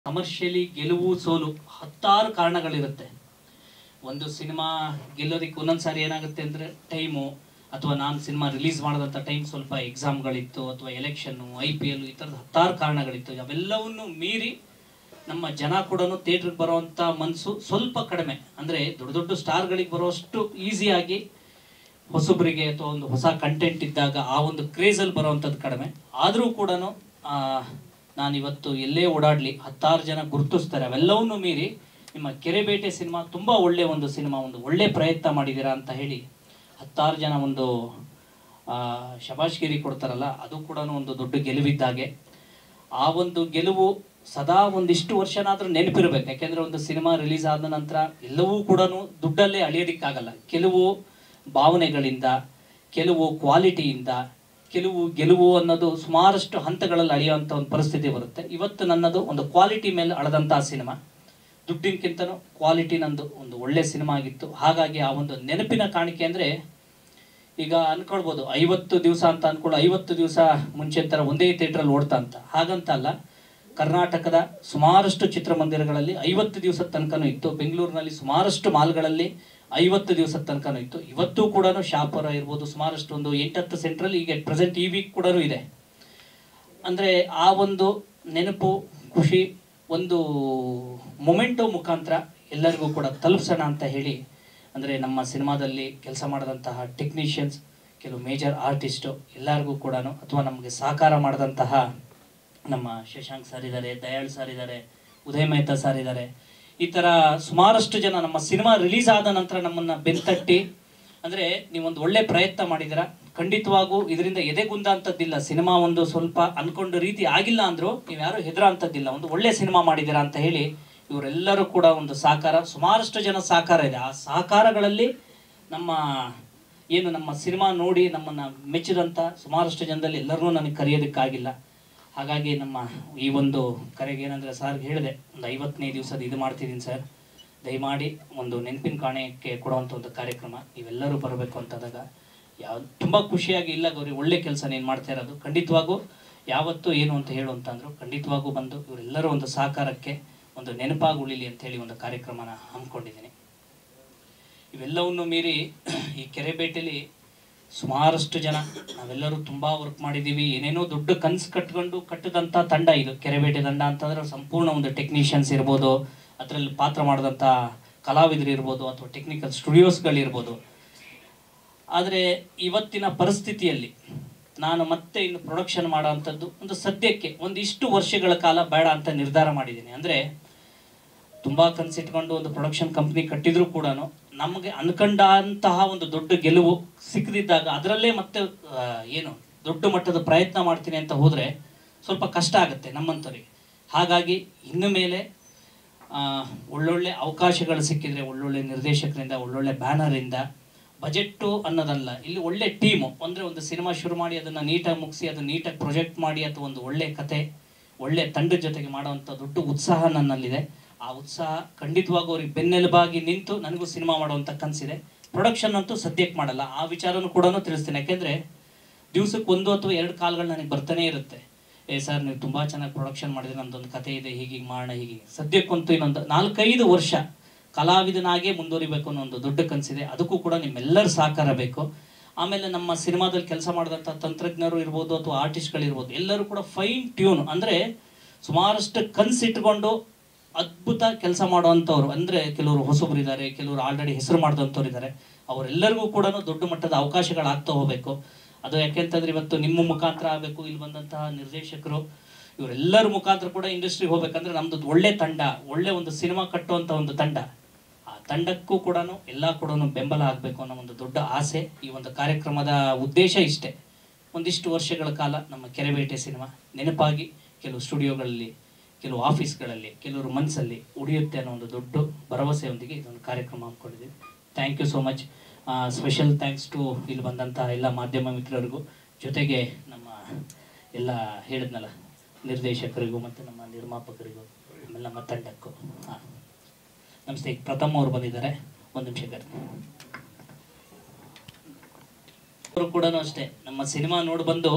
Commercially ಗೆಲುವು ಸೋಲು ಹತ್ತಾರು ಕಾರಣಗಳಿರುತ್ತೆ ಒಂದು ಸಿನಿಮಾ ಗೆಲ್ಲೋದಕ್ಕೆ ಒಂದೊಂದ್ಸಾರಿ ಏನಾಗುತ್ತೆ ಅಂದರೆ ಟೈಮು ಅಥವಾ ನಾನು ಸಿನಿಮಾ ರಿಲೀಸ್ ಮಾಡಿದಂಥ ಟೈಮ್ ಸ್ವಲ್ಪ ಎಕ್ಸಾಮ್ಗಳಿತ್ತು ಅಥವಾ ಎಲೆಕ್ಷನ್ನು ಐ ಪಿ ಎಲ್ ಈ ಥರದ ಹತ್ತಾರು ಕಾರಣಗಳಿತ್ತು ಅವೆಲ್ಲವನ್ನು ಮೀರಿ ನಮ್ಮ ಜನ ಕೂಡ ಥಿಯೇಟ್ರಿಗೆ ಬರುವಂಥ ಮನಸ್ಸು ಸ್ವಲ್ಪ ಕಡಿಮೆ ಅಂದರೆ ದೊಡ್ಡ ದೊಡ್ಡ ಸ್ಟಾರ್ಗಳಿಗೆ ಬರೋಷ್ಟು ಈಸಿಯಾಗಿ ಹೊಸಬರಿಗೆ ಅಥವಾ ಒಂದು ಹೊಸ ಕಂಟೆಂಟ್ ಇದ್ದಾಗ ಆ ಒಂದು ಕ್ರೇಜಲ್ಲಿ ಬರುವಂಥದ್ದು ಕಡಿಮೆ ಆದರೂ ಕೂಡ ನಾನಿವತ್ತು ಎಲ್ಲೇ ಓಡಾಡಲಿ ಹತ್ತಾರು ಜನ ಗುರುತಿಸ್ತಾರೆ ಅವೆಲ್ಲವನ್ನೂ ಮೀರಿ ನಿಮ್ಮ ಕೆರೆಬೇಟೆ ಸಿನಿಮಾ ತುಂಬ ಒಳ್ಳೆಯ ಒಂದು ಸಿನಿಮಾ ಒಂದು ಒಳ್ಳೆ ಪ್ರಯತ್ನ ಮಾಡಿದ್ದೀರಾ ಅಂತ ಹೇಳಿ ಹತ್ತಾರು ಜನ ಒಂದು ಆ, ಶಬಾಷ್ಗಿರಿ ಕೊಡ್ತಾರಲ್ಲ ಅದು ಕೂಡ ಒಂದು ದೊಡ್ಡ ಗೆಲುವಿದ್ದಾಗೆ ಆ ಒಂದು ಗೆಲುವು ಸದಾ ಒಂದಿಷ್ಟು ವರ್ಷನಾದ್ರೂ ನೆನಪಿರ್ಬೇಕು ಯಾಕೆಂದ್ರೆ ಒಂದು ಸಿನಿಮಾ ರಿಲೀಸ್ ಆದ ನಂತರ ಎಲ್ಲವೂ ಕೂಡ ದುಡ್ಡಲ್ಲೇ ಅಳಿಯೋದಿಕ್ಕಾಗಲ್ಲ ಕೆಲವು ಭಾವನೆಗಳಿಂದ ಕೆಲವು ಕ್ವಾಲಿಟಿಯಿಂದ ಕೆಲವು ಗೆಲುವು ಅನ್ನೋದು ಸುಮಾರಷ್ಟು ಹಂತಗಳಲ್ಲಿ ಅಳಿಯುವಂಥ ಒಂದು ಪರಿಸ್ಥಿತಿ ಬರುತ್ತೆ ಇವತ್ತು ನನ್ನದು ಒಂದು ಕ್ವಾಲಿಟಿ ಮೇಲೆ ಅಳದಂತಹ ಸಿನಿಮಾ ದುಡ್ಡಿನಕ್ಕಿಂತನೂ ಕ್ವಾಲಿಟಿ ನಂದು ಒಂದು ಒಳ್ಳೆ ಸಿನಿಮಾ ಆಗಿತ್ತು ಹಾಗಾಗಿ ಆ ಒಂದು ನೆನಪಿನ ಕಾಣಿಕೆ ಅಂದರೆ ಈಗ ಅನ್ಕೊಳ್ಬೋದು ಐವತ್ತು ದಿವಸ ಅಂತ ಅನ್ಕೊಳ್ಳೋ ಐವತ್ತು ದಿವಸ ಮುಂಚೆ ಥರ ಒಂದೇ ಥಿಯೇಟ್ರಲ್ಲಿ ಓಡ್ತಾ ಅಂತ ಹಾಗಂತ ಅಲ್ಲ ಕರ್ನಾಟಕದ ಸುಮಾರಷ್ಟು ಚಿತ್ರಮಂದಿರಗಳಲ್ಲಿ ಐವತ್ತು ದಿವಸದ ತನಕನೂ ಇತ್ತು ಬೆಂಗಳೂರಿನಲ್ಲಿ ಸುಮಾರಷ್ಟು ಮಾಲ್ಗಳಲ್ಲಿ ಐವತ್ತು ದಿವಸದ ತನಕನೂ ಇತ್ತು ಇವತ್ತು ಕೂಡ ಶಾಪುರ ಇರ್ಬೋದು ಸುಮಾರಷ್ಟು ಒಂದು ಎಂಟತ್ತು ಸೆಂಟ್ರಲ್ಲಿ ಈಗ ಪ್ರೆಸೆಂಟ್ ಈ ವೀಕ್ ಕೂಡ ಇದೆ ಅಂದರೆ ಆ ಒಂದು ನೆನಪು ಖುಷಿ ಒಂದು ಮೊಮೆಂಟೋ ಮುಖಾಂತರ ಎಲ್ಲರಿಗೂ ಕೂಡ ತಲುಪಿಸೋಣ ಅಂತ ಹೇಳಿ ಅಂದರೆ ನಮ್ಮ ಸಿನಿಮಾದಲ್ಲಿ ಕೆಲಸ ಮಾಡಿದಂತಹ ಟೆಕ್ನಿಷಿಯನ್ಸ್ ಕೆಲವು ಮೇಜರ್ ಆರ್ಟಿಸ್ಟು ಎಲ್ಲರಿಗೂ ಕೂಡ ಅಥವಾ ನಮಗೆ ಸಹಕಾರ ಮಾಡಿದಂತಹ ನಮ್ಮ ಶಶಾಂಕ್ ಸರ್ ಇದ್ದಾರೆ ದಯಾಳ್ ಸರ್ ಇದ್ದಾರೆ ಉದಯ್ ಮೆಹ್ತಾ ಸರ್ ಇದ್ದಾರೆ ಈ ಥರ ಸುಮಾರಷ್ಟು ಜನ ನಮ್ಮ ಸಿನಿಮಾ ರಿಲೀಸ್ ಆದ ನಂತರ ನಮ್ಮನ್ನು ಬೆಂತಟ್ಟಿ ಅಂದರೆ ನೀವೊಂದು ಒಳ್ಳೆ ಪ್ರಯತ್ನ ಮಾಡಿದ್ದೀರಾ ಖಂಡಿತವಾಗೂ ಇದರಿಂದ ಎದೆಗುಂದ ಅಂತದ್ದಿಲ್ಲ ಸಿನಿಮಾ ಒಂದು ಸ್ವಲ್ಪ ಅನ್ಕೊಂಡ ರೀತಿ ಆಗಿಲ್ಲ ಅಂದರೂ ನೀವು ಯಾರು ಹೆದರ ಅಂತದ್ದಿಲ್ಲ ಒಂದು ಒಳ್ಳೆ ಸಿನಿಮಾ ಮಾಡಿದ್ದೀರಾ ಅಂತ ಹೇಳಿ ಇವರೆಲ್ಲರೂ ಕೂಡ ಒಂದು ಸಹಕಾರ ಸುಮಾರಷ್ಟು ಜನ ಸಹಕಾರ ಇದೆ ಆ ಸಹಕಾರಗಳಲ್ಲಿ ನಮ್ಮ ಏನು ನಮ್ಮ ಸಿನಿಮಾ ನೋಡಿ ನಮ್ಮನ್ನು ಮೆಚ್ಚಿದಂಥ ಸುಮಾರಷ್ಟು ಜನದಲ್ಲಿ ಎಲ್ಲರನ್ನೂ ನನಗೆ ಕರೆಯೋದಕ್ಕಾಗಿಲ್ಲ ಹಾಗಾಗಿ ನಮ್ಮ ಈ ಒಂದು ಕರೆಗೆ ಏನಂದರೆ ಸರ್ಗೆ ಹೇಳಿದೆ ಒಂದು ಐವತ್ತನೇ ದಿವಸದ ಇದು ಮಾಡ್ತಿದ್ದೀನಿ ಸರ್ ದಯಮಾಡಿ ಒಂದು ನೆನಪಿನ ಕಾಣಿಕೆ ಕೊಡುವಂಥ ಒಂದು ಕಾರ್ಯಕ್ರಮ ನೀವೆಲ್ಲರೂ ಬರಬೇಕು ಅಂತಂದಾಗ ಯಾವ ತುಂಬ ಖುಷಿಯಾಗಿ ಇಲ್ಲ ಗೌರಿ ಒಳ್ಳೆ ಕೆಲಸ ನೀನು ಮಾಡ್ತಾ ಇರೋದು ಖಂಡಿತವಾಗೂ ಯಾವತ್ತೂ ಏನು ಅಂತ ಹೇಳು ಅಂತಂದ್ರು ಖಂಡಿತವಾಗೂ ಬಂದು ಇವರೆಲ್ಲರೂ ಒಂದು ಸಹಕಾರಕ್ಕೆ ಒಂದು ನೆನಪಾಗಿ ಉಳಿಲಿ ಅಂತ ಹೇಳಿ ಒಂದು ಕಾರ್ಯಕ್ರಮನ ಹಮ್ಮಿಕೊಂಡಿದ್ದೀನಿ ಇವೆಲ್ಲವನ್ನು ಮೀರಿ ಈ ಕೆರೆಬೇಟೆಲಿ ಸುಮಾರಷ್ಟು ಜನ ನಾವೆಲ್ಲರೂ ತುಂಬ ವರ್ಕ್ ಮಾಡಿದ್ದೀವಿ ಏನೇನೋ ದೊಡ್ಡ ಕನ್ಸು ಕಟ್ಕೊಂಡು ಕಟ್ಟಿದಂಥ ತಂಡ ಇದು ಕೆರೆಬೇಟೆ ತಂಡ ಅಂತಂದ್ರೆ ಸಂಪೂರ್ಣ ಒಂದು ಟೆಕ್ನಿಷಿಯನ್ಸ್ ಇರ್ಬೋದು ಅದರಲ್ಲಿ ಪಾತ್ರ ಮಾಡಿದಂಥ ಕಲಾವಿದರು ಇರ್ಬೋದು ಅಥವಾ ಟೆಕ್ನಿಕಲ್ ಸ್ಟುಡಿಯೋಸ್ಗಳಿರ್ಬೋದು ಆದರೆ ಇವತ್ತಿನ ಪರಿಸ್ಥಿತಿಯಲ್ಲಿ ನಾನು ಮತ್ತೆ ಇನ್ನು ಪ್ರೊಡಕ್ಷನ್ ಮಾಡೋವಂಥದ್ದು ಒಂದು ಸದ್ಯಕ್ಕೆ ಒಂದಿಷ್ಟು ವರ್ಷಗಳ ಕಾಲ ಬೇಡ ಅಂತ ನಿರ್ಧಾರ ಮಾಡಿದ್ದೀನಿ ಅಂದರೆ ತುಂಬ ಕನಸಿಟ್ಕೊಂಡು ಒಂದು ಪ್ರೊಡಕ್ಷನ್ ಕಂಪ್ನಿ ಕಟ್ಟಿದ್ರು ಕೂಡ ನಮಗೆ ಅನ್ಕೊಂಡಂತಹ ಒಂದು ದೊಡ್ಡ ಗೆಲುವು ಸಿಕ್ಕದಿದ್ದಾಗ ಅದರಲ್ಲೇ ಮತ್ತೆ ಆ, ಏನು ದೊಡ್ಡ ಮಟ್ಟದ ಪ್ರಯತ್ನ ಮಾಡ್ತೀನಿ ಅಂತ ಹೋದರೆ ಸ್ವಲ್ಪ ಕಷ್ಟ ಆಗುತ್ತೆ ನಮ್ಮಂಥವ್ರಿಗೆ ಹಾಗಾಗಿ ಇನ್ನು ಮೇಲೆ ಆ, ಒಳ್ಳೊಳ್ಳೆ ಅವಕಾಶಗಳು ಸಿಕ್ಕಿದ್ರೆ ಒಳ್ಳೊಳ್ಳೆ ನಿರ್ದೇಶಕರಿಂದ ಒಳ್ಳೊಳ್ಳೆ ಬ್ಯಾನರಿಂದ ಬಜೆಟ್ಟು ಅನ್ನೋದಲ್ಲ ಇಲ್ಲಿ ಒಳ್ಳೆ ಟೀಮು ಅಂದರೆ ಒಂದು ಸಿನಿಮಾ ಶುರು ಮಾಡಿ ಅದನ್ನು ನೀಟಾಗಿ ಮುಗಿಸಿ ಅದನ್ನು ನೀಟಾಗಿ ಪ್ರೊಜೆಕ್ಟ್ ಮಾಡಿ ಅಥವಾ ಒಂದು ಒಳ್ಳೆ ಕತೆ ಒಳ್ಳೆ ತಂಡದ ಜೊತೆಗೆ ಮಾಡುವಂಥ ದೊಡ್ಡ ಉತ್ಸಾಹ ನನ್ನಲ್ಲಿದೆ ಆ ಉತ್ಸಾಹ ಖಂಡಿತವಾಗೂ ಅವ್ರಿಗೆ ಬೆನ್ನೆಲುಬಾಗಿ ನಿಂತು ನನಗೂ ಸಿನಿಮಾ ಮಾಡುವಂಥ ಕನಸಿದೆ ಪ್ರೊಡಕ್ಷನ್ ಅಂತೂ ಸದ್ಯಕ್ಕೆ ಮಾಡಲ್ಲ ಆ ವಿಚಾರನೂ ಕೂಡ ತಿಳಿಸ್ತೀನಿ ಯಾಕೆಂದರೆ ದಿವ್ಸಕ್ಕೆ ಒಂದು ಅಥವಾ ಎರಡು ಕಾಲ್ಗಳು ನನಗೆ ಬರ್ತಾನೆ ಇರುತ್ತೆ ಏ ಸರ್ ನೀವು ತುಂಬ ಚೆನ್ನಾಗಿ ಪ್ರೊಡಕ್ಷನ್ ಮಾಡಿದ್ರೆ ನಮ್ದೊಂದು ಕತೆ ಇದೆ ಹೀಗೆ ಹೀಗೆ ಮಾಡೋಣ ಹೀಗೆ ಸದ್ಯಕ್ಕಂತೂ ಇನ್ನೊಂದು ನಾಲ್ಕೈದು ವರ್ಷ ಕಲಾವಿದನಾಗೇ ಮುಂದುವರಿಬೇಕು ಅನ್ನೋ ಒಂದು ದೊಡ್ಡ ಕನಸಿದೆ ಅದಕ್ಕೂ ಕೂಡ ನಿಮ್ಮೆಲ್ಲರ ಸಹಕಾರ ಬೇಕು ಆಮೇಲೆ ನಮ್ಮ ಸಿನಿಮಾದಲ್ಲಿ ಕೆಲಸ ಮಾಡಿದಂಥ ತಂತ್ರಜ್ಞರು ಇರ್ಬೋದು ಅಥವಾ ಆರ್ಟಿಸ್ಟ್ಗಳಿರ್ಬೋದು ಎಲ್ಲರೂ ಕೂಡ ಫೈನ್ ಟ್ಯೂನ್ ಅಂದರೆ ಸುಮಾರಷ್ಟು ಕನಸಿಟ್ಕೊಂಡು ಅದ್ಭುತ ಕೆಲಸ ಮಾಡುವಂಥವ್ರು ಅಂದರೆ ಕೆಲವರು ಹೊಸಬರು ಇದ್ದಾರೆ ಕೆಲವರು ಆಲ್ರೆಡಿ ಹೆಸರು ಮಾಡಿದಂಥವ್ರು ಇದ್ದಾರೆ ಅವರೆಲ್ಲರಿಗೂ ಕೂಡ ದೊಡ್ಡ ಮಟ್ಟದ ಅವಕಾಶಗಳಾಗ್ತಾ ಹೋಗಬೇಕು ಅದು ಯಾಕೆಂತಂದ್ರೆ ಇವತ್ತು ನಿಮ್ಮ ಮುಖಾಂತರ ಆಗಬೇಕು ಇಲ್ಲಿ ಬಂದಂತಹ ನಿರ್ದೇಶಕರು ಇವರೆಲ್ಲರ ಮುಖಾಂತರ ಕೂಡ ಇಂಡಸ್ಟ್ರಿಗೆ ಹೋಗ್ಬೇಕಂದ್ರೆ ನಮ್ದು ಒಳ್ಳೆ ತಂಡ ಒಳ್ಳೆ ಒಂದು ಸಿನಿಮಾ ಕಟ್ಟುವಂಥ ಒಂದು ತಂಡ ಆ ತಂಡಕ್ಕೂ ಕೂಡ ಎಲ್ಲ ಕೂಡ ಬೆಂಬಲ ಆಗಬೇಕು ಅನ್ನೋ ಒಂದು ದೊಡ್ಡ ಆಸೆ ಈ ಒಂದು ಕಾರ್ಯಕ್ರಮದ ಉದ್ದೇಶ ಇಷ್ಟೇ ಒಂದಿಷ್ಟು ವರ್ಷಗಳ ಕಾಲ ನಮ್ಮ ಕೆರೆಬೇಟೆ ಸಿನಿಮಾ ನೆನಪಾಗಿ ಕೆಲವು ಸ್ಟುಡಿಯೋಗಳಲ್ಲಿ ಕೆಲವು ಆಫೀಸ್ಗಳಲ್ಲಿ ಕೆಲವರು ಮನಸ್ಸಲ್ಲಿ ಉಳಿಯುತ್ತೆ ಅನ್ನೋ ಒಂದು ದೊಡ್ಡ ಭರವಸೆಯೊಂದಿಗೆ ಇದೊಂದು ಕಾರ್ಯಕ್ರಮ ಹಮ್ಮಿಕೊಂಡಿದ್ದೀವಿ thank you so much special thanks to ಇಲ್ಲಿ ಬಂದಂಥ ಎಲ್ಲ ಮಾಧ್ಯಮ ಮಿತ್ರರಿಗೂ ಜೊತೆಗೆ ನಮ್ಮ ಎಲ್ಲ ಹೇಳಿದ್ನಲ್ಲ ನಿರ್ದೇಶಕರಿಗೂ ಮತ್ತು ನಮ್ಮ ನಿರ್ಮಾಪಕರಿಗೂ ಆಮೇಲೆ ನಮ್ಮ ತಂಡಕ್ಕೂ ಹಾಂ ನಮಸ್ತೆ ಈಗ ಪ್ರಥಮ್ ಅವರು ಬಂದಿದ್ದಾರೆ ಒಂದು ನಿಮಿಷ ಕರ್ತೀನಿ ಅವರು ಕೂಡ ಅಷ್ಟೇ ನಮ್ಮ ಸಿನಿಮಾ ನೋಡಿ ಬಂದು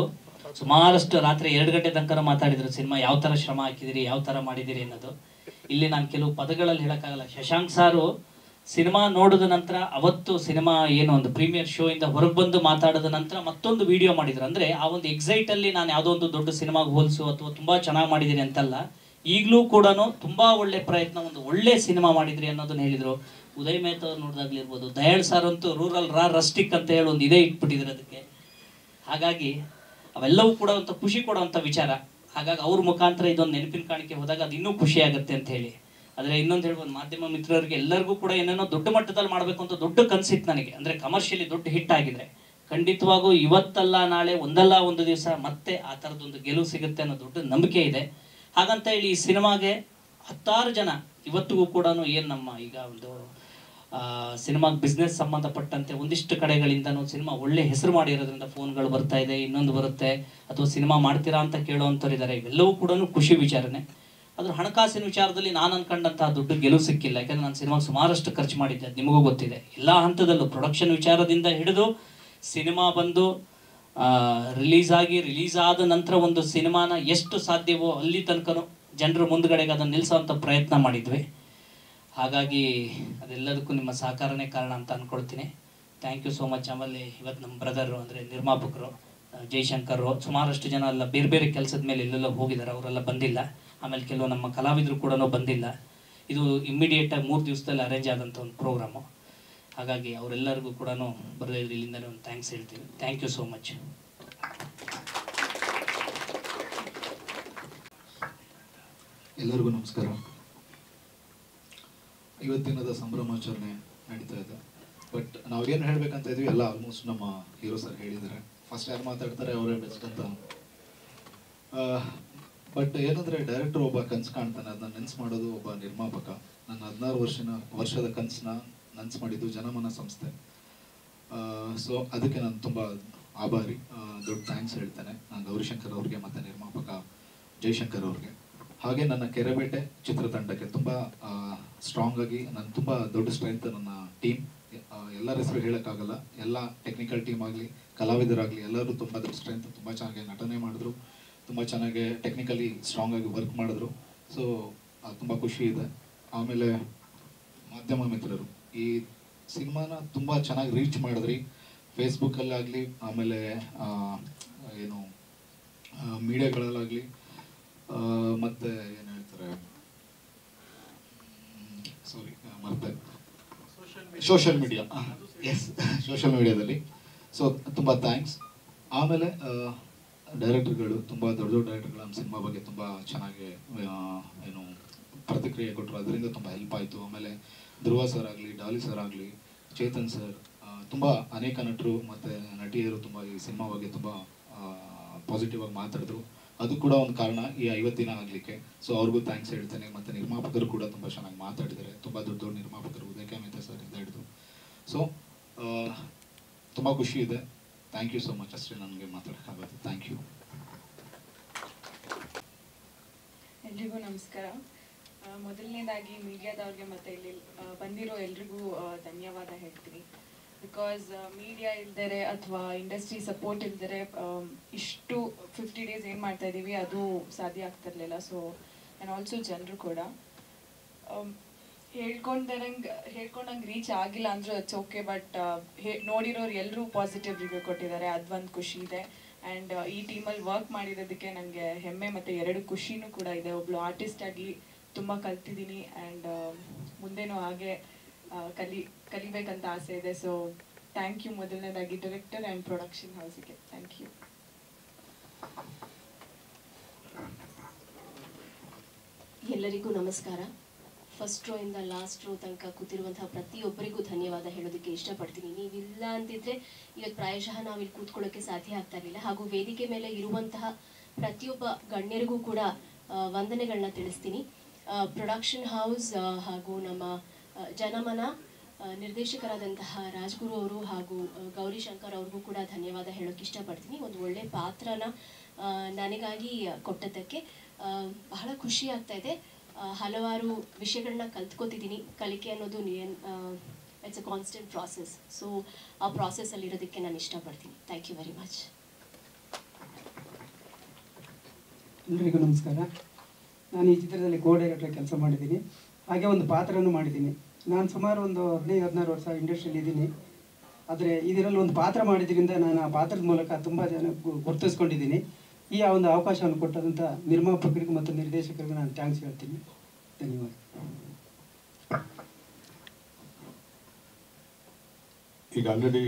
ಸುಮಾರಷ್ಟು ರಾತ್ರಿ ಎರಡು ಗಂಟೆ ತನಕ ಮಾತಾಡಿದ್ರು ಸಿನಿಮಾ ಯಾವ ಥರ ಶ್ರಮ ಹಾಕಿದಿರಿ ಯಾವ ಥರ ಮಾಡಿದಿರಿ ಅನ್ನೋದು ಇಲ್ಲಿ ನಾನು ಕೆಲವು ಪದಗಳಲ್ಲಿ ಹೇಳೋಕ್ಕಾಗಲ್ಲ ಶಶಾಂಕ್ ಸಾರು ಸಿನಿಮಾ ನೋಡಿದ ನಂತರ ಅವತ್ತು ಸಿನಿಮಾ ಏನು ಒಂದು ಪ್ರೀಮಿಯರ್ ಶೋ ಇಂದ ಹೊರಗೆ ಬಂದು ಮಾತಾಡಿದ ನಂತರ ಮತ್ತೊಂದು ವಿಡಿಯೋ ಮಾಡಿದ್ರು ಅಂದ್ರೆ ಆ ಒಂದು ಎಕ್ಸೈಟ್ ಅಲ್ಲಿ ನಾನು ಯಾವುದೋ ಒಂದು ದೊಡ್ಡ ಸಿನಿಮಾಗೆ ಹೋಲಿಸು ಅಥವಾ ತುಂಬಾ ಚೆನ್ನಾಗಿ ಮಾಡಿದ್ದೀನಿ ಅಂತಲ್ಲ ಈಗಲೂ ಕೂಡ ತುಂಬಾ ಒಳ್ಳೆ ಪ್ರಯತ್ನ ಒಂದು ಒಳ್ಳೆ ಸಿನಿಮಾ ಮಾಡಿದ್ರಿ ಅನ್ನೋದನ್ನ ಹೇಳಿದ್ರು ಉದಯ್ ಮೆಹ್ತಾ ಅವ್ರು ನೋಡಿದಾಗ್ಲಿರ್ಬೋದು ದಯಾಳ್ ಸರ್ ಅಂತೂ ರೂರಲ್ ರಾ ರಸ್ಟಿಕ್ ಅಂತ ಹೇಳಿ ಒಂದು ಇದೇ ಇಟ್ಬಿಟ್ಟಿದ್ರು ಅದಕ್ಕೆ ಹಾಗಾಗಿ ಅವೆಲ್ಲವೂ ಕೂಡ ಒಂದು ಖುಷಿ ಕೊಡುವಂಥ ವಿಚಾರ ಹಾಗಾಗಿ ಅವ್ರ ಮುಖಾಂತರ ಇದೊಂದು ನೆನಪಿನ ಕಾಣಿಕೆ ಹೋದಾಗ ಅದು ಇನ್ನೂ ಖುಷಿ ಆಗುತ್ತೆ ಅಂತ ಹೇಳಿ ಆದರೆ ಇನ್ನೊಂದು ಹೇಳ್ಬೋದು ಮಾಧ್ಯಮ ಮಿತ್ರರಿಗೆ ಎಲ್ಲರಿಗೂ ಕೂಡ ಏನೇನೋ ದೊಡ್ಡ ಮಟ್ಟದಲ್ಲಿ ಮಾಡಬೇಕು ಅಂತ ದೊಡ್ಡ ಕನಸಿತ್ತು ನನಗೆ ಅಂದರೆ ಕಮರ್ಷಿಯಲಿ ದೊಡ್ಡ ಹಿಟ್ ಆಗಿದ್ರೆ ಖಂಡಿತವಾಗೂ ಇವತ್ತಲ್ಲ ನಾಳೆ ಒಂದಲ್ಲ ಒಂದು ದಿವಸ ಮತ್ತೆ ಆ ಥರದೊಂದು ಗೆಲುವು ಸಿಗುತ್ತೆ ಅನ್ನೋ ದೊಡ್ಡ ನಂಬಿಕೆ ಇದೆ ಹಾಗಂತ ಹೇಳಿ ಈ ಸಿನಿಮಾಗೆ ಹತ್ತಾರು ಜನ ಇವತ್ತಿಗೂ ಕೂಡ ಏನು ನಮ್ಮ ಈಗ ಒಂದು ಸಿನಿಮಾಗೆ ಬಿಸ್ನೆಸ್ ಸಂಬಂಧಪಟ್ಟಂತೆ ಒಂದಿಷ್ಟು ಕಡೆಗಳಿಂದನೂ ಸಿನಿಮಾ ಒಳ್ಳೆ ಹೆಸರು ಮಾಡಿರೋದ್ರಿಂದ ಫೋನ್ಗಳು ಬರ್ತಾ ಇದೆ ಇನ್ನೊಂದು ಬರುತ್ತೆ ಅಥವಾ ಸಿನಿಮಾ ಮಾಡ್ತೀರಾ ಅಂತ ಕೇಳೋವಂಥವ್ರು ಇದ್ದಾರೆ ಇವೆಲ್ಲವೂ ಕೂಡ ಖುಷಿ ವಿಚಾರನೆ ಅದ್ರ ಹಣಕಾಸಿನ ವಿಚಾರದಲ್ಲಿ ನಾನು ಅನ್ಕೊಂಡಂತಹ ದುಡ್ಡು ಗೆಲುವು ಸಿಕ್ಕಿಲ್ಲ ಯಾಕಂದ್ರೆ ನಾನು ಸಿನಿಮಾಗೆ ಸುಮಾರಷ್ಟು ಖರ್ಚು ಮಾಡಿದ್ದೆ ಅದು ನಿಮಗೂ ಗೊತ್ತಿದೆ ಎಲ್ಲ ಹಂತದಲ್ಲೂ ಪ್ರೊಡಕ್ಷನ್ ವಿಚಾರದಿಂದ ಹಿಡಿದು ಸಿನಿಮಾ ಬಂದು ರಿಲೀಸ್ ಆಗಿ ರಿಲೀಸ್ ಆದ ನಂತರ ಒಂದು ಸಿನಿಮಾನ ಎಷ್ಟು ಸಾಧ್ಯವೋ ಅಲ್ಲಿ ತನಕನೂ ಜನರ ಮುಂದ್ಗಡೆಗೆ ಅದನ್ನು ನಿಲ್ಲಿಸೋವಂಥ ಪ್ರಯತ್ನ ಮಾಡಿದ್ವಿ ಹಾಗಾಗಿ ಅದೆಲ್ಲದಕ್ಕೂ ನಿಮ್ಮ ಸಹಕಾರನೇ ಕಾರಣ ಅಂತ ಅಂದ್ಕೊಳ್ತೀನಿ ಥ್ಯಾಂಕ್ ಯು ಸೋ ಮಚ್ ಆಮೇಲೆ ಇವತ್ತು ನಮ್ಮ ಬ್ರದರು ಅಂದರೆ ನಿರ್ಮಾಪಕರು ಆ, ಜೈಶಂಕರ್ ಸುಮಾರಷ್ಟು ಜನ ಎಲ್ಲ ಬೇರೆ ಬೇರೆ ಕೆಲಸದ ಮೇಲೆ ಎಲ್ಲೆಲ್ಲ ಹೋಗಿದ್ದಾರೆ ಅವರೆಲ್ಲ ಬಂದಿಲ್ಲ ಆಮೇಲೆ ಕೆಲವು ನಮ್ಮ ಕಲಾವಿದರು ಕೂಡ ಬಂದಿಲ್ಲ ಇದು ಇಮ್ಮಿಡಿಯೇಟಾಗಿ ಮೂರು ದಿವಸದಲ್ಲಿ ಅರೇಂಜ್ ಆದಂಥ ಒಂದು ಪ್ರೋಗ್ರಾಮು ಹಾಗಾಗಿ ಅವರೆಲ್ಲರಿಗೂ ಕೂಡ ಬರೋದಿದ್ರೆ ಇಲ್ಲಿಂದಲೇ ಒಂದು ಥ್ಯಾಂಕ್ಸ್ ಹೇಳ್ತೀನಿ ಥ್ಯಾಂಕ್ ಯು ಸೋ ಮಚ್ ಎಲ್ಲರಿಗೂ ನಮಸ್ಕಾರ ಇವತ್ತಿನದ ಸಂಭ್ರಮಾಚರಣೆ ನಡೀತಾ ಇದೆ ಬಟ್ ನಾವೇನು ಹೇಳ್ಬೇಕಂತ ಇದ್ವಿ ಎಲ್ಲ ಆಲ್ಮೋಸ್ಟ್ ನಮ್ಮ ಹೀರೋ ಸರ್ ಹೇಳಿದ್ದಾರೆ ಫಸ್ಟ್ ಯಾರು ಮಾತಾಡ್ತಾರೆ ಅವರೇ ಬೆಸ್ಟ್ ಅಂತ ಬಟ್ ಏನಂದ್ರೆ ಡೈರೆಕ್ಟರ್ ಒಬ್ಬ ಕನ್ಸು ಕಾಣ್ತಾನೆ ಅದನ್ನ ನೆನ್ಸು ಮಾಡೋದು ಒಬ್ಬ ನಿರ್ಮಾಪಕ ನನ್ನ ಹದಿನಾರು ವರ್ಷನ ವರ್ಷದ ಕನಸನ್ನ ನೆನ್ಸು ಮಾಡಿದ್ದು ಜನಮನ ಸಂಸ್ಥೆ ಸೊ ಅದಕ್ಕೆ ನಾನು ತುಂಬ ಆಭಾರಿ ಆ, ದೊಡ್ಡ ಥ್ಯಾಂಕ್ಸ್ ಹೇಳ್ತೇನೆ ನಾನು ಗೌರಿಶಂಕರ್ ಅವ್ರಿಗೆ ಮತ್ತು ನಿರ್ಮಾಪಕ ಜೈಶಂಕರ್ ಅವ್ರಿಗೆ ಹಾಗೆ ನನ್ನ ಕೆರೆಬೇಟೆ ಚಿತ್ರತಂಡಕ್ಕೆ ತುಂಬ ಸ್ಟ್ರಾಂಗ್ ಆಗಿ ನನ್ನ ತುಂಬ ದೊಡ್ಡ ಸ್ಟ್ರೆಂತ್ ನನ್ನ ಟೀಮ್ ಎಲ್ಲರ ಹೆಸರು ಹೇಳೋಕ್ಕಾಗಲ್ಲ ಎಲ್ಲ ಟೆಕ್ನಿಕಲ್ ಟೀಮ್ ಆಗಲಿ ಕಲಾವಿದರಾಗಲಿ ಎಲ್ಲರೂ ತುಂಬ ದೊಡ್ಡ ಸ್ಟ್ರೆಂತ್ ತುಂಬ ಚೆನ್ನಾಗಿ ನಟನೆ ಮಾಡಿದ್ರು ತುಂಬ ಚೆನ್ನಾಗಿ ಟೆಕ್ನಿಕಲಿ ಸ್ಟ್ರಾಂಗ್ ಆಗಿ ವರ್ಕ್ ಮಾಡಿದ್ರು ಸೊ ತುಂಬ ಖುಷಿ ಇದೆ ಆಮೇಲೆ ಮಾಧ್ಯಮ ಮಿತ್ರರು ಈ ಸಿನಿಮಾನ ತುಂಬ ಚೆನ್ನಾಗಿ ರೀಚ್ ಮಾಡಿದ್ರಿ ಫೇಸ್ಬುಕ್ಕಲ್ಲಾಗಲಿ ಆಮೇಲೆ ಆ, ಏನು ಮೀಡಿಯಾಗಳಲ್ಲಾಗಲಿ ಮತ್ತೆ ಏನು ಹೇಳ್ತಾರೆ ಸಾರಿ ಮತ್ತೆ ಸೋಷಿಯಲ್ ಮೀಡಿಯಾ ಎಸ್ ಸೋಷಿಯಲ್ ಮೀಡಿಯಾದಲ್ಲಿ ಸೊ ತುಂಬ ಥ್ಯಾಂಕ್ಸ್ ಆಮೇಲೆ ಡೈರೆಕ್ಟರ್ಗಳು ತುಂಬ ದೊಡ್ಡ ದೊಡ್ಡ ಡೈರೆಕ್ಟರ್ಗಳು ನಮ್ಮ ಸಿನಿಮಾ ಬಗ್ಗೆ ತುಂಬ ಚೆನ್ನಾಗಿ ಆ, ಏನು ಪ್ರತಿಕ್ರಿಯೆ ಕೊಟ್ಟರು ಅದರಿಂದ ತುಂಬ ಹೆಲ್ಪ್ ಆಯಿತು ಆಮೇಲೆ ಧ್ರುವ ಸರ್ ಆಗಲಿ ಡಾಲಿ ಸರ್ ಆಗಲಿ ಚೇತನ್ ಸರ್ ತುಂಬ ಅನೇಕ ನಟರು ಮತ್ತು ನಟಿಯರು ತುಂಬ ಈ ಸಿನಿಮಾ ಬಗ್ಗೆ ತುಂಬ ಪಾಸಿಟಿವ್ ಆಗಿ ಮಾತಾಡಿದ್ರು ಅದು ಕೂಡ ಒಂದು ಕಾರಣ ಈ ಐವತ್ತು ದಿನ ಆಗಲಿಕ್ಕೆ ಸೊ ಅವ್ರಿಗೂ ಥ್ಯಾಂಕ್ಸ್ ಹೇಳ್ತೇನೆ ಮತ್ತು ನಿರ್ಮಾಪಕರು ಕೂಡ ತುಂಬ ಚೆನ್ನಾಗಿ ಮಾತಾಡಿದ್ದಾರೆ ತುಂಬ ದೊಡ್ಡ ದೊಡ್ಡ ನಿರ್ಮಾಪಕರು ಉದಯ ಮೆಹ್ತಾ ಸರ್ ಇಂದ ಹಿಡಿದು ಸೊ ತುಂಬ ಖುಷಿ ಇದೆ ಥ್ಯಾಂಕ್ ಯು ಸೊ ಮಚ್ ಅಷ್ಟೇ ನನಗೆ ಮಾತಾಡೋಕ್ಕಾಗುತ್ತೆ ಥ್ಯಾಂಕ್ ಯು ಎಲ್ರಿಗೂ ನಮಸ್ಕಾರ ಆ, ಮೊದಲನೇದಾಗಿ ಮೀಡಿಯಾದವ್ರಿಗೆ ಮತ್ತೆ ಇಲ್ಲಿ ಆ, ಬಂದಿರೋ ಎಲ್ರಿಗೂ ಆ, ಧನ್ಯವಾದ ಹೇಳ್ತೀನಿ ಬಿಕಾಸ್ ಮೀಡಿಯಾ ಇಲ್ದರೆ ಅಥವಾ ಇಂಡಸ್ಟ್ರಿ ಸಪೋರ್ಟ್ ಇಲ್ದರೆ ಇಷ್ಟು ಫಿಫ್ಟಿ ಡೇಸ್ ಏನು ಮಾಡ್ತಾ ಇದ್ದೀವಿ ಅದು ಸಾಧ್ಯ ಆಗ್ತಿರ್ಲಿಲ್ಲ ಸೊ ಆ್ಯಂಡ್ ಆಲ್ಸೋ ಜನರು ಕೂಡ ಆಮ್, ಹೇಳ್ಕೊಂಡಂಗೆ ಹೇಳ್ಕೊಂಡಂಗೆ ರೀಚ್ ಆಗಿಲ್ಲ ಅಂದ್ರೆ ಇಟ್ಸ್ ಓಕೆ ಬಟ್ ನೋಡಿರೋರು ಎಲ್ಲರೂ ಪಾಸಿಟಿವ್ ರಿವ್ಯೂ ಕೊಟ್ಟಿದ್ದಾರೆ ಅದೊಂದು ಖುಷಿ ಇದೆ ಆ್ಯಂಡ್ ಈ ಟೀಮಲ್ಲಿ ವರ್ಕ್ ಮಾಡಿರೋದಕ್ಕೆ ನನಗೆ ಹೆಮ್ಮೆ ಮತ್ತು ಎರಡು ಖುಷಿನೂ ಕೂಡ ಇದೆ ಒಬ್ಳು ಆರ್ಟಿಸ್ಟ್ ಆಗಿ ತುಂಬ ಕಲ್ತಿದ್ದೀನಿ ಆ್ಯಂಡ್ ಮುಂದೇನೂ ಹಾಗೆ ಆ, ಕಲಿ ಕಲಿಬೇಕಂತ ಆಸೆ ಇದೆ ಸೊ ಥ್ಯಾಂಕ್ ಯು ಮೊದಲನೇದಾಗಿ ಡೈರೆಕ್ಟರ್ ಆ್ಯಂಡ್ ಪ್ರೊಡಕ್ಷನ್ ಹೌಸಿಗೆ ಥ್ಯಾಂಕ್ ಯು ಎಲ್ಲರಿಗೂ ನಮಸ್ಕಾರ ಫಸ್ಟ್ ರೋ ಇಂದ ಲಾಸ್ಟ್ ರೋ ತನಕ ಕೂತಿರುವಂತಹ ಪ್ರತಿಯೊಬ್ಬರಿಗೂ ಧನ್ಯವಾದ ಹೇಳೋದಕ್ಕೆ ಇಷ್ಟಪಡ್ತೀನಿ ನೀವಿಲ್ಲ ಅಂತಿದ್ರೆ ಇವತ್ತು ಪ್ರಾಯಶಃ ನಾವಿಲ್ಲಿ ಕೂತ್ಕೊಳ್ಳೋಕೆ ಸಾಧ್ಯ ಆಗ್ತಾ ಇರಲಿಲ್ಲ ಹಾಗೂ ವೇದಿಕೆ ಮೇಲೆ ಇರುವಂತಹ ಪ್ರತಿಯೊಬ್ಬ ಗಣ್ಯರಿಗೂ ಕೂಡ ಆ, ವಂದನೆಗಳನ್ನ ತಿಳಿಸ್ತೀನಿ ಪ್ರೊಡಕ್ಷನ್ ಹೌಸ್ ಹಾಗೂ ನಮ್ಮ ಆ, ಜನಮನ ಆ, ನಿರ್ದೇಶಕರಾದಂತಹ ರಾಜ್ಗುರು ಅವರು ಹಾಗೂ ಆ, ಗೌರಿ ಶಂಕರ್ ಅವ್ರಿಗೂ ಕೂಡ ಧನ್ಯವಾದ ಹೇಳೋಕೆ ಇಷ್ಟಪಡ್ತೀನಿ ಒಂದು ಒಳ್ಳೆ ಪಾತ್ರನ ಆ, ನನಗಾಗಿ ಕೊಟ್ಟದ್ದಕ್ಕೆ ಆ, ಬಹಳ ಖುಷಿ ಆಗ್ತಾ ಇದೆ ಆ, ಹಲವಾರು ವಿಷಯಗಳನ್ನ ಕಲ್ತ್ಕೋತಿದ್ದೀನಿ ಕಲಿಕೆ ಅನ್ನೋದು it's a constant process so ಆ ಪ್ರಾಸೆಸ್ಸಲ್ಲಿ ಇರೋದಕ್ಕೆ ನಾನು ಇಷ್ಟಪಡ್ತೀನಿ ಥ್ಯಾಂಕ್ ಯು ವೆರಿ ಮಚ್ ಎಲ್ರಿಗೂ ನಮಸ್ಕಾರ ನಾನು ಈ ಚಿತ್ರದಲ್ಲಿ ಕೋ ಡೈರೆಕ್ಟರ್ ಕೆಲಸ ಮಾಡಿದ್ದೀನಿ ಹಾಗೆ ಒಂದು ಪಾತ್ರನೂ ಮಾಡಿದ್ದೀನಿ ನಾನು ಸುಮಾರು ಒಂದು ಹದಿನೈದು ಹದಿನಾರು ವರ್ಷ ಇಂಡಸ್ಟ್ರಿಯಲ್ಲಿ ಇದ್ದೀನಿ ಆದರೆ ಇದರಲ್ಲಿ ಒಂದು ಪಾತ್ರ ಮಾಡಿದ್ರಿಂದ ನಾನು ಆ ಪಾತ್ರದ ಮೂಲಕ ತುಂಬ ಜನ ಗು- ಗುರುತಿಸ್ಕೊಂಡಿದ್ದೀನಿ ಈ ಆ ಒಂದು ಅವಕಾಶವನ್ನು ಕೊಟ್ಟಂಥ ನಿರ್ಮಾಪಕರಿಗೂ ಮತ್ತು ನಿರ್ದೇಶಕರಿಗೂ ನಾನು ಥ್ಯಾಂಕ್ಸ್ ಹೇಳ್ತೀನಿ ಧನ್ಯವಾದ ಈಗ ಆಲ್ರೆಡಿ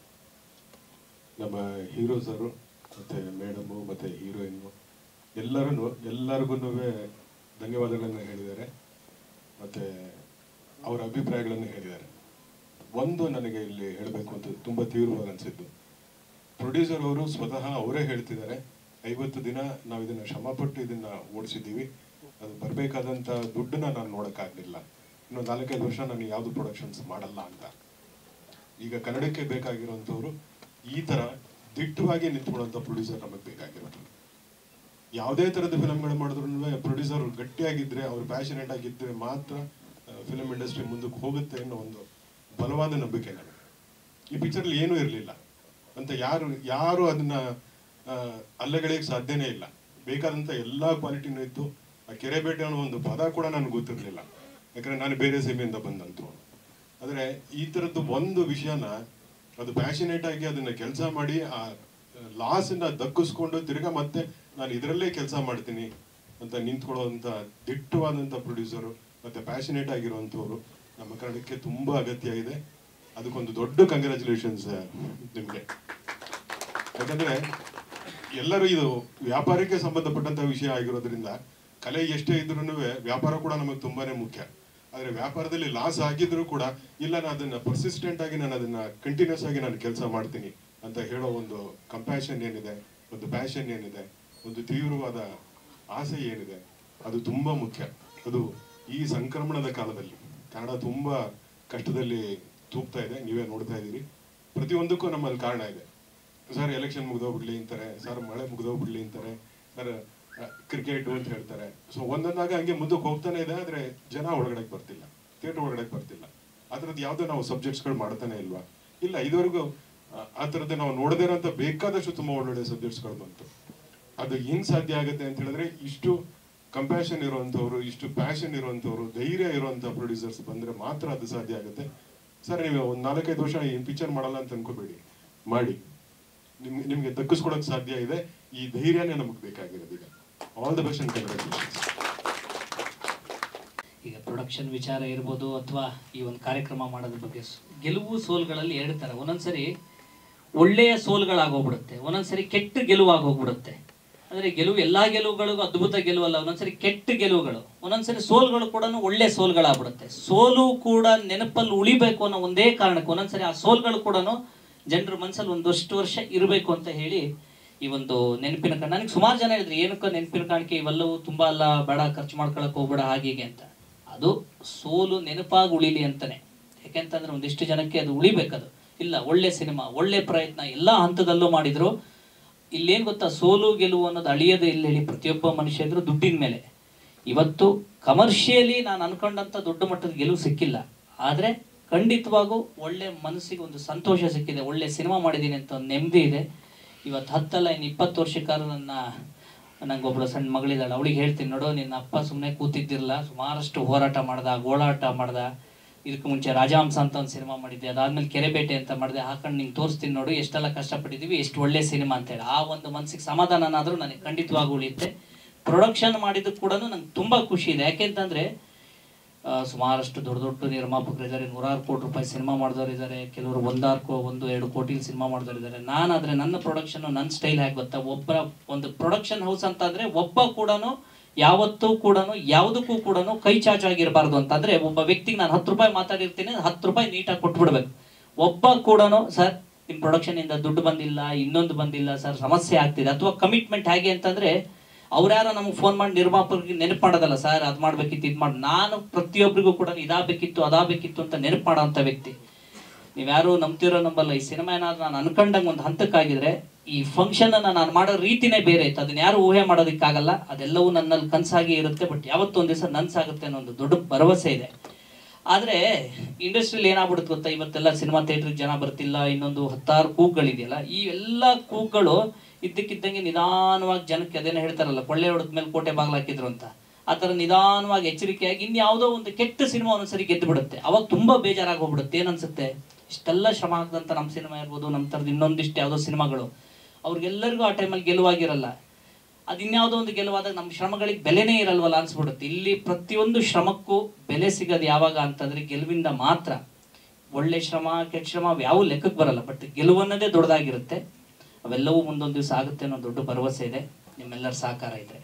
ನಮ್ಮ ಹೀರೋ ಸರು ಮತ್ತು ಮೇಡಮು ಮತ್ತು ಹೀರೋಯಿನ್ನು ಎಲ್ಲರೂ ಎಲ್ಲರಿಗೂ ಧನ್ಯವಾದಗಳನ್ನು ಹೇಳಿದ್ದಾರೆ ಮತ್ತು ಅವರ ಅಭಿಪ್ರಾಯಗಳನ್ನು ಹೇಳಿದ್ದಾರೆ ಒಂದು ನನಗೆ ಇಲ್ಲಿ ಹೇಳಬೇಕು ಅಂತ ತುಂಬ ತೀವ್ರವಾಗಿ ಅನಿಸಿದ್ದು ಪ್ರೊಡ್ಯೂಸರ್ ಅವರು ಸ್ವತಃ ಅವರೇ ಹೇಳ್ತಿದ್ದಾರೆ ಐವತ್ತು ದಿನ ನಾವು ಇದನ್ನು ಶ್ರಮಪಟ್ಟು ಇದನ್ನು ಓಡಿಸಿದ್ದೀವಿ ಅದು ಬರಬೇಕಾದಂಥ ದುಡ್ಡನ್ನ ನಾನು ನೋಡೋಕ್ಕಾಗಲಿಲ್ಲ ಇನ್ನು ನಾಲ್ಕೈದು ವರ್ಷ ನಾನು ಯಾವುದು ಪ್ರೊಡಕ್ಷನ್ಸ್ ಮಾಡಲ್ಲ ಅಂತ ಈಗ ಕನ್ನಡಕ್ಕೆ ಬೇಕಾಗಿರುವಂಥವ್ರು ಈ ತರ ದಿಟ್ಟವಾಗಿ ನಿಂತ್ಕೊಳ್ಳುವಂಥ ಪ್ರೊಡ್ಯೂಸರ್ ನಮಗೆ ಬೇಕಾಗಿರೋದು ಯಾವುದೇ ಥರದ ಫಿಲಮ್ಗಳು ಮಾಡಿದ್ರು ಪ್ರೊಡ್ಯೂಸರ್ ಗಟ್ಟಿಯಾಗಿದ್ರೆ ಅವ್ರು ಪ್ಯಾಷನೇಟ್ ಆಗಿದ್ರೆ ಮಾತ್ರ ಫಿಲಮ್ ಇಂಡಸ್ಟ್ರಿ ಮುಂದಕ್ಕೆ ಹೋಗುತ್ತೆ ಅನ್ನೋ ಒಂದು ಬಲವಾದ ನಂಬಿಕೆ ನನಗೆ ಈ ಪಿಕ್ಚರ್ಲಿ ಏನೂ ಇರಲಿಲ್ಲ ಅಂತ ಯಾರು ಯಾರು ಅದನ್ನ ಆ, ಅಲ್ಲಗೆಳೆಯಕ್ಕೆ ಸಾಧ್ಯನೇ ಇಲ್ಲ ಬೇಕಾದಂಥ ಎಲ್ಲ ಕ್ವಾಲಿಟಿನೂ ಇತ್ತು ಆ ಕೆರೆ ಬೇಟೆ ಅನ್ನೋ ಒಂದು ಪದ ಕೂಡ ನನಗೆ ಗೊತ್ತಿರಲಿಲ್ಲ ಯಾಕಂದ್ರೆ ನಾನು ಬೇರೆ ಸೀಮೆಯಿಂದ ಬಂದಂತು ಆದರೆ ಈ ಥರದ್ದು ಒಂದು ವಿಷಯನ ಅದು ಪ್ಯಾಷನೇಟ್ ಆಗಿ ಅದನ್ನ ಕೆಲಸ ಮಾಡಿ ಆ ಲಾಸನ್ನ ದಕ್ಕಿಸ್ಕೊಂಡು ತಿರ್ಗಾ ಮತ್ತೆ ನಾನು ಇದರಲ್ಲೇ ಕೆಲಸ ಮಾಡ್ತೀನಿ ಅಂತ ನಿಂತ್ಕೊಳ್ಳುವಂಥ ದಿಟ್ಟವಾದಂಥ ಪ್ರೊಡ್ಯೂಸರು ಮತ್ತೆ ಪ್ಯಾಷನೇಟ್ ಆಗಿರುವಂಥವ್ರು ನಮ್ಮ ಕನ್ನಡಕ್ಕೆ ತುಂಬಾ ಅಗತ್ಯ ಇದೆ ಅದಕ್ಕೊಂದು ದೊಡ್ಡ ಕಂಗ್ರ್ಯಾಚುಲೇಷನ್ಸ್ ನಿಮಗೆ ಯಾಕಂದ್ರೆ ಎಲ್ಲರೂ ಇದು ವ್ಯಾಪಾರಕ್ಕೆ ಸಂಬಂಧಪಟ್ಟಂತ ವಿಷಯ ಆಗಿರೋದ್ರಿಂದ ಕಲೆ ಎಷ್ಟೇ ಇದ್ರೂ ವ್ಯಾಪಾರ ಕೂಡ ನಮಗೆ ತುಂಬಾನೇ ಮುಖ್ಯ ಆದ್ರೆ ವ್ಯಾಪಾರದಲ್ಲಿ ಲಾಸ್ ಆಗಿದ್ರು ಕೂಡ ಇಲ್ಲ ನಾನು ಅದನ್ನ ಪರ್ಸಿಸ್ಟೆಂಟ್ ಆಗಿ ನಾನು ಅದನ್ನ ಕಂಟಿನ್ಯೂಸ್ ಆಗಿ ನಾನು ಕೆಲಸ ಮಾಡ್ತೀನಿ ಅಂತ ಹೇಳೋ ಒಂದು ಕಂಪ್ಯಾಷನ್ ಏನಿದೆ ಒಂದು ಪ್ಯಾಷನ್ ಏನಿದೆ ಒಂದು ತೀವ್ರವಾದ ಆಸೆ ಏನಿದೆ ಅದು ತುಂಬಾ ಮುಖ್ಯ ಅದು ಈ ಸಂಕ್ರಮಣದ ಕಾಲದಲ್ಲಿ ಕನ್ನಡ ತುಂಬಾ ಕಷ್ಟದಲ್ಲಿ ತೂಗ್ತಾ ಇದೆ ನೀವೇ ನೋಡ್ತಾ ಇದ್ದೀರಿ ಪ್ರತಿಯೊಂದಕ್ಕೂ ನಮ್ಮಲ್ಲಿ ಕಾರಣ ಇದೆ ಸರ್ ಎಲೆಕ್ಷನ್ ಮುಗ್ದೋಗ್ಬಿಡ್ಲಿ ಅಂತಾರೆ ಸರ್ ಮಳೆ ಮುಗ್ದೋಗ್ಬಿಡ್ಲಿ ಅಂತಾರೆ ಸರ್ ಕ್ರಿಕೆಟ್ ಅಂತ ಹೇಳ್ತಾರೆ ಸೊ ಒಂದೊಂದಾಗ ಹಂಗೆ ಮುಂದಕ್ಕೆ ಹೋಗ್ತಾನೆ ಇದೆ ಆದ್ರೆ ಜನ ಒಳಗಡೆ ಬರ್ತಿಲ್ಲ ಥಿಯೇಟರ್ ಒಳಗಡೆ ಬರ್ತಿಲ್ಲ ಆ ಥರದ್ದು ಯಾವುದೋ ನಾವು ಸಬ್ಜೆಕ್ಟ್ಸ್ಗಳು ಮಾಡ್ತಾನೆ ಇಲ್ವಾ ಇಲ್ಲ ಇದುವರೆಗೂ ಆ- ಆ ಥರದ್ದು ನಾವು ನೋಡದೇ ಇರೋಂಥ ಬೇಕಾದಷ್ಟು ತುಂಬಾ ಒಳ್ಳೊಳ್ಳೆ ಸಬ್ಜೆಕ್ಟ್ಸ್ಗಳು ಬಂತು ಅದು ಹೆಂಗ್ ಸಾಧ್ಯ ಆಗುತ್ತೆ ಅಂತ ಹೇಳಿದ್ರೆ ಇಷ್ಟು ಕಂಪ್ಯಾಷನ್ ಇರುವಂತವ್ರು ಇಷ್ಟು ಪ್ಯಾಷನ್ ಇರುವಂತವ್ರು ಧೈರ್ಯ ಇರುವಂತ ಪ್ರೊಡ್ಯೂಸರ್ಸ್ ಬಂದ್ರೆ ಮಾತ್ರ ಅದು ಸಾಧ್ಯ ಆಗುತ್ತೆ ಸರ್ ನೀವು ಒಂದ್ ನಾಲ್ಕೈದು ವರ್ಷ ಈ ಪಿಕ್ಚರ್ ಮಾಡಲ್ಲ ಅಂತ ಅನ್ಕೋಬೇಡಿ ಮಾಡಿ ನಿಮ್ಗೆ ನಿಮ್ಗೆ ದಕ್ಕಿಸ್ಕೊಳಕ್ ಸಾಧ್ಯ ಇದೆ ಈ ಧೈರ್ಯನೇ ನಮಗೆ ಬೇಕಾಗಿರೋದು ಈಗ all the best and congratulations ಈಗ ಪ್ರೊಡಕ್ಷನ್ ವಿಚಾರ ಇರ್ಬೋದು ಅಥವಾ ಈ ಒಂದು ಕಾರ್ಯಕ್ರಮ ಮಾಡೋದ್ರ ಬಗ್ಗೆ ಸ್- ಗೆಲುವು ಸೋಲ್ಗಳಲ್ಲಿ ಎರಡು ಥರ ಒಂದೊಂದ್ಸರಿ ಒಳ್ಳೆಯ ಸೋಲ್ಗಳಾಗೋಗ್ಬಿಡುತ್ತೆ ಒಂದೊಂದ್ಸರಿ ಕೆಟ್ಟ ಗೆಲುವಾಗೋಗ್ಬಿಡುತ್ತೆ ಅಂದ್ರೆ ಗೆಲುವು ಎಲ್ಲಾ ಗೆಲುವುಗಳಿಗೂ ಅದ್ಭುತ ಗೆಲುವಲ್ಲ ಒಂದೊಂದ್ಸರಿ ಕೆಟ್ಟ ಗೆಲುವುಗಳು ಒಂದೊಂದ್ಸರಿ ಸೋಲ್ಗಳು ಕೂಡ ಒಳ್ಳೆ ಸೋಲ್ಗಳಾಗ್ಬಿಡುತ್ತೆ ಸೋಲು ಕೂಡ ನೆನಪಲ್ಲಿ ಉಳಿಬೇಕು ಅನ್ನೋ ಒಂದೇ ಕಾರಣಕ್ಕೆ ಒಂದೊಂದ್ಸರಿ ಆ ಸೋಲ್ಗಳು ಕೂಡ ಜನರ ಮನಸ್ಸಲ್ಲಿ ಒಂದಷ್ಟು ವರ್ಷ ಇರಬೇಕು ಅಂತ ಹೇಳಿ ಈ ಒಂದು ನೆನಪಿನ ಕಾರಣ ನನಗೆ ಸುಮಾರು ಜನ ಹೇಳಿದ್ರು ಏನಕ್ಕ ನೆನಪಿನ ಕಾಣಿಕೆ ಇವೆಲ್ಲವೂ ತುಂಬಾ ಅಲ್ಲ ಬೇಡ ಖರ್ಚು ಮಾಡ್ಕೊಳಕ್ ಹೋಗ್ಬೇಡ ಹಾಗೆ ಹೀಗೆ ಅಂತ ಅದು ಸೋಲು ನೆನಪಾಗಿ ಉಳಿಲಿ ಅಂತಾನೆ ಯಾಕೆಂತಂದ್ರೆ ಒಂದಿಷ್ಟು ಜನಕ್ಕೆ ಅದು ಉಳಿಬೇಕದು ಇಲ್ಲ ಒಳ್ಳೆ ಸಿನಿಮಾ ಒಳ್ಳೆ ಪ್ರಯತ್ನ ಎಲ್ಲ ಹಂತದಲ್ಲೂ ಮಾಡಿದ್ರು ಇಲ್ಲೇನ್ ಗೊತ್ತಾ ಸೋಲು ಗೆಲುವು ಅನ್ನೋದು ಅಳಿಯದೇ ಇಲ್ಲ ಹೇಳಿ ಪ್ರತಿಯೊಬ್ಬ ಮನುಷ್ಯ ಇದ್ರು ದುಡ್ಡಿನ ಮೇಲೆ ಇವತ್ತು ಕಮರ್ಷಿಯಲಿ ನಾನು ಅನ್ಕೊಂಡಂತ ದೊಡ್ಡ ಮಟ್ಟದ ಗೆಲುವು ಸಿಕ್ಕಿಲ್ಲ ಆದ್ರೆ ಖಂಡಿತವಾಗೂ ಒಳ್ಳೆ ಮನಸ್ಸಿಗೆ ಒಂದು ಸಂತೋಷ ಸಿಕ್ಕಿದೆ ಒಳ್ಳೆ ಸಿನಿಮಾ ಮಾಡಿದ್ದೀನಿ ಅಂತ ಒಂದು ನೆಮ್ಮದಿ ಇದೆ ಇವತ್ತು ಹತ್ತಲ್ಲ ಇನ್ನು ಇಪ್ಪತ್ತು ವರ್ಷಕ್ಕಾರ ನನ್ನ ನಂಗೊಬ್ಳು ಸಣ್ಣ ಮಗಳಿದ್ದಾಳೆ ಅವಳಿಗೆ ಹೇಳ್ತೀನಿ ನೋಡು ನಿನ್ನ ಅಪ್ಪ ಸುಮ್ಮನೆ ಕೂತಿದ್ದಿರಲ್ಲ ಸುಮಾರಷ್ಟು ಹೋರಾಟ ಮಾಡ್ದ ಗೋಳಾಟ ಮಾಡ್ದ ಇದಕ್ಕೆ ಮುಂಚೆ ರಾಜಹಂಸ ಅಂತ ಒಂದು ಸಿನಿಮಾ ಮಾಡಿದ್ದೆ ಅದಾದ್ಮೇಲೆ ಕೆರೆಬೇಟೆ ಅಂತ ಮಾಡಿದೆ ಹಾಕೊಂಡು ನಿಂಗೆ ತೋರಿಸ್ತೀನಿ ನೋಡು ಎಷ್ಟೆಲ್ಲ ಕಷ್ಟಪಟ್ಟಿದ್ದೀವಿ ಎಷ್ಟು ಒಳ್ಳೆ ಸಿನಿಮಾ ಅಂತ ಹೇಳಿ ಆ ಒಂದು ಮನಸ್ಸಿಗೆ ಸಮಾಧಾನನಾದರೂ ನನಗೆ ಖಂಡಿತವಾಗಿ ಉಳಿಯುತ್ತೆ ಪ್ರೊಡಕ್ಷನ್ ಮಾಡಿದ್ದಕ್ಕೆ ಕೂಡ ನಂಗೆ ತುಂಬ ಖುಷಿ ಇದೆ ಯಾಕೆಂತಂದ್ರೆ ಆ, ಸುಮಾರಷ್ಟು ದೊಡ್ಡ ದೊಡ್ಡ ನಿರ್ಮಾಪಕರು ಇದ್ದಾರೆ ನೂರಾರು ಕೋಟಿ ರೂಪಾಯಿ ಸಿನಿಮಾ ಮಾಡಿದವರು ಇದ್ದಾರೆ ಕೆಲವರು ಒಂದಾರು ಕೋ ಒಂದು ಎರಡು ಕೋಟಿ ಸಿನಿಮಾ ಮಾಡಿದವರು ಇದ್ದಾರೆ ನಾನಾದ್ರೆ ನನ್ನ ಪ್ರೊಡಕ್ಷನ್ ನನ್ನ ಸ್ಟೈಲ್ ಹೇಗೆ ಗೊತ್ತಾ ಒಬ್ಬ ಒಂದು ಪ್ರೊಡಕ್ಷನ್ ಹೌಸ್ ಅಂತ ಅಂದ್ರೆ ಒಬ್ಬ ಕೂಡ ಯಾವತ್ತೂ ಕೂಡ ಯಾವುದಕ್ಕೂ ಕೂಡ ಕೈ ಚಾಚಾಗಿರಬಾರ್ದು ಅಂತಂದ್ರೆ ಒಬ್ಬ ವ್ಯಕ್ತಿಗೆ ನಾನು ಹತ್ತು ರೂಪಾಯಿ ಮಾತಾಡಿರ್ತೀನಿ ಹತ್ತು ರೂಪಾಯಿ ನೀಟಾಗಿ ಕೊಟ್ಬಿಡ್ಬೇಕು ಒಬ್ಬ ಕೂಡ ಸರ್ ನಿಮ್ ಪ್ರೊಡಕ್ಷನ್ ಇಂದ ದುಡ್ಡು ಬಂದಿಲ್ಲ ಇನ್ನೊಂದು ಬಂದಿಲ್ಲ ಸರ್ ಸಮಸ್ಯೆ ಆಗ್ತಿದೆ ಅಥವಾ ಕಮಿಟ್ಮೆಂಟ್ ಹೇಗೆ ಅಂತಂದ್ರೆ ಅವ್ರ್ಯಾರೋ ನಮಗೆ ಫೋನ್ ಮಾಡಿ ನಿರ್ಮಾಪಕರಿಗೆ ನೆನಪು ಮಾಡೋದಲ್ಲ ಸರ್ ಅದ್ ಮಾಡ್ಬೇಕಿತ್ತು ಇದ್ ಮಾಡಿ ನಾನು ಪ್ರತಿಯೊಬ್ಬರಿಗೂ ಕೂಡ ಇದಾಗಬೇಕಿತ್ತು ಅದಾಗಬೇಕಿತ್ತು ಅಂತ ನೆನಪು ಮಾಡೋಂಥ ವ್ಯಕ್ತಿ ನೀವ್ಯಾರು ನಂಬ್ತಿರೋ ನಂಬಲ್ಲ ಈ ಸಿನಿಮಾ ಏನಾದ್ರು ನಾನು ಅನ್ಕೊಂಡಂಗೆ ಒಂದು ಹಂತಕ್ಕಾಗಿದ್ರೆ ಈ ಫಂಕ್ಷನ್ ಅನ್ನ ನಾನು ಮಾಡೋ ರೀತಿನೇ ಬೇರೆ ಇತ್ತು ಅದನ್ನ ಯಾರು ಊಹೆ ಮಾಡೋದಕ್ಕಾಗಲ್ಲ ಅದೆಲ್ಲವೂ ನನ್ನಲ್ಲಿ ಕನ್ಸಾಗಿ ಇರುತ್ತೆ ಬಟ್ ಯಾವತ್ತೂ ಒಂದ್ ದಿವಸ ನನ್ಸಾಗುತ್ತೆ ಅನ್ನೋ ಒಂದು ದೊಡ್ಡ ಭರವಸೆ ಇದೆ ಆದ್ರೆ ಇಂಡಸ್ಟ್ರಿಯಲ್ಲಿ ಏನಾಗ್ಬಿಡುತ್ತೆ ಗೊತ್ತಾ ಇವತ್ತೆಲ್ಲ ಸಿನಿಮಾ ಥಿಯೇಟರ್ಗೆ ಜನ ಬರ್ತಿಲ್ಲ ಇನ್ನೊಂದು ಹತ್ತಾರು ಕೂಗ್ಗಳಿದೆಯಲ್ಲ ಈ ಎಲ್ಲ ಕೂಗ್ಗಳು ಇದ್ದಕ್ಕಿದ್ದಂಗೆ ನಿಧಾನವಾಗಿ ಜನಕ್ಕೆ ಅದೇನೋ ಹೇಳ್ತಾರಲ್ಲ ಕೊಳ್ಳೆ ಹೊಡೆದ ಮೇಲೆ ಕೋಟೆ ಬಾಗಿಲು ಹಾಕಿದ್ರು ಅಂತ ಆ ಥರ ನಿಧಾನವಾಗಿ ಎಚ್ಚರಿಕೆಯಾಗಿ ಇನ್ಯಾವುದೋ ಒಂದು ಕೆಟ್ಟ ಸಿನಿಮಾ ಒಂದೊಂದ್ಸರಿ ಗೆದ್ದು ಬಿಡುತ್ತೆ ಅವಾಗ ತುಂಬಾ ಬೇಜಾರಾಗಿ ಹೋಗ್ಬಿಡುತ್ತೆ ಏನನ್ಸುತ್ತೆ ಇಷ್ಟೆಲ್ಲ ಶ್ರಮ ಹಾಕಿದಂಥ ನಮ್ಮ ಸಿನಿಮಾ ಇರ್ಬೋದು ನಮ್ಮ ಥರದ್ದು ಇನ್ನೊಂದಿಷ್ಟು ಯಾವುದೋ ಸಿನಿಮಾಗಳು ಅವ್ರಿಗೆಲ್ಲರಿಗೂ ಆ ಟೈಮಲ್ಲಿ ಗೆಲುವಾಗಿರಲ್ಲ ಅದು ಇನ್ಯಾವುದೋ ಒಂದು ಗೆಲುವಾದಾಗ ನಮ್ಮ ಶ್ರಮಗಳಿಗೆ ಬೆಲೆನೇ ಇರಲ್ವಲ್ಲ ಅನ್ಸ್ಬಿಡುತ್ತೆ ಇಲ್ಲಿ ಪ್ರತಿಯೊಂದು ಶ್ರಮಕ್ಕೂ ಬೆಲೆ ಸಿಗೋದು ಯಾವಾಗ ಅಂತಂದ್ರೆ ಗೆಲುವಿಂದ ಮಾತ್ರ ಒಳ್ಳೆ ಶ್ರಮ ಕೆಟ್ಟ ಶ್ರಮ ಅವು ಯಾವ ಲೆಕ್ಕಕ್ಕೆ ಬರಲ್ಲ ಬಟ್ ಗೆಲುವನ್ನದೇ ದೊಡ್ಡದಾಗಿರುತ್ತೆ ಅವೆಲ್ಲವೂ ಮುಂದೊಂದು ದಿವಸ ಆಗುತ್ತೆ ಅನ್ನೋ ದೊಡ್ಡ ಭರವಸೆ ಇದೆ ನಿಮ್ಮೆಲ್ಲರ ಸಹಕಾರ ಇದೆ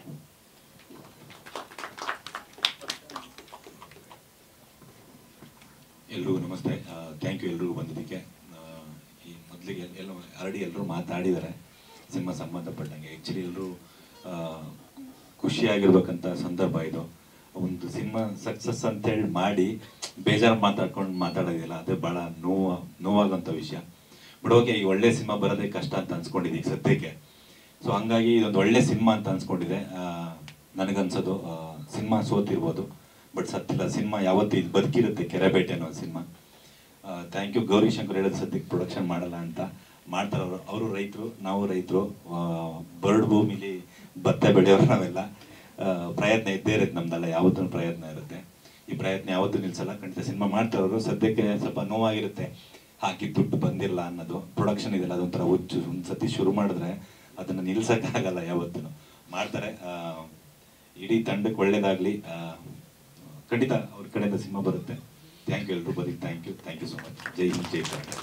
ಎಲ್ರಿಗೂ ನಮಸ್ತೆ ಥ್ಯಾಂಕ್ ಯು ಎಲ್ರಿಗೂ ಬಂದಿದ್ದಕ್ಕೆ ಆ, ಈ ಮೊದಲಿಗೆ ಎಲ್ಲ ಆಲ್ರೆಡಿ ಎಲ್ಲರೂ ಮಾತಾಡಿದ್ದಾರೆ ಸಿನಿಮಾ ಸಂಬಂಧಪಟ್ಟಂಗೆ ಆ್ಯಕ್ಚುಲಿ ಎಲ್ಲರೂ ಖುಷಿಯಾಗಿರ್ಬೇಕಂತ ಸಂದರ್ಭ ಇದು ಒಂದು ಸಿನಿಮಾ ಸಕ್ಸಸ್ ಅಂತೇಳಿ ಮಾಡಿ ಬೇಜಾರು ಮಾತಾಡ್ಕೊಂಡು ಮಾತಾಡೋದಿಲ್ಲ ಅದೇ ಭಾಳ ನೋವು ನೋವಾಗುವಂಥ ವಿಷಯ ಬಟ್ ಓಕೆ ಈ ಒಳ್ಳೆ ಸಿನಿಮಾ ಬರೋದೇ ಕಷ್ಟ ಅಂತ ಅನ್ಸ್ಕೊಂಡಿದ್ದೆ ಈಗ ಸದ್ಯಕ್ಕೆ ಸೊ ಹಂಗಾಗಿ ಇದೊಂದು ಒಳ್ಳೆ ಸಿನಿಮಾ ಅಂತ ಅನ್ಸ್ಕೊಂಡಿದೆ ಆ, ನನಗನ್ಸೋದು ಸಿನಿಮಾ ಸೋತಿರ್ಬೋದು ಬಟ್ ಸತ್ತಿಲ್ಲ ಸಿನಿಮಾ ಯಾವತ್ತೂ ಇದು ಬದುಕಿರುತ್ತೆ ಕೆರೆಬೇಟೆ ಅನ್ನೋ cinema thank you Gauri Shankar ಹೇಳಿದ ಸದ್ಯಕ್ಕೆ ಪ್ರೊಡಕ್ಷನ್ ಮಾಡಲ್ಲ ಅಂತ ಮಾಡ್ತಾರೆ ಅವರು ಅವರು ರೈತರು ನಾವು ರೈತರು ಬರ್ಡ್ ಭೂಮಿಲಿ ಭತ್ತ ಬೆಳೆಯೋರು ನಾವೆಲ್ಲ ಆ, ಪ್ರಯತ್ನ ಇದ್ದೇ ಇರುತ್ತೆ ನಮ್ದೆಲ್ಲ ಯಾವತ್ತೂ ಪ್ರಯತ್ನ ಇರುತ್ತೆ ಈ ಪ್ರಯತ್ನ ಯಾವತ್ತೂ ನಿಲ್ಸಲ್ಲ ಖಂಡಿತ ಸಿನಿಮಾ ಮಾಡ್ತಾರೆ ಅವರು ಸದ್ಯಕ್ಕೆ ಸ್ವಲ್ಪ ನೋವಾಗಿರುತ್ತೆ ಹಾಕಿ ದುಡ್ಡು ಬಂದಿಲ್ಲ ಅನ್ನೋದು ಪ್ರೊಡಕ್ಷನ್ ಇದೆಲ್ಲ ಅದೊಂಥರ ಹುಚ್ಚು ಒಂದ್ಸತಿ ಶುರು ಮಾಡಿದ್ರೆ ಅದನ್ನು ನಿಲ್ಸಕ್ಕಾಗಲ್ಲ ಯಾವತ್ತೂ ಮಾಡ್ತಾರೆ ಆ, ಇಡೀ ತಂಡಕ್ಕೆ ಒಳ್ಳೇದಾಗ್ಲಿ ಆ, ಖಂಡಿತ ಅವ್ರ ಕಡೆಯಿಂದ ಸಿನಿಮಾ ಬರುತ್ತೆ ಥ್ಯಾಂಕ್ ಯು ಎಲ್ರು ಬರೀ thank you thank you so much Jai Hind Jai Karnataka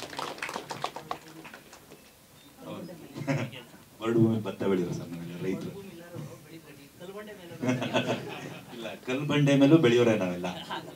ಬರಡು ಭೂಮಿ ಭತ್ತ ಬೆಳೆಯೋರು ಸರ್ ನಾವೆಲ್ಲ ರೈತರು ಇಲ್ಲ ಕಲ್ಲು ಬಂಡೆ ಮೇಲೂ ಬೆಳೆಯೋರೆ ನಾವೆಲ್ಲ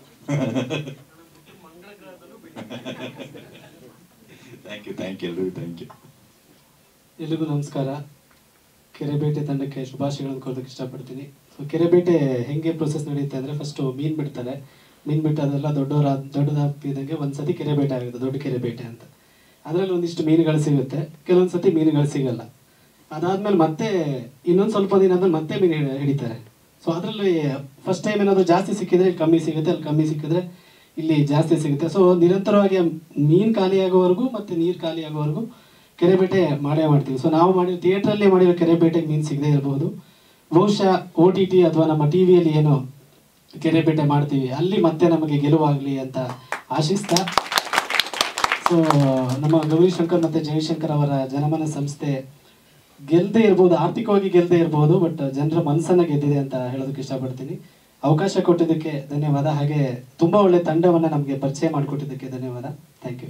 ಥ್ಯಾಂಕ್ ಯು ಥ್ಯಾಂಕ್ ಯು ಎಲ್ರಿಗೂ ಥ್ಯಾಂಕ್ ಯು ಎಲ್ರಿಗೂ ನಮಸ್ಕಾರ ಕೆರೆಬೇಟೆ ತಂಡಕ್ಕೆ ಶುಭಾಶಯಗಳನ್ನು ಕೋರಕ್ಕೆ ಇಷ್ಟಪಡ್ತೀನಿ ಸೊ ಕೆರೆಬೇಟೆ ಹೆಂಗೆ ಪ್ರೊಸೆಸ್ ನಡೆಯುತ್ತೆ ಅಂದರೆ ಫಸ್ಟು ಮೀನು ಬಿಡ್ತಾರೆ ಮೀನು ಬಿಟ್ಟು ಅದೆಲ್ಲ ದೊಡ್ಡವರ ದೊಡ್ಡದಾಗ್ತಿದ್ದಂಗೆ ಒಂದು ಸತಿ ಕೆರೆಬೇಟೆ ಆಗುತ್ತೆ ದೊಡ್ಡ ಕೆರೆಬೇಟೆ ಅಂತ ಅದರಲ್ಲಿ ಒಂದಿಷ್ಟು ಮೀನುಗಳು ಸಿಗುತ್ತೆ ಕೆಲವೊಂದು ಸತಿ ಮೀನುಗಳು ಸಿಗಲ್ಲ ಅದಾದ್ಮೇಲೆ ಮತ್ತೆ ಇನ್ನೊಂದು ಸ್ವಲ್ಪ ದಿನ ಆದ್ಮೇಲೆ ಮತ್ತೆ ಮೀನು ಹಿಡಿ- ಹಿಡಿತಾರೆ ಸೊ ಅದರಲ್ಲಿ ಫಸ್ಟ್ ಟೈಮ್ ಏನಾದರೂ ಜಾಸ್ತಿ ಸಿಕ್ಕಿದ್ರೆ ಇಲ್ಲಿ ಕಮ್ಮಿ ಸಿಗುತ್ತೆ ಅಲ್ಲಿ ಕಮ್ಮಿ ಸಿಕ್ಕಿದ್ರೆ ಇಲ್ಲಿ ಜಾಸ್ತಿ ಸಿಗುತ್ತೆ ಸೊ ನಿರಂತರವಾಗಿ ಮೀನು ಖಾಲಿ ಆಗೋವರೆಗೂ ಮತ್ತೆ ನೀರು ಖಾಲಿ ಆಗೋವರೆಗೂ ಕೆರೆಬೇಟೆ ಮಾಡೇ ಮಾಡ್ತೀವಿ ಸೊ ನಾವು ಮಾಡಿರೋ ಥಿಯೇಟ್ರಲ್ಲಿ ಮಾಡಿರೋ ಕೆರೆಬೇಟೆಗೆ ಮೀನು ಸಿಗದೆ ಇರಬಹುದು ಬಹುಶಃ ಓ ಟಿ ಟಿ ಅಥವಾ ನಮ್ಮ ಟಿ ವಿಯಲ್ಲಿ ಏನು ಕೆರೆಬೇಟೆ ಮಾಡ್ತೀವಿ ಅಲ್ಲಿ ಮತ್ತೆ ನಮಗೆ ಗೆಲುವಾಗಲಿ ಅಂತ ಆಶಿಸ್ತಾ ಸೊ ನಮ್ಮ ಗೌರಿಶಂಕರ್ ಮತ್ತೆ ಜಯಶಂಕರ್ ಅವರ ಜನಮನ ಸಂಸ್ಥೆ ಗೆಲ್ದೇ ಇರ್ಬೋದು ಆರ್ಥಿಕವಾಗಿ ಗೆಲ್ದೇ ಇರ್ಬೋದು ಬಟ್ ಜನರ ಮನಸ್ಸನ್ನ ಗೆದ್ದಿದೆ ಅಂತ ಹೇಳೋದಕ್ಕೆ ಇಷ್ಟಪಡ್ತೀನಿ ಅವಕಾಶ ಕೊಟ್ಟಿದ್ದಕ್ಕೆ ಧನ್ಯವಾದ ಹಾಗೆ ತುಂಬಾ ಒಳ್ಳೆ ತಂಡವನ್ನ ನಮಗೆ ಪರಿಚಯ ಮಾಡಿಕೊಟ್ಟಿದ್ದಕ್ಕೆ ಧನ್ಯವಾದ ಥ್ಯಾಂಕ್ ಯು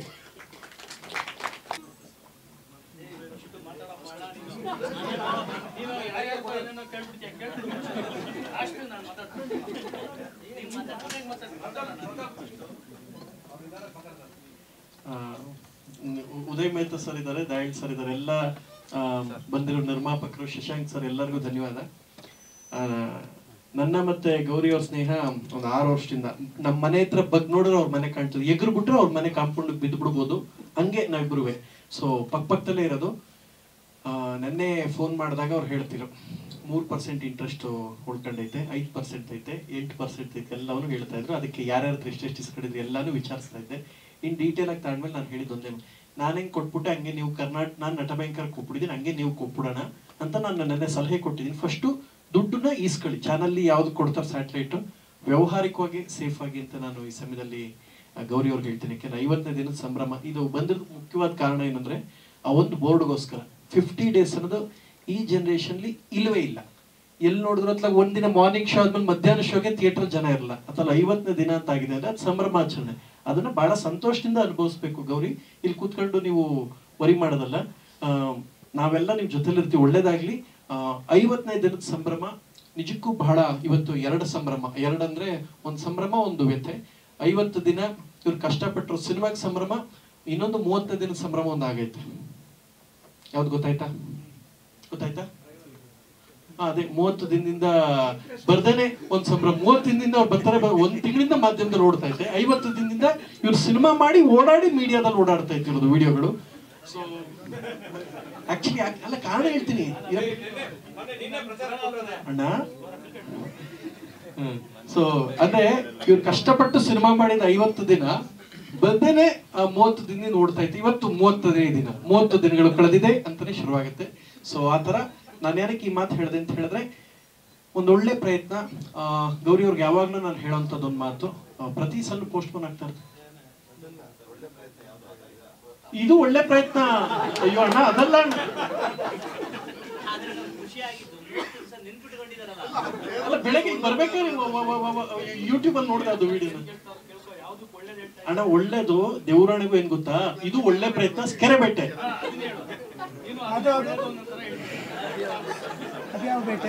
ಆ, ಉ- ಉದಯ್ ಮೆಹ್ತಾ ಸರ್ ಇದ್ದಾರೆ ದಯಾಳ್ ಸರ್ ಇದ್ದಾರೆ ಎಲ್ಲ ಆ, ಬಂದಿರೋ ನಿರ್ಮಾಪಕರು ಶಶಾಂಕ್ ಸರ್ ಎಲ್ಲರಿಗೂ ಧನ್ಯವಾದ ಆ, ನನ್ನ ಮತ್ತೆ ಗೌರಿ ಅವ್ರ ಸ್ನೇಹ ಒಂದು ಆರು ವರ್ಷದಿಂದ ನಮ್ಮ ಮನೆ ಹತ್ರ ಬಗ್ ನೋಡಿದ್ರೆ ಅವ್ರ ಮನೆ ಕಾಣ್ತದೆ ಎಗ್ರು ಬಿಟ್ರೆ ಅವ್ರ ಮನೆ ಕಾಂಪೌಂಡ್ ಬಿದ್ದು ಬಿಡ್ಬೋದು ಹಂಗೆ ನಾವಿಬ್ರುವೆ ಸೊ ಪಕ್ಕ ಪಕ್ಕದಲ್ಲೇ ಇರೋದು ಆ, ನೆನ್ನೆ ಫೋನ್ ಮಾಡಿದಾಗ ಅವ್ರು ಹೇಳ್ತಿರು ಮೂರು ಪರ್ಸೆಂಟ್ ಇಂಟ್ರೆಸ್ಟ್ ಉಳ್ಕೊಂಡೈತೆ ಐದು ಪರ್ಸೆಂಟ್ ಐತೆ ಎಂಟು ಪರ್ಸೆಂಟ್ ಐತೆ ಎಲ್ಲವನ್ನು ಹೇಳ್ತಾ ಇದ್ರು ಅದಕ್ಕೆ ಯಾರ್ಯಾರ ಹತ್ರ ಎಷ್ಟೆಷ್ಟು ಇಸ್ಕೊಂಡಿದ್ರು ಎಲ್ಲಾನು ವಿಚಾರಿಸ್ತಾ ಇದ್ದೆ ಇನ್ ಡೀಟೇಲ್ ಆಗಿ ತಗೊಂಡ್ಮೇಲೆ ನಾನು ಹೇಳಿದ್ದು ಒಂದೇ ನಾನು ಹೆಂಗೆ ಕೊಟ್ಬಿಟ್ಟೆ ಹಂಗೆ ನೀವು ಕರ್ನಾಟಕ ನಾನು ನಟ ಬ್ಯಾಂಕರ್ ಕೊಟ್ಬಿಟ್ಟಿದ್ದೀನಿ ಹಂಗೆ ನೀವು ಕೊಟ್ಬಿಡೋಣ ಅಂತ ನಾನು ನೆನ್ನೆ ಸಲಹೆ ಕೊಟ್ಟಿದ್ದೀನಿ ಫಸ್ಟು ದುಡ್ಡನ್ನ ಈಸ್ಕೊಳ್ಳಿ ಚಾನಲ್ಲಿ ಯಾವ್ದು ಕೊಡ್ತಾರೆ ಸ್ಯಾಟಲೈಟ್ ವ್ಯವಹಾರಿಕವಾಗಿ ಸೇಫ್ ಆಗಿ ಅಂತ ನಾನು ಈ ಸಮಯದಲ್ಲಿ ಆ, ಗೌರಿ ಅವ್ರಿಗೆ ಹೇಳ್ತೀನಿ ಯಾಕೆಂದ್ರೆ ಐವತ್ತನೇ ದಿನದ ಸಂಭ್ರಮ ಇದು ಬಂದಿರೋ ಮುಖ್ಯವಾದ ಕಾರಣ ಏನಂದ್ರೆ ಆ ಒಂದು ಬೋರ್ಡ್ಗೋಸ್ಕರ ಫಿಫ್ಟಿ ಡೇಸ್ ಅನ್ನೋದು ಈ ಜನರೇಷನ್ಲಿ ಇಲ್ಲವೇ ಇಲ್ಲ ಎಲ್ಲಿ ನೋಡಿದ್ರು ಅತ್ಲಾಗ ಒಂದಿನ ಮಾರ್ನಿಂಗ್ ಶೋ ಆದ್ಮೇಲೆ ಮಧ್ಯಾಹ್ನ ಶೋಗೆ ಥಿಯೇಟರ್ ಜನ ಇರಲ್ಲ ಅಥವಾ ಐವತ್ತನೇ ದಿನ ಅಂತ ಆಗಿದೆ ಅಂದ್ರೆ ಅದು ಸಂಭ್ರಮಾಚರಣೆ ಅದನ್ನ ಬಹಳ ಸಂತೋಷದಿಂದ ಅನುಭವಿಸ್ಬೇಕು ಗೌರಿ ಇಲ್ಲಿ ಕೂತ್ಕೊಂಡು ನೀವು ವರಿ ಮಾಡೋದಲ್ಲ ಆ, ನಾವೆಲ್ಲ ನಿಮ್ ಜೊತೆಲಿರ್ತೀವಿ ಒಳ್ಳೇದಾಗ್ಲಿ ಆ, ಐವತ್ತನೇ ದಿನದ ಸಂಭ್ರಮ ನಿಜಕ್ಕೂ ಬಹಳ ಇವತ್ತು ಎರಡು ಸಂಭ್ರಮ ಎರಡಂದ್ರೆ ಒಂದ್ ಸಂಭ್ರಮ ಒಂದು ವ್ಯಥೆ ಐವತ್ತು ದಿನ ಇವ್ರು ಕಷ್ಟಪಟ್ಟರು ಸಿನಿಮಾಗೆ ಸಂಭ್ರಮ ಇನ್ನೊಂದು ಮೂವತ್ತನೇ ದಿನದ ಸಂಭ್ರಮ ಒಂದು ಆಗೈತೆ ಯಾವ್ದು ಗೊತ್ತಾಯ್ತಾ ಗೊತ್ತಾಯ್ತಾ ಹಾ, ಅದೇ ಮೂವತ್ತು ದಿನದಿಂದ ಬರ್ದೇನೆ ಒಂದ್ ಸಂಭ್ರಮ ಮೂವತ್ತು ದಿನದಿಂದ ಅವ್ರು ಬರ್ತಾರೆ ಬ- ಒಂದ್ ತಿಂಗಳಿಂದ ಮಾಧ್ಯಮದಲ್ಲಿ ಓಡ್ತಾ ಇದ್ದೆ ಐವತ್ತು ದಿನದಿಂದ ಇವ್ರು ಸಿನಿಮಾ ಮಾಡಿ ಓಡಾಡಿ ಮೀಡಿಯಾದಲ್ಲಿ ಓಡಾಡ್ತಾ ಇತ್ತಿರೋದು ವಿಡಿಯೋಗಳು ಸೊ ಆಕ್ಚುಲಿ ಅಲ್ಲ ಕಾರಣ ಹೇಳ್ತೀನಿ ಅಣ್ಣ ಸೊ ಅಂದ್ರೆ ಇವ್ರು ಕಷ್ಟಪಟ್ಟು ಸಿನಿಮಾ ಮಾಡಿದ ಐವತ್ತು ದಿನ ಬಂದೇನೆ ಆ ಮೂವತ್ತು ದಿನದಿಂದ ಓಡ್ತಾ ಇತ್ತು ಇವತ್ತು ಮೂವತ್ತನೇ ದಿನ ಮೂವತ್ತು ದಿನಗಳು ಕಳೆದಿದೆ ಅಂತಾನೆ ಶುರುವಾಗುತ್ತೆ ಸೊ ಆ ಥರ ನಾನು ಏನಕ್ಕೆ ಈ ಮಾತು ಹೇಳಿದೆ ಅಂತ ಹೇಳಿದ್ರೆ ಒಂದು ಒಳ್ಳೆ ಪ್ರಯತ್ನ ಆ, ಗೌರಿ ಅವ್ರಿಗೆ ಯಾವಾಗಲೂ ನಾನು ಹೇಳೋಂಥದ್ದು ಒಂದು ಮಾತು ಆ, ಪ್ರತಿ ಸಲ ಪೋಸ್ಟ್ಪೋನ್ ಆಗ್ತಾ ಇರ್ತದೆ ಇದು ಒಳ್ಳೆ ಪ್ರಯತ್ನ ಅಯ್ಯೋ ಅಣ್ಣ ಅದಲ್ಲ ಅಣ್ಣ. ಅಲ್ಲ ಬೆಳಗ್ಗೆ ಬರ್ಬೇಕಾದ್ರೆ ಯೂಟ್ಯೂಬ್ ಅಲ್ಲಿ ನೋಡಿದೆ ಅದು ವಿಡಿಯೋ ಅಣ್ಣ ಒಳ್ಳೇದು ದೇವರಾಣಿಗೂ ಏನ್ ಗೊತ್ತಾ ಇದು ಒಳ್ಳೆ ಪ್ರಯತ್ನ ಕೆರೆಬೇಟೆ ಅದ್ಯಾವ ಬೇಟೆ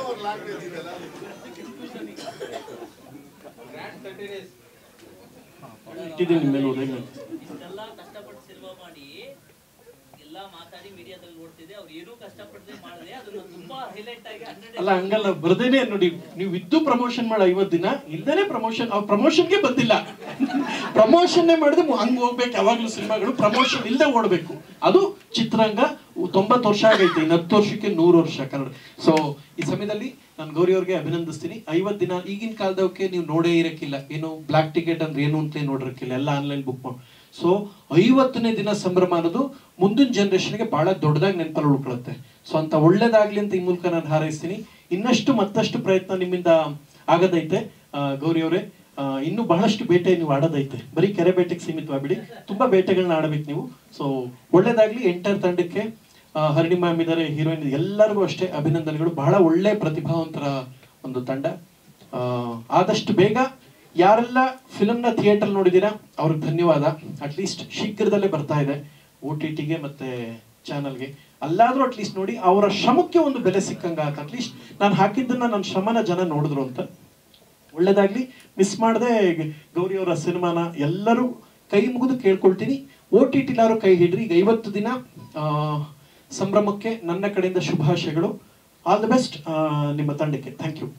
ಇಟ್ಟಿದ್ದೀನಿ ನಿಮ್ಮ ಮೇಲೆ ಉದಯ ಮೇಲೆ. ಇಷ್ಟೆಲ್ಲ ಕಷ್ಟಪಟ್ಟು ಸಿನಿಮಾ ಮಾಡಿ ಎಲ್ಲ ಮಾತಾಡಿ ಮೀಡಿಯಾದಲ್ಲಿ ನೋಡ್ತಿದೆ ಅವ್ರು ಏನೂ ಕಷ್ಟಪಡದೆ ಮಾಡಿದೆ ಅದನ್ನ ತುಂಬಾ ಹೈಲೈಟ್ ಆಗಿ ಹಂಡ್ರೆಡ್ ಅಲ್ಲ ಹಂಗಲ್ಲ ಬರ್ದೇನೆ ನೋಡಿ ನೀವು ಇದ್ದು ಪ್ರಮೋಷನ್ ಮಾಡಿ ಐವತ್ ದಿನ ಇಲ್ದೇನೆ ಪ್ರಮೋಷನ್ ಅವ್ರ ಪ್ರಮೋಷನ್ಗೆ ಬಂದಿಲ್ಲ ಪ್ರಮೋಷನ್ ಮಾಡಿದ್ರೆ ಮು- ಹಂಗ್ ಹೋಗ್ಬೇಕು ಯಾವಾಗ್ಲೂ ಸಿನಿಮಾಗಳು ಪ್ರಮೋಷನ್ ಇಲ್ಲದೆ ಓಡ್ಬೇಕು ಅದು ಚಿತ್ರರಂಗ ತೊಂಬತ್ತು ವರ್ಷ ಆಗೈತೆ ಇನ್ನು ಹತ್ತು ವರ್ಷಕ್ಕೆ ನೂರು ವರ್ಷ ಕನ್ನಡ ಸೊ ಈ ಸಮಯದಲ್ಲಿ ನಾನು ಗೌರಿ ಅವ್ರಿಗೆ ಅಭಿನಂದಿಸ್ತೀನಿ ಐವತ್ ದಿನ ಈಗಿನ ಕಾಲದವಕ್ಕೆ ನೀವು ನೋಡೇ ಇರಕ್ಕಿಲ್ಲ ಏನು ಬ್ಲಾಕ್ ಟಿಕೆಟ್ ಅಂದ್ರೆ ಏನು ಅಂತ ನೋಡಿರಕ್ಕಿಲ್ಲ ಎಲ್ಲ ಆನ್ಲೈನ್ ಬುಕ್ ಮಾಡಿ ಸೊ ಐವತ್ತನೇ ದಿನ ಸಂಭ್ರಮ ಅನ್ನೋದು ಮುಂದಿನ ಜನರೇಷನ್ಗೆ ಬಹಳ ದೊಡ್ಡದಾಗಿ ನೆನಪಲ್ಲಿ ಉಳ್ಕೊಳ್ಳುತ್ತೆ ಸೊ ಅಂತ ಒಳ್ಳೇದಾಗ್ಲಿ ಅಂತ ಈ ಮೂಲಕ ನಾನು ಹಾರೈಸ್ತೀನಿ ಇನ್ನಷ್ಟು ಮತ್ತಷ್ಟು ಪ್ರಯತ್ನ ನಿಮ್ಮಿಂದ ಆಗದೈತೆ ಆ, ಗೌರಿ ಅವರೇ ಇನ್ನು ಬಹಳಷ್ಟು ಬೇಟೆ ನೀವು ಆಡೋದೈತೆ ಬರೀ ಕೆರೆ ಬೇಟೆಗೆ ಸೀಮಿತವಾಗ್ಬಿಡಿ ತುಂಬಾ ಬೇಟೆಗಳನ್ನ ಆಡಬೇಕು ನೀವು ಸೊ ಒಳ್ಳೇದಾಗ್ಲಿ ಎಂಟರ್ ತಂಡಕ್ಕೆ ಆ, ಹರಿಣಿ ಮ್ಯಾಮ್ ಇದ್ದಾರೆ ಹೀರೋಯಿನ್ ಎಲ್ಲರಿಗೂ ಅಷ್ಟೇ ಅಭಿನಂದನೆಗಳು ಬಹಳ ಒಳ್ಳೆ ಪ್ರತಿಭಾವಂತರ ಒಂದು ತಂಡ ಆ, ಆದಷ್ಟು ಬೇಗ ಯಾರೆಲ್ಲ ಫಿಲ್ಮ್ನ ಥಿಯೇಟರ್ ನೋಡಿದ್ದೀರಾ ಅವ್ರಿಗೆ ಧನ್ಯವಾದ ಅಟ್ಲೀಸ್ಟ್ ಶೀಘ್ರದಲ್ಲೇ ಬರ್ತಾ ಇದೆ ಓ ಟಿ ಟಿಗೆ ಮತ್ತೆ ಚಾನಲ್ಗೆ ಅಲ್ಲಾದ್ರೂ ಅಟ್ಲೀಸ್ಟ್ ನೋಡಿ ಅವರ ಶ್ರಮಕ್ಕೆ ಒಂದು ಬೆಲೆ ಸಿಕ್ಕಂಗ ಅಟ್ಲೀಸ್ಟ್ ನಾನು ಹಾಕಿದ್ದನ್ನ ನನ್ನ ಶ್ರಮನ ಜನ ನೋಡಿದ್ರು ಅಂತ ಒಳ್ಳೇದಾಗ್ಲಿ ಮಿಸ್ ಮಾಡದೆ ಗೌರಿ ಅವರ ಸಿನಿಮಾನ ಎಲ್ಲರೂ ಕೈ ಮುಗಿದು ಕೇಳ್ಕೊಳ್ತೀನಿ ಓ ಟಿ ಟಿಲಾರು ಕೈ ಹಿಡ್ರಿ ಈಗ ಐವತ್ತು ದಿನ ಆ, ಸಂಭ್ರಮಕ್ಕೆ ನನ್ನ ಕಡೆಯಿಂದ ಶುಭಾಶಯಗಳು ಆಲ್ ದ ಬೆಸ್ಟ್ ನಿಮ್ಮ ತಂಡಕ್ಕೆ ಥ್ಯಾಂಕ್ ಯು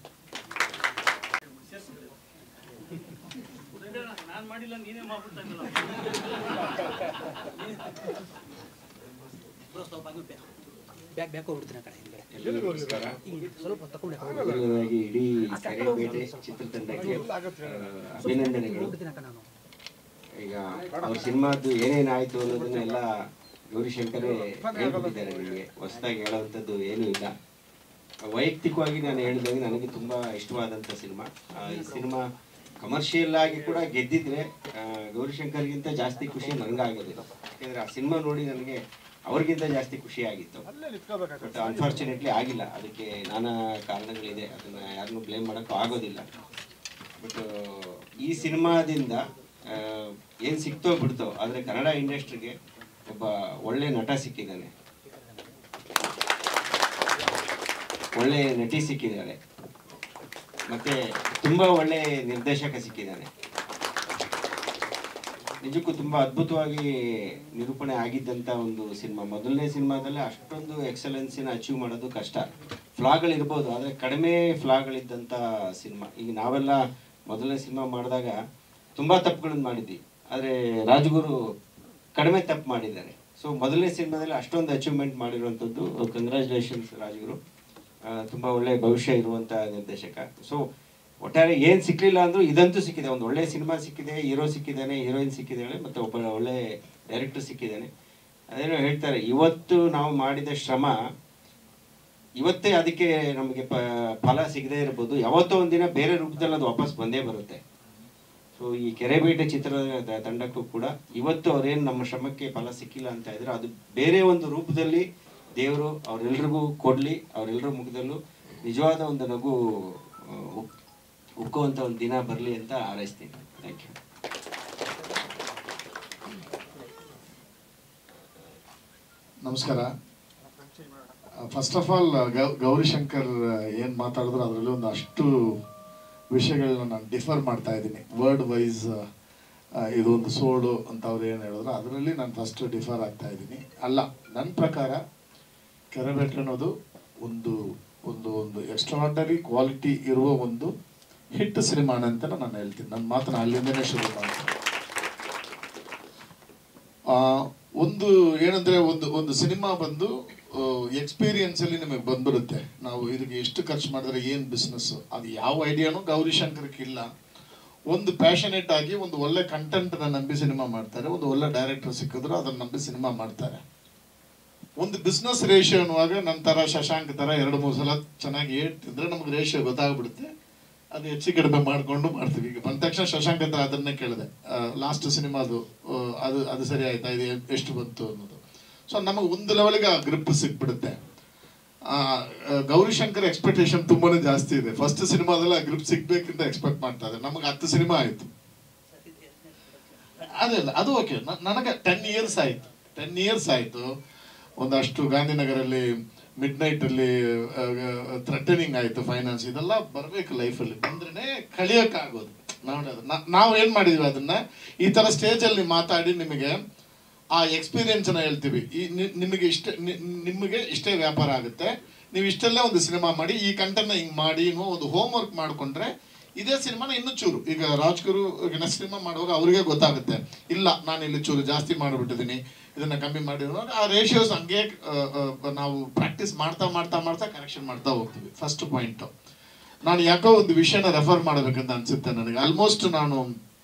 ನಾನ್ ಮಾಡಿಲ್ಲ ನೀನೇ ಮಾಡ್ಬಿಡ್ತಾ ಇದ್ದಲ್ಲ ಬ್ಯಾಗ್ ಬ್ಯಾಕ್ ಹೋಗ್ಬಿಡ್ತೀನಿ ಆ ಕಡೆ ಹಿಂದ್ಗಡೆ ಎಲ್ಲರಿಗೂ ನಮಸ್ಕಾರ ಸ್ವಲ್ಪ ತಗೊಂಡೆ ಮೊದಲನೇದಾಗಿ ಇಡೀ ಕೆರೆಬೇಟೆ ಚಿತ್ರತಂಡಕ್ಕೆ ಆ, ಅಭಿನಂದನೆಗಳು ಹೋಗ್ಬಿಡ್ತೀನಿ ಅಕ್ಕ ನಾನು ಈಗ ಅವ್ರ ಸಿನಿಮಾದ್ದು ಏನೇನಾಯ್ತು ಅನ್ನೋದನ್ನೆಲ್ಲ ಗೌರಿಶಂಕರೇ ಹೇಳ್ಬಿಟ್ಟಿದ್ದಾರೆ ನಿಮಗೆ ಹೊಸದಾಗಿ ಹೇಳೋವಂಥದ್ದು ಏನೂ ಇಲ್ಲ ವೈಯಕ್ತಿಕವಾಗಿ ನಾನು ಹೇಳಿದಾಗ ನನಗೆ ತುಂಬಾ ಇಷ್ಟವಾದಂಥ ಸಿನಿಮಾ ಆ, ಈ ಸಿನಿಮಾ ಕಮರ್ಷಿಯಲ್ ಆಗಿ ಕೂಡ ಗೆದ್ದಿದ್ರೆ ಆ, ಗೌರಿಶಂಕರ್ಗಿಂತ ಜಾಸ್ತಿ ಖುಷಿ ನನಗಾಗೋದಿಲ್ಲ ಯಾಕೆಂದ್ರೆ ಆ ಸಿನಿಮಾ ನೋಡಿ ನನಗೆ ಅವ್ರಿಗಿಂತ ಜಾಸ್ತಿ ಖುಷಿ ಆಗಿತ್ತು ಬಟ್ ಅನ್ಫಾರ್ಚುನೇಟ್ಲಿ ಆಗಿಲ್ಲ ಅದಕ್ಕೆ ನಾನಾ ಕಾರಣಗಳಿದೆ ಅದನ್ನ ಯಾರನ್ನೂ ಬ್ಲೇಮ್ ಮಾಡೋಕ್ಕೂ ಆಗೋದಿಲ್ಲ ಬಟ್ ಈ ಸಿನಿಮಾದಿಂದ ಆ, ಏನ್ ಸಿಕ್ತೋ ಬಿಡ್ತೋ ಆದ್ರೆ ಕನ್ನಡ ಇಂಡಸ್ಟ್ರಿಗೆ ಒಬ್ಬ ಒಳ್ಳೆ ನಟ ಸಿಕ್ಕಿದ್ದಾನೆ ಒಳ್ಳೆ ನಟಿ ಸಿಕ್ಕಿದ್ದಾಳೆ ಮತ್ತೆ ತುಂಬಾ ಒಳ್ಳೆ ನಿರ್ದೇಶಕ ಸಿಕ್ಕಿದ್ದಾನೆ ನಿಜಕ್ಕೂ ತುಂಬಾ ಅದ್ಭುತವಾಗಿ ನಿರೂಪಣೆ ಆಗಿದ್ದಂತ ಒಂದು ಸಿನಿಮಾ ಮೊದಲನೇ ಸಿನಿಮಾದಲ್ಲಿ ಅಷ್ಟೊಂದು ಎಕ್ಸಲೆನ್ಸಿನ ಅಚೀವ್ ಮಾಡೋದು ಕಷ್ಟ ಫ್ಲಾಗಳಿರ್ಬೋದು ಆದ್ರೆ ಕಡಿಮೆ ಫ್ಲಾಗಳಿದ್ದಂತ ಸಿನಿಮಾ ಈಗ ನಾವೆಲ್ಲ ಮೊದಲನೇ ಸಿನಿಮಾ ಮಾಡಿದಾಗ ತುಂಬಾ ತಪ್ಪುಗಳನ್ನು ಮಾಡಿದ್ವಿ ಆದ್ರೆ ರಾಜಗುರು ಕಡಿಮೆ ತಪ್ಪು ಮಾಡಿದ್ದಾರೆ ಸೊ ಮೊದಲನೇ ಸಿನಿಮಾದಲ್ಲಿ ಅಷ್ಟೊಂದು ಅಚೀವ್ಮೆಂಟ್ ಮಾಡಿರುವಂಥದ್ದು ಕಂಗ್ರ್ಯಾಚುಲೇಷನ್ಸ್ ರಾಜಗುರು ಆ, ತುಂಬಾ ಒಳ್ಳೆ ಭವಿಷ್ಯ ಇರುವಂತ ನಿರ್ದೇಶಕ ಸೊ ಒಟ್ಟಾರೆ ಏನ್ ಸಿಕ್ಲಿಲ್ಲ ಅಂದ್ರೂ ಇದಂತೂ ಸಿಕ್ಕಿದೆ ಒಂದು ಒಳ್ಳೆ ಸಿನಿಮಾ ಸಿಕ್ಕಿದೆ ಹೀರೋ ಸಿಕ್ಕಿದ್ದಾನೆ ಹೀರೋಯಿನ್ ಸಿಕ್ಕಿದ್ದಾಳೆ ಮತ್ತೆ ಒಬ್ಬ ಒಳ್ಳೆ ಡೈರೆಕ್ಟರ್ ಸಿಕ್ಕಿದ್ದಾನೆ ಅದೇನೋ ಹೇಳ್ತಾರೆ ಇವತ್ತು ನಾವು ಮಾಡಿದ ಶ್ರಮ ಇವತ್ತೇ ಅದಕ್ಕೆ ನಮಗೆ ಪ- ಫಲ ಸಿಗದೇ ಇರ್ಬೋದು ಯಾವತ್ತೋ ಒಂದಿನ ಬೇರೆ ರೂಪದಲ್ಲಿ ಅದು ವಾಪಸ್ ಬಂದೇ ಬರುತ್ತೆ ಸೊ ಈ ಕೆರೆಬೇಟೆ ಚಿತ್ರದ ತಂಡಕ್ಕೂ ಕೂಡ ಇವತ್ತು ಅವ್ರೇನು ನಮ್ಮ ಶ್ರಮಕ್ಕೆ ಫಲ ಸಿಕ್ಕಿಲ್ಲ ಅಂತ ಇದ್ರೆ ಅದು ಬೇರೆ ಒಂದು ರೂಪದಲ್ಲಿ ದೇವರು ಅವರೆಲ್ರಿಗೂ ಕೊಡ್ಲಿ ಅವರೆಲ್ಲರ ಮುಖದಲ್ಲೂ ನಿಜವಾದ ಒಂದು ನಗು ಆ, ಉಕ್- ಉಕ್ಕುವಂತ ಒಂದು ದಿನ ಬರಲಿ ಅಂತ ಹಾರೈಸ್ತೀನಿ ಥ್ಯಾಂಕ್ ಯು ನಮಸ್ಕಾರ ಫಸ್ಟ್ ಆಫ್ ಆಲ್ ಗೌರಿಶಂಕರ್ ಏನು ಮಾತಾಡಿದ್ರು ಅದರಲ್ಲಿ ಒಂದು ಅಷ್ಟು ವಿಷಯಗಳನ್ನ ನಾನು ಡಿಫರ್ ಮಾಡ್ತಾ ಇದ್ದೀನಿ ವರ್ಡ್ ವೈಸ್ ಇದು ಒಂದು ಸೋಡು ಅಂತ ಅವ್ರು ಏನು ಹೇಳಿದ್ರು ಅದರಲ್ಲಿ ನಾನು ಫಸ್ಟ್ ಡಿಫರ್ ಆಗ್ತಾ ಇದ್ದೀನಿ ಅಲ್ಲ ನನ್ನ ಪ್ರಕಾರ ಕೆರೆಬೇಟೆ ಅನ್ನೋದು ಒಂದು ಒಂದು ಒಂದು ಎಕ್ಸ್ಟ್ರಾಡನರಿ ಕ್ವಾಲಿಟಿ ಇರುವ ಒಂದು ಹಿಟ್ ಸಿನಿಮಾ ಅಂತ ನಾನು ಹೇಳ್ತೀನಿ ನನ್ನ ಮಾತನ್ನ ಅಲ್ಲಿಂದನೇ ಶುರು ಮಾಡ್ತೀನಿ ಆ, ಒಂದು ಏನಂದ್ರೆ ಒಂದು ಒಂದು ಸಿನಿಮಾ ಬಂದು ಎಕ್ಸ್ಪೀರಿಯನ್ಸ್ ಅಲ್ಲಿ ನಿಮಗೆ ಬಂದ್ಬಿಡುತ್ತೆ ನಾವು ಇದಕ್ಕೆ ಎಷ್ಟು ಖರ್ಚು ಮಾಡಿದ್ರೆ ಏನ್ ಬಿಸ್ನೆಸ್ ಅದು ಯಾವ ಐಡಿಯಾನು ಗೌರಿ ಶಂಕರ್ಗೆ ಇಲ್ಲ ಒಂದು ಪ್ಯಾಷನೇಟ್ ಆಗಿ ಒಂದು ಒಳ್ಳೆ ಕಂಟೆಂಟ್ ನಂಬಿ ಸಿನಿಮಾ ಮಾಡ್ತಾರೆ ಒಂದು ಒಳ್ಳೆ ಡೈರೆಕ್ಟರ್ ಸಿಕ್ಕಿದ್ರು ಅದನ್ನ ನಂಬಿ ಸಿನಿಮಾ ಮಾಡ್ತಾರೆ ಒಂದು ಬಿಸ್ನೆಸ್ ರೇಷಿಯೋ ಅನ್ನುವಾಗ ನನ್ನ ಥರ ಶಶಾಂಕ್ ಥರ ಎರಡು ಮೂರು ಸಲ ಚೆನ್ನಾಗಿ ಹೇಳ್ತಿದ್ರೆ ನಮ್ಗೆ ರೇಷಿಯೋ ಗೊತ್ತಾಗ್ಬಿಡುತ್ತೆ ಅದು ಹೆಚ್ಚು ಕಡಿಮೆ ಮಾಡಿಕೊಂಡು ಮಾಡ್ತೀವಿ ಈಗ ಬಂದ ತಕ್ಷಣ ಶಶಾಂಕ್ ಹತ್ರ ಅದನ್ನೇ ಕೇಳಿದೆ ಲಾಸ್ಟ್ ಸಿನಿಮಾದು ಅದು ಅದು ಸರಿ ಆಯ್ತಾ ಇದು ಎ- ಎಷ್ಟು ಬಂತು ಅನ್ನೋದು ಸೊ ನಮಗೆ ಒಂದು ಲೆವೆಲ್ಗೆ ಆ ಗ್ರಿಪ್ ಸಿಕ್ಬಿಡುತ್ತೆ ಆ, ಆ, ಗೌರಿಶಂಕರ್ ಎಕ್ಸ್ಪೆಕ್ಟೇಷನ್ ತುಂಬಾನೇ ಜಾಸ್ತಿ ಇದೆ ಫಸ್ಟ್ ಸಿನಿಮಾದಲ್ಲಿ ಆ ಗ್ರಿಪ್ ಸಿಗ್ಬೇಕಂತ ಎಕ್ಸ್ಪೆಕ್ಟ್ ಮಾಡ್ತಾ ಇದ್ದಾರೆ ನಮಗೆ ಹತ್ತು ಸಿನಿಮಾ ಆಯ್ತು ಅದೇ ಅಲ್ಲ ಅದು ಓಕೆ ನನಗೆ ಟೆನ್ ಇಯರ್ಸ್ ಆಯ್ತು ಟೆನ್ ಇಯರ್ಸ್ ಆಯ್ತು ಒಂದಷ್ಟು ಗಾಂಧಿನಗರಲ್ಲಿ ಮಿಡ್ ನೈಟ್ ಅಲ್ಲಿ ಥ್ರೆಟನಿಂಗ್ ಆಯ್ತು ಫೈನಾನ್ಸ್ ಇದೆಲ್ಲ ಬರ್ಬೇಕು ಲೈಫಲ್ಲಿ ಬಂದ್ರೆ ಕಳಿಯಕ್ಕಾಗೋದು ನಾವು ನಾವು ಏನ್ ಮಾಡಿದ್ವಿ ಅದನ್ನ ಈ ತರ ಸ್ಟೇಜ್ ಅಲ್ಲಿ ಮಾತಾಡಿ ನಿಮಗೆ ಆ ಎಕ್ಸ್ಪೀರಿಯನ್ಸ್ ನ ಹೇಳ್ತೀವಿ ಈ ನಿ- ನಿಮಗೆ ಇಷ್ಟ ನಿ- ನಿಮಗೆ ಇಷ್ಟೇ ವ್ಯಾಪಾರ ಆಗುತ್ತೆ ನೀವು ಇಷ್ಟೆಲ್ಲ ಒಂದು ಸಿನಿಮಾ ಮಾಡಿ ಈ ಕಂಟೆಂಟ್ ಹಿಂಗ್ ಮಾಡಿ ಅನ್ನೋ ಒಂದು ಹೋಮ್ ವರ್ಕ್ ಮಾಡ್ಕೊಂಡ್ರೆ ಇದೇ ಸಿನಿಮಾನ ಇನ್ನೂ ಚೂರು ಈಗ ರಾಜ್ಗುರು ನೆಕ್ಸ್ಟ್ ಸಿನಿಮಾ ಮಾಡುವಾಗ ಅವ್ರಿಗೆ ಗೊತ್ತಾಗುತ್ತೆ ಇಲ್ಲ ನಾನು ಇಲ್ಲಿ ಚೂರು ಜಾಸ್ತಿ ಮಾಡಿಬಿಟ್ಟಿದ್ದೀನಿ ಇದನ್ನ ಕಮ್ಮಿ ಮಾಡಿರುವಾಗ ಆ ರೇಷಿಯೋಸ್ ಹಂಗೆ ಆ, ಆ, ನಾವು ಪ್ರಾಕ್ಟೀಸ್ ಮಾಡ್ತಾ ಮಾಡ್ತಾ ಮಾಡ್ತಾ ಕರೆಕ್ಷನ್ ಮಾಡ್ತಾ ಹೋಗ್ತೀವಿ ಫಸ್ಟ್ ಪಾಯಿಂಟ್ ನಾನು ಯಾಕೋ ಒಂದು ವಿಷಯನ ರೆಫರ್ ಮಾಡಬೇಕಂತ ಅನ್ಸುತ್ತೆ ನನಗೆ ಆಲ್ಮೋಸ್ಟ್ ನಾನು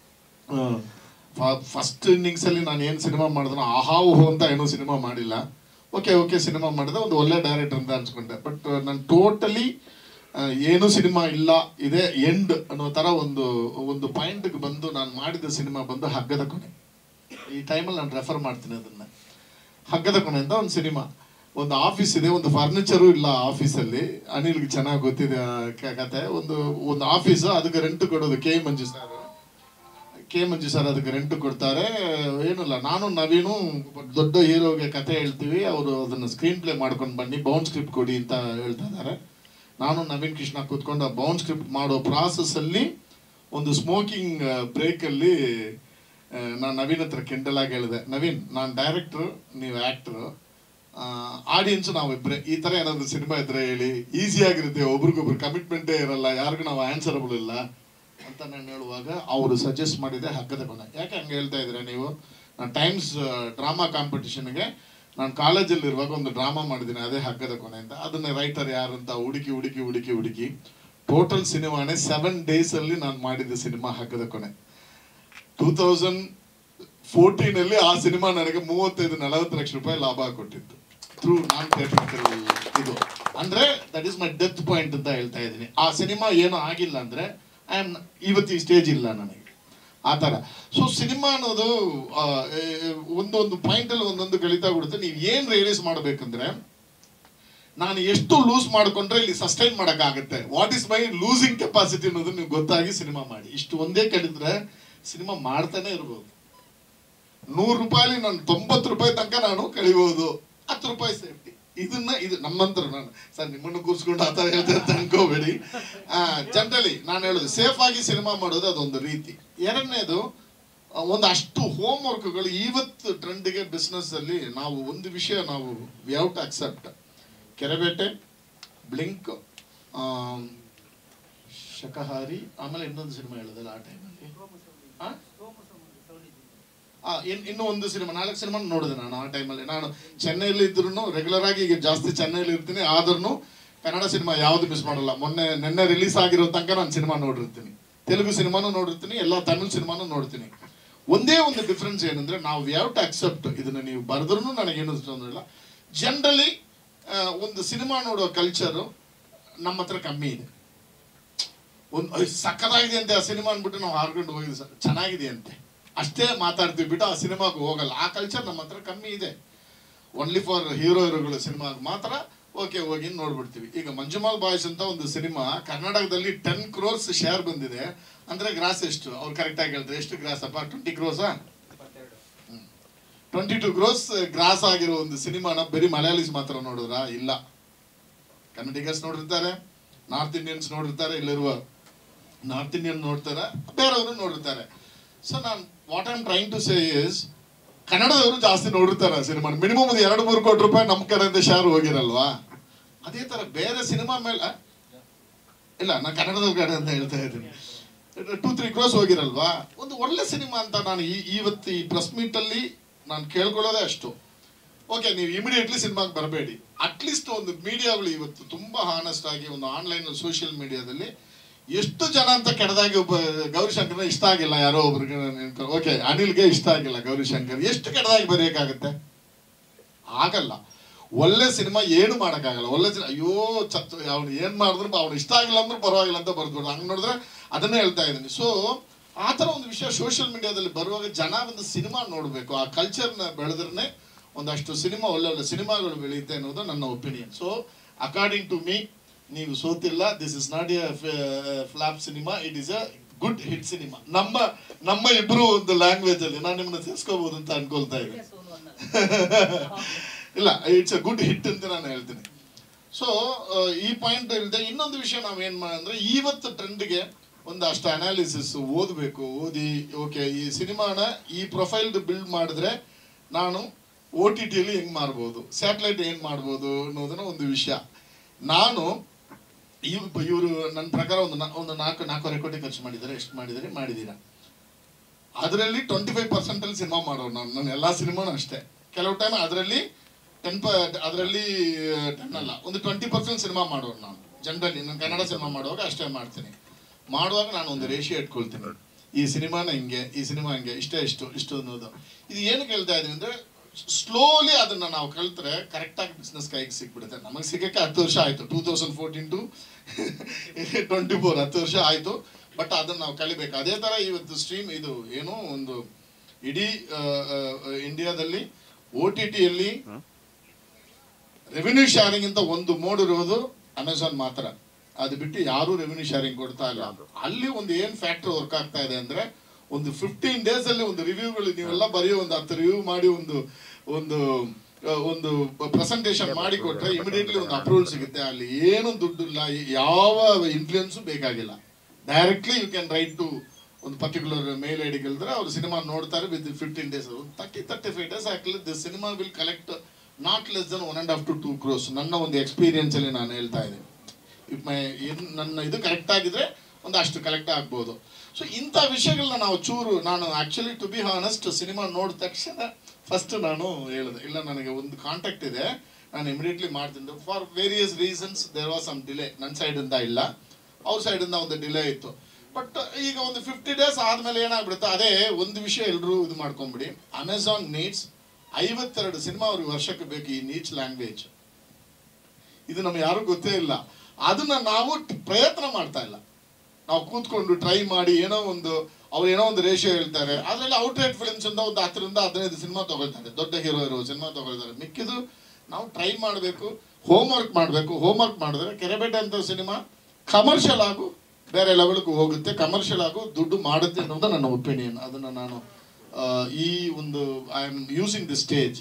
ಫಸ್ಟ್ ಇನ್ನಿಂಗ್ಸ್ ಅಲ್ಲಿ ನಾನು ಏನು ಸಿನಿಮಾ ಮಾಡಿದ್ನೋ ಆಹಾ ಓಹೋ ಅಂತ ಏನೋ ಸಿನಿಮಾ ಮಾಡಿಲ್ಲ ಓಕೆ ಓಕೆ ಸಿನಿಮಾ ಮಾಡಿದೆ ಒಂದು ಒಳ್ಳೆ ಡೈರೆಕ್ಟರ್ ಅಂತ ಅನ್ಸ್ಕೊಂಡೆ ಬಟ್ ನಾನು ಟೋಟಲಿ ಏನು ಸಿನಿಮಾ ಇಲ್ಲ ಇದೇ ಎಂಡ್ ಅನ್ನೋ ತರ ಒಂದು ಒಂದು ಪಾಯಿಂಟ್ಗೆ ಬಂದು ನಾನು ಮಾಡಿದ ಸಿನಿಮಾ ಬಂದು ಹಗ್ಗದ ಕೊನೆ ಈ ಟೈಮಲ್ಲಿ ನಾನು ರೆಫರ್ ಮಾಡ್ತೀನಿ ಅದನ್ನ ಹಗ್ಗದ ಕೊನೆ ಅಂತ ಒಂದು ಸಿನಿಮಾ ಒಂದು ಆಫೀಸ್ ಇದೆ ಒಂದು ಫರ್ನಿಚರು ಇಲ್ಲ ಆಫೀಸಲ್ಲಿ ಅನಿಲ್ಗೆ ಚೆನ್ನಾಗಿ ಗೊತ್ತಿದೆ ಆ ಕ- ಕತೆ ಒಂದು ಒಂದು ಆಫೀಸ್ ಅದಕ್ಕೆ ರೆಂಟ್ ಕೊಡೋದು K Manju sir K Manju sir ಅದಕ್ಕೆ ರೆಂಟ್ ಕೊಡ್ತಾರೆ ಏನಿಲ್ಲ ನಾನು ನವೀನು ದೊಡ್ಡ ಹೀರೋಗೆ ಕತೆ ಹೇಳ್ತೀವಿ ಅವರು ಅದನ್ನ ಸ್ಕ್ರೀನ್ ಪ್ಲೇ ಮಾಡ್ಕೊಂಡು ಬನ್ನಿ ಬೌಂಡ್ ಸ್ಕ್ರಿಪ್ಟ್ ಕೊಡಿ ಅಂತ ಹೇಳ್ತಾ ಇದ್ದಾರೆ ನಾನು ನವೀನ್ ಕೃಷ್ಣ ಕೂತ್ಕೊಂಡು ಆ ಬೌಂಡ್ ಸ್ಕ್ರಿಪ್ಟ್ ಮಾಡೋ ಪ್ರಾಸೆಸ್ ಅಲ್ಲಿ ಒಂದು ಸ್ಮೋಕಿಂಗ್ ಬ್ರೇಕ್ ಅಲ್ಲಿ ನಾನು ನವೀನ್ ಹತ್ರ ಕೆಂಡಲ್ ಆಗಿ ಹೇಳಿದೆ ನವೀನ್ ನಾನು ಡೈರೆಕ್ಟ್ರು ನೀವು ಆಕ್ಟರ್ ಆಡಿಯನ್ಸ್ ನಾವಿಬ್ರೆ ಈ ತರ ಏನಾದ್ರು ಸಿನಿಮಾ ಇದ್ರೆ ಹೇಳಿ ಈಸಿ ಆಗಿರುತ್ತೆ ಒಬ್ರಿಗೊಬ್ರು ಕಮಿಟ್ಮೆಂಟೇ ಇರಲ್ಲ ಯಾರಿಗೂ ನಾವು ಆನ್ಸರಬಲ್ ಇಲ್ಲ ಅಂತ ನಾನು ಹೇಳುವಾಗ ಅವರು ಸಜೆಸ್ಟ್ ಮಾಡಿದೆ ಹಗ್ಗದ ಕೊನೆ ಯಾಕೆ ಹಂಗೆ ಹೇಳ್ತಾ ಇದ್ರೆ ನೀವು ನಾನು ಟೈಮ್ಸ್ ಡ್ರಾಮಾ ಕಾಂಪಿಟಿಷನ್ಗೆ ನಾನು ಕಾಲೇಜಲ್ಲಿ ಇರುವಾಗ ಒಂದು ಡ್ರಾಮಾ ಮಾಡಿದ್ದೀನಿ ಅದೇ ಹಗ್ಗದ ಕೊನೆ ಅಂತ ಅದನ್ನ ರೈಟರ್ ಯಾರು ಅಂತ ಹುಡುಕಿ ಹುಡುಕಿ ಹುಡುಕಿ ಹುಡುಕಿ ಟೋಟಲ್ ಸಿನಿಮಾನೇ ಸೆವೆನ್ ಡೇಸ್ ಅಲ್ಲಿ ನಾನು ಮಾಡಿದ ಸಿನಿಮಾ ಹಗ್ಗದ ಕೊನೆ ಟೂ ತೌಸಂಡ್ ಫೋರ್ಟೀನ್ ಅಲ್ಲಿ ಆ ಸಿನಿಮಾ ನನಗೆ ಮೂವತ್ತೈದು ನಲವತ್ತು ಲಕ್ಷ ರೂಪಾಯಿ ಲಾಭ ಕೊಟ್ಟಿತ್ತು ಥ್ರೂ ನಾನ್ ಥಿಯೇಟ್ರಿಕಲ್ ಇದು ಅಂದ್ರೆ that is my death point ಅಂತ ಹೇಳ್ತಾ ಇದ್ದೀನಿ ಆ ಸಿನಿಮಾ ಏನೂ ಆಗಿಲ್ಲ ಅಂದ್ರೆ ಐ ಆಮ್ ಇವತ್ತು ಈ ಸ್ಟೇಜ್ ಇಲ್ಲ ನನಗೆ ಆ ಥರ ಸೊ ಸಿನಿಮಾ ಅನ್ನೋದು ಆ, ಏ, ಒಂದೊಂದು ಪಾಯಿಂಟ್ ಅಲ್ಲಿ ಒಂದೊಂದು ಕಲಿತಾ ಬಿಡುತ್ತೆ ನೀವು ಏನ್ ರಿಯಲೈಸ್ ಮಾಡ್ಬೇಕಂದ್ರೆ ನಾನು ಎಷ್ಟು ಲೂಸ್ ಮಾಡ್ಕೊಂಡ್ರೆ ಇಲ್ಲಿ ಸಸ್ಟೈನ್ ಮಾಡೋಕ್ಕಾಗತ್ತೆ what is my losing capacity ಅನ್ನೋದು ನೀವು ಗೊತ್ತಾಗಿ ಸಿನಿಮಾ ಮಾಡಿ ಇಷ್ಟು ಒಂದೇ ಕಲಿತ್ರೆ ಸಿನಿಮಾ ಮಾಡ್ತಾನೆ ಇರ್ಬೋದು ನೂರು ರೂಪಾಯಿ ನಾನು ತೊಂಬತ್ತು ರೂಪಾಯಿ ತನಕ ನಾನು ಕಳಿಬಹುದು ಹತ್ತು ರೂಪಾಯಿ ಸೇಫ್ಟಿ ಇದನ್ನ ಇದು ನಮ್ಮಂತರ ನಾನು ಸರ್ ನಿಮ್ಮನ್ನು ಕೂರಿಸ್ಕೊಂಡು ಆ ಥರ ಹೇಳ್ತಾ ಅಂತ ಅನ್ಕೋಬೇಡಿ ಜನರಲಿ ನಾನು ಹೇಳೋದು ಸೇಫ್ ಆಗಿ ಸಿನಿಮಾ ಮಾಡೋದು ಅದೊಂದು ರೀತಿ ಎರಡನೇದು ಆ, ಒಂದು ಅಷ್ಟು ಹೋಮ್ ವರ್ಕ್ಗಳು ಇವತ್ತು ಟ್ರೆಂಡ್ಗೆ ಬಿಸ್ನೆಸ್ ಅಲ್ಲಿ ನಾವು ಒಂದು ವಿಷಯ ನಾವು we have to accept Kerebete Blink Shakahaari ಆಮೇಲೆ ಇನ್ನೊಂದು ಸಿನಿಮಾ ಹೇಳಿದಲ್ಲ ಆ ಟೈಮಲ್ಲಿ ಆ, ಇನ್- ಇನ್ನೂ ಒಂದು ಸಿನಿಮಾ ನಾಲ್ಕು ಸಿನಿಮಾ ನೋಡಿದೆ ನಾನು ಆ ಟೈಮಲ್ಲಿ ನಾನು ಚೆನ್ನೈಲಿ ಇದ್ರು ರೆಗ್ಯುಲರ್ ಆಗಿ ಈಗ ಜಾಸ್ತಿ ಚೆನ್ನೈಲಿ ಇರ್ತೀನಿ ಆದ್ರೂ ಕನ್ನಡ ಸಿನಿಮಾ ಯಾವ್ದು ಮಿಸ್ ಮಾಡಲ್ಲ ಮೊನ್ನೆ ನಿನ್ನೆ ರಿಲೀಸ್ ಆಗಿರೋ ತನಕ ನಾನು ಸಿನಿಮಾ ನೋಡಿರ್ತೀನಿ ತೆಲುಗು ಸಿನಿಮಾನು ನೋಡಿರ್ತೀನಿ ಎಲ್ಲ ತಮಿಳ್ ಸಿನಿಮಾನು ನೋಡ್ತೀನಿ ಒಂದೇ ಒಂದು ಡಿಫ್ರೆನ್ಸ್ ಏನಂದ್ರೆ ನಾವು ವಿ ಹ್ಯಾವ್ ಟು ಅಕ್ಸೆಪ್ಟ್ ಇದನ್ನ ನೀವು ಬರೆದ್ರೂ ನನಗೇನು ತೊಂದರೆ ಇಲ್ಲ ಜನರಲಿ ಒಂದು ಸಿನಿಮಾ ನೋಡೋ ಕಲ್ಚರು ನಮ್ಮ ಹತ್ರ ಕಮ್ಮಿ ಇದೆ ಒಂದು ಅಯ್ಯ್, ಸಕ್ಕತ್ತಾಗಿದೆ ಅಂತೆ ಆ ಸಿನಿಮಾ ಅಂದ್ಬಿಟ್ಟು ನಾವು ಹಾರ್ಕೊಂಡು ಹೋಗಿದ್ವಿ ಸರ್ ಚೆನ್ನಾಗಿದೆ ಅಂತೆ ಅಷ್ಟೇ ಮಾತಾಡ್ತೀವಿ ಬಿಟ್ಟು ಆ ಸಿನಿಮಾಗೆ ಹೋಗಲ್ಲ ಆ ಕಲ್ಚರ್ ನಮ್ಮ ಹತ್ರ ಕಮ್ಮಿ ಇದೆ ಓನ್ಲಿ ಫಾರ್ ಹೀರೋ ಹೀರೋಗಳು ಸಿನಿಮಾಗೆ ಮಾತ್ರ ಓಕೆ ಹೋಗಿ ನೋಡ್ಬಿಡ್ತೀವಿ ಈಗ ಮಂಜುಮಾಲ್ ಬಾಯ್ಸ್ ಅಂತ ಒಂದು ಸಿನಿಮಾ ಕರ್ನಾಟಕದಲ್ಲಿ ಟೆನ್ ಕ್ರೋರ್ಸ್ ಶೇರ್ ಬಂದಿದೆ ಅಂದ್ರೆ ಗ್ರಾಸ್ ಎಷ್ಟು ಅವ್ರು ಕರೆಕ್ಟ್ ಆಗಿ ಹೇಳ್ತಾರೆ ಎಷ್ಟು ಗ್ರಾಸ್ ಅಪ್ಪ ಟ್ವೆಂಟಿ ಕ್ರೋಸಾ ಟ್ವೆಂಟಿ ಟು ಕ್ರೋಸ್ ಗ್ರಾಸ್ ಆಗಿರೋ ಒಂದು ಸಿನಿಮಾನ ಬರೀ ಮಲಯಾಳೀಸ್ ಮಾತ್ರ ನೋಡಿದ್ರ ಇಲ್ಲ ಕನ್ನಡಿಗರ್ಸ್ ನೋಡಿರ್ತಾರೆ ನಾರ್ತ್ ಇಂಡಿಯನ್ಸ್ ನೋಡಿರ್ತಾರೆ ಇಲ್ಲಿರುವ ನಾರ್ತ್ ಇಂಡಿಯನ್ ನೋಡ್ತಾರೆ ಬೇರೆಯವರು ನೋಡಿರ್ತಾರೆ ಸೊ ನಾನು what I'm trying to say is ಕನ್ನಡದವರು ಜಾಸ್ತಿ ನೋಡಿರ್ತಾರೆ ಸಿನಿಮಾ ಮಿನಿಮಮ್ ಒಂದು ಎರಡು ಮೂರು ಕೋಟಿ ರೂಪಾಯಿ ನಮ್ಮ ಕಡೆಯಿಂದ ಶೇರ್ ಹೋಗಿರಲ್ವಾ ಅದೇ ತರ ಬೇರೆ ಸಿನಿಮಾ ಮೇಲೆ ಇಲ್ಲ ನಾನು ಕನ್ನಡದ ಕಡೆ ಅಂತ ಹೇಳ್ತಾ ಇದ್ದೀನಿ ಟೂ ತ್ರೀ ಕ್ರೋಸ್ ಹೋಗಿರಲ್ವಾ ಒಂದು ಒಳ್ಳೆ ಸಿನಿಮಾ ಅಂತ ನಾನು ಈ ಇವತ್ತು ಈ ಪ್ರೆಸ್ ಮೀಟ್ ಅಲ್ಲಿ ನಾನು ಕೇಳ್ಕೊಳ್ಳೋದೇ ಅಷ್ಟು ಓಕೆ ನೀವು ಇಮಿಡಿಯೇಟ್ಲಿ ಸಿನಿಮಾಗೆ ಬರಬೇಡಿ ಅಟ್ಲೀಸ್ಟ್ ಒಂದು ಮೀಡಿಯಾಗಳು ಇವತ್ತು ತುಂಬಾ ಹಾನೆಸ್ಟ್ ಆಗಿ ಒಂದು ಆನ್ಲೈನ್ ಸೋಷಿಯಲ್ ಮೀಡಿಯಾದಲ್ಲಿ ಎಷ್ಟು ಜನ ಅಂತ ಕೆಡದಾಗಿ ಒಬ್ಬ ಗೌರಿಶಂಕರ್ನ ಇಷ್ಟ ಆಗಿಲ್ಲ ಯಾರೋ ಒಬ್ರಿಗೆ ಓಕೆ ಅನಿಲ್ಗೆ ಇಷ್ಟ ಆಗಿಲ್ಲ ಗೌರಿಶಂಕರ್ ಎಷ್ಟು ಕೆಡದಾಗಿ ಬರೆಯೋಕ್ಕಾಗತ್ತೆ ಆಗಲ್ಲ ಒಳ್ಳೆ ಸಿನಿಮಾ ಏನು ಮಾಡೋಕ್ಕಾಗಲ್ಲ ಒಳ್ಳೆ ಸಿನಿಮಾ ಅಯ್ಯೋ ಚತ್ ಅವ್ನು ಏನು ಮಾಡಿದ್ರು ಅವ್ನು ಇಷ್ಟ ಆಗಿಲ್ಲ ಅಂದ್ರೂ ಪರವಾಗಿಲ್ಲ ಅಂತ ಬರ್ದ್ಬಿಡು ಹಂಗೆ ನೋಡಿದ್ರೆ ಅದನ್ನೇ ಹೇಳ್ತಾ ಇದ್ದೀನಿ ಸೊ ಆ ಥರ ಒಂದು ವಿಷಯ ಸೋಷಿಯಲ್ ಮೀಡಿಯಾದಲ್ಲಿ ಬರುವಾಗ ಜನ ಒಂದು ಸಿನಿಮಾ ನೋಡಬೇಕು ಆ ಕಲ್ಚರ್ನ ಬೆಳೆದ್ರೆ ಒಂದಷ್ಟು ಸಿನಿಮಾ ಒಳ್ಳೆ ಒಳ್ಳೆ ಸಿನಿಮಾಗಳು ಬೆಳೆಯುತ್ತೆ ಅನ್ನೋದು ನನ್ನ opinion so according to me ನೀವು ಸೋತಿಲ್ಲ this is not a flop cinema it is a good hit cinema ನಮ್ಮ ನಮ್ಮ ಇಬ್ರು ಒಂದು ಲ್ಯಾಂಗ್ವೇಜ್ ಅಲ್ಲಿ ನಾನು ನಿಮ್ಮನ್ನ ಸೇರಿಸ್ಕೋಬಹುದು ಅಂತ ಅನ್ಕೊಳ್ತಾ ಇದ್ದೀನಿ ಇಲ್ಲ ಇಟ್ಸ್ ಅ ಗುಡ್ ಹಿಟ್ ಅಂತ ನಾನು ಹೇಳ್ತೀನಿ ಸೊ ಈ ಪಾಯಿಂಟ್ ಇಲ್ಲದೆ ಇನ್ನೊಂದು ವಿಷಯ ನಾವೇನ್ ಮಾ ಅಂದ್ರೆ ಇವತ್ತು ಟ್ರೆಂಡ್ಗೆ ಒಂದಷ್ಟು ಅನಾಲಿಸಿಸ್ ಓದಬೇಕು ಓದಿ ಓಕೆ ಈ ಸಿನಿಮಾನ ಈ ಪ್ರೊಫೈಲ್ ಬಿಲ್ಡ್ ಮಾಡಿದ್ರೆ ನಾನು ಓ ಟಿ ಟಿಯಲ್ಲಿ ಹೆಂಗ್ ಮಾಡ್ಬೋದು ಸ್ಯಾಟಲೈಟ್ ಏನ್ ಮಾಡ್ಬೋದು ಅನ್ನೋದನ್ನ ಒಂದು ವಿಷಯ ನಾನು ಇವರು ನನ್ನ ಪ್ರಕಾರ ಒಂದು ನಾ- ಒಂದು ನಾಲ್ಕು ನಾಲ್ಕೂವರೆ ಕೋಟಿ ಖರ್ಚು ಮಾಡಿದ್ದಾರೆ ಎಷ್ಟು ಮಾಡಿದ್ದಾರೆ ಮಾಡಿದ್ದೀರಾ ಅದರಲ್ಲಿ ಟ್ವೆಂಟಿ ಫೈವ್ ಪರ್ಸೆಂಟ್ ಅಲ್ಲಿ ಸಿನಿಮಾ ಮಾಡೋರು ನಾನು ನನ್ನ ಎಲ್ಲಾ ಸಿನಿಮಾನು ಅಷ್ಟೇ ಕೆಲವು ಟೈಮ್ ಅದರಲ್ಲಿ ಟೆನ್ ಪ ಅದರಲ್ಲಿ ಟೆನ್ ಅಲ್ಲ ಒಂದು ಟ್ವೆಂಟಿ ಪರ್ಸೆಂಟ್ ಸಿನಿಮಾ ಮಾಡೋರು ನಾನು ಜನರಲಿ ನಾನು ಕನ್ನಡ ಸಿನಿಮಾ ಮಾಡುವಾಗ ಅಷ್ಟೇ ಮಾಡ್ತೀನಿ ಮಾಡುವಾಗ ನಾನು ಒಂದು ರೇಷಿಯೋ ಇಟ್ಕೊಳ್ತೀನಿ ಈ ಸಿನಿಮಾನ ಹಿಂಗೆ ಈ ಸಿನಿಮಾ ಹಿಂಗೆ ಇಷ್ಟೇ ಇಷ್ಟು ಇಷ್ಟು ಅನ್ನೋದು ಇದು ಏನು ಕೇಳ್ತಾ ಇದೀನಿ ಅಂದ್ರೆ ಸ್ಲೋಲಿ ಅದನ್ನ ನಾವು ಕಲ್ತ್ರೆ ಕರೆಕ್ಟಾಗಿ ಬಿಸ್ನೆಸ್ ಕೈಗೆ ಸಿಕ್ಬಿಡುತ್ತೆ ನಮಗೆ ಸಿಗಕ್ಕೆ ಹತ್ತು ವರ್ಷ ಆಯ್ತು two thousand fourteen to twenty four ಹತ್ತು ವರ್ಷ ಆಯ್ತು ಬಟ್ ಅದನ್ನ ನಾವು ಕಲಿಬೇಕು ಅದೇ ತರ ಇವತ್ತು ಸ್ಟ್ರೀಮ್ ಇದು ಏನು ಒಂದು ಇಡೀ ಇಂಡಿಯಾದಲ್ಲಿ ಓ ಟಿ ಟಿಯಲ್ಲಿ ರೆವಿನ್ಯೂ ಶಾರಿಂಗ್ ಅಂತ ಒಂದು ಮೋಡ್ ಇರೋದು ಅಮೆಝಾನ್ ಮಾತ್ರ ಅದು ಬಿಟ್ಟು ಯಾರು ರೆವಿನ್ಯೂ ಶಾರಿಂಗ್ ಕೊಡ್ತಾ ಇಲ್ಲ ಅಲ್ಲಿ ಒಂದು ಏನ್ ಫ್ಯಾಕ್ಟರ್ ವರ್ಕ್ ಆಗ್ತಾ ಇದೆ ಅಂದ್ರೆ ಒಂದು ಫಿಫ್ಟೀನ್ ಡೇಸ್ ಅಲ್ಲಿ ಒಂದು ರಿವ್ಯೂಗಳು ನೀವೆಲ್ಲ ಬರೆಯೋ ಒಂದು ಹತ್ತು ರಿವ್ಯೂ ಮಾಡಿ ಒಂದು ಒಂದು ಆ, ಒಂದು ಪ್ರೆಸೆಂಟೇಶನ್ ಮಾಡಿ ಕೊಟ್ರೆ ಇಮಿಡಿಯೇಟ್ಲಿ ಒಂದು ಅಪ್ರೂವಲ್ ಸಿಗುತ್ತೆ ಅಲ್ಲಿ ಏನು ದುಡ್ಡು ಇಲ್ಲ ಯಾವ ಇನ್ಫ್ಲೂಯೆನ್ಸು ಬೇಕಾಗಿಲ್ಲ directly you can write to ಒಂದು ಪರ್ಟಿಕ್ಯುಲರ್ ಮೇಲ್ ಐ ಡಿ ಕೇಳಿದ್ರೆ ಅವ್ರು ಸಿನಿಮಾ ನೋಡ್ತಾರೆ with fifteen days thirty thirty five days ಹಾಕಲಿ the cinema will collect not less than one and half to two crores ನನ್ನ ಒಂದು ಎಕ್ಸ್ಪೀರಿಯನ್ಸ್ ಅಲ್ಲಿ ನಾನು ಹೇಳ್ತಾ ಇದ್ದೀನಿ ಇಫ್ ಮೈ ಏನ್ ನನ್ನ ಇದು ಕರೆಕ್ಟ್ ಆಗಿದ್ರೆ ಒಂದು ಅಷ್ಟು ಕಲೆಕ್ಟ್ ಆಗ್ಬೋದು ಸೊ ಇಂಥ ವಿಷಯಗಳನ್ನ ನಾವು ಚೂರು ನಾನು actually to be honest cinema ನೋಡಿದ ತಕ್ಷಣ ಫಸ್ಟ್ ನಾನು ಹೇಳಿದೆ ಇಲ್ಲ ನನಗೆ ಒಂದು ಕಾಂಟ್ಯಾಕ್ಟ್ ಇದೆ ನಾನು ಇಮಿಡಿಯೇಟ್ಲಿ ಮಾಡ್ತೀನಿ for various reasons there was some delay ನನ್ನ ಸೈಡಿಂದ ಇಲ್ಲ ಅವ್ರ ಸೈಡಿಂದ ಒಂದು ಡಿಲೇ ಇತ್ತು ಬಟ್ ಈಗ ಒಂದು ಫಿಫ್ಟಿ ಡೇಸ್ ಆದ್ಮೇಲೆ ಏನಾಗ್ಬಿಡುತ್ತೆ ಅದೇ ಒಂದು ವಿಷಯ ಎಲ್ಲರೂ ಇದು ಮಾಡ್ಕೊಂಬಿಡಿ ಅಮೆಝಾನ್ ನೀಡ್ಸ್ ಐವತ್ತೆರಡು ಸಿನಿಮಾ ಅವ್ರಿಗೆ ವರ್ಷಕ್ಕೆ ಬೇಕು ಈ ನೀಚ್ ಲ್ಯಾಂಗ್ವೇಜ್ ಇದು ನಮ್ಗೆ ಯಾರು ಗೊತ್ತೇ ಇಲ್ಲ ಅದನ್ನ ನಾವು ಟ್- ಪ್ರಯತ್ನ ಮಾಡ್ತಾ ಇಲ್ಲ ನಾವು ಕೂತ್ಕೊಂಡು ಟ್ರೈ ಮಾಡಿ ಏನೋ ಒಂದು ಅವ್ರು ಏನೋ ಒಂದು ರೇಷಿಯೋ ಹೇಳ್ತಾರೆ ಅದರಲ್ಲಿ ಔಟ್ರೇಟ್ ಫಿಲ್ಮ್ಸ್ ಅಂತ ಒಂದು ಹತ್ತರಿಂದ ಹದಿನೈದು ಸಿನಿಮಾ ತಗೊಳ್ತಾರೆ ದೊಡ್ಡ ಹೀರೋ ಇರೋ ಸಿನಿಮಾ ತಗೊಳ್ತಾರೆ ಮಿಕ್ಕಿದು ನಾವು ಟ್ರೈ ಮಾಡಬೇಕು ಹೋಮ್ ವರ್ಕ್ ಮಾಡಬೇಕು ಹೋಮ್ ವರ್ಕ್ ಮಾಡಿದ್ರೆ ಕೆರೆಬೇಟೆ ಅಂತ ಸಿನಿಮಾ ಕಮರ್ಷಿಯಲ್ ಆಗು ಬೇರೆ ಲೆವೆಲ್ಗೂ ಹೋಗುತ್ತೆ ಕಮರ್ಷಿಯಲ್ ಆಗು ದುಡ್ಡು ಮಾಡುತ್ತೆ ಅನ್ನೋದು ನನ್ನ ಒಪಿನಿಯನ್ ಅದನ್ನ ನಾನು ಆ, ಈ ಒಂದು I am using the stage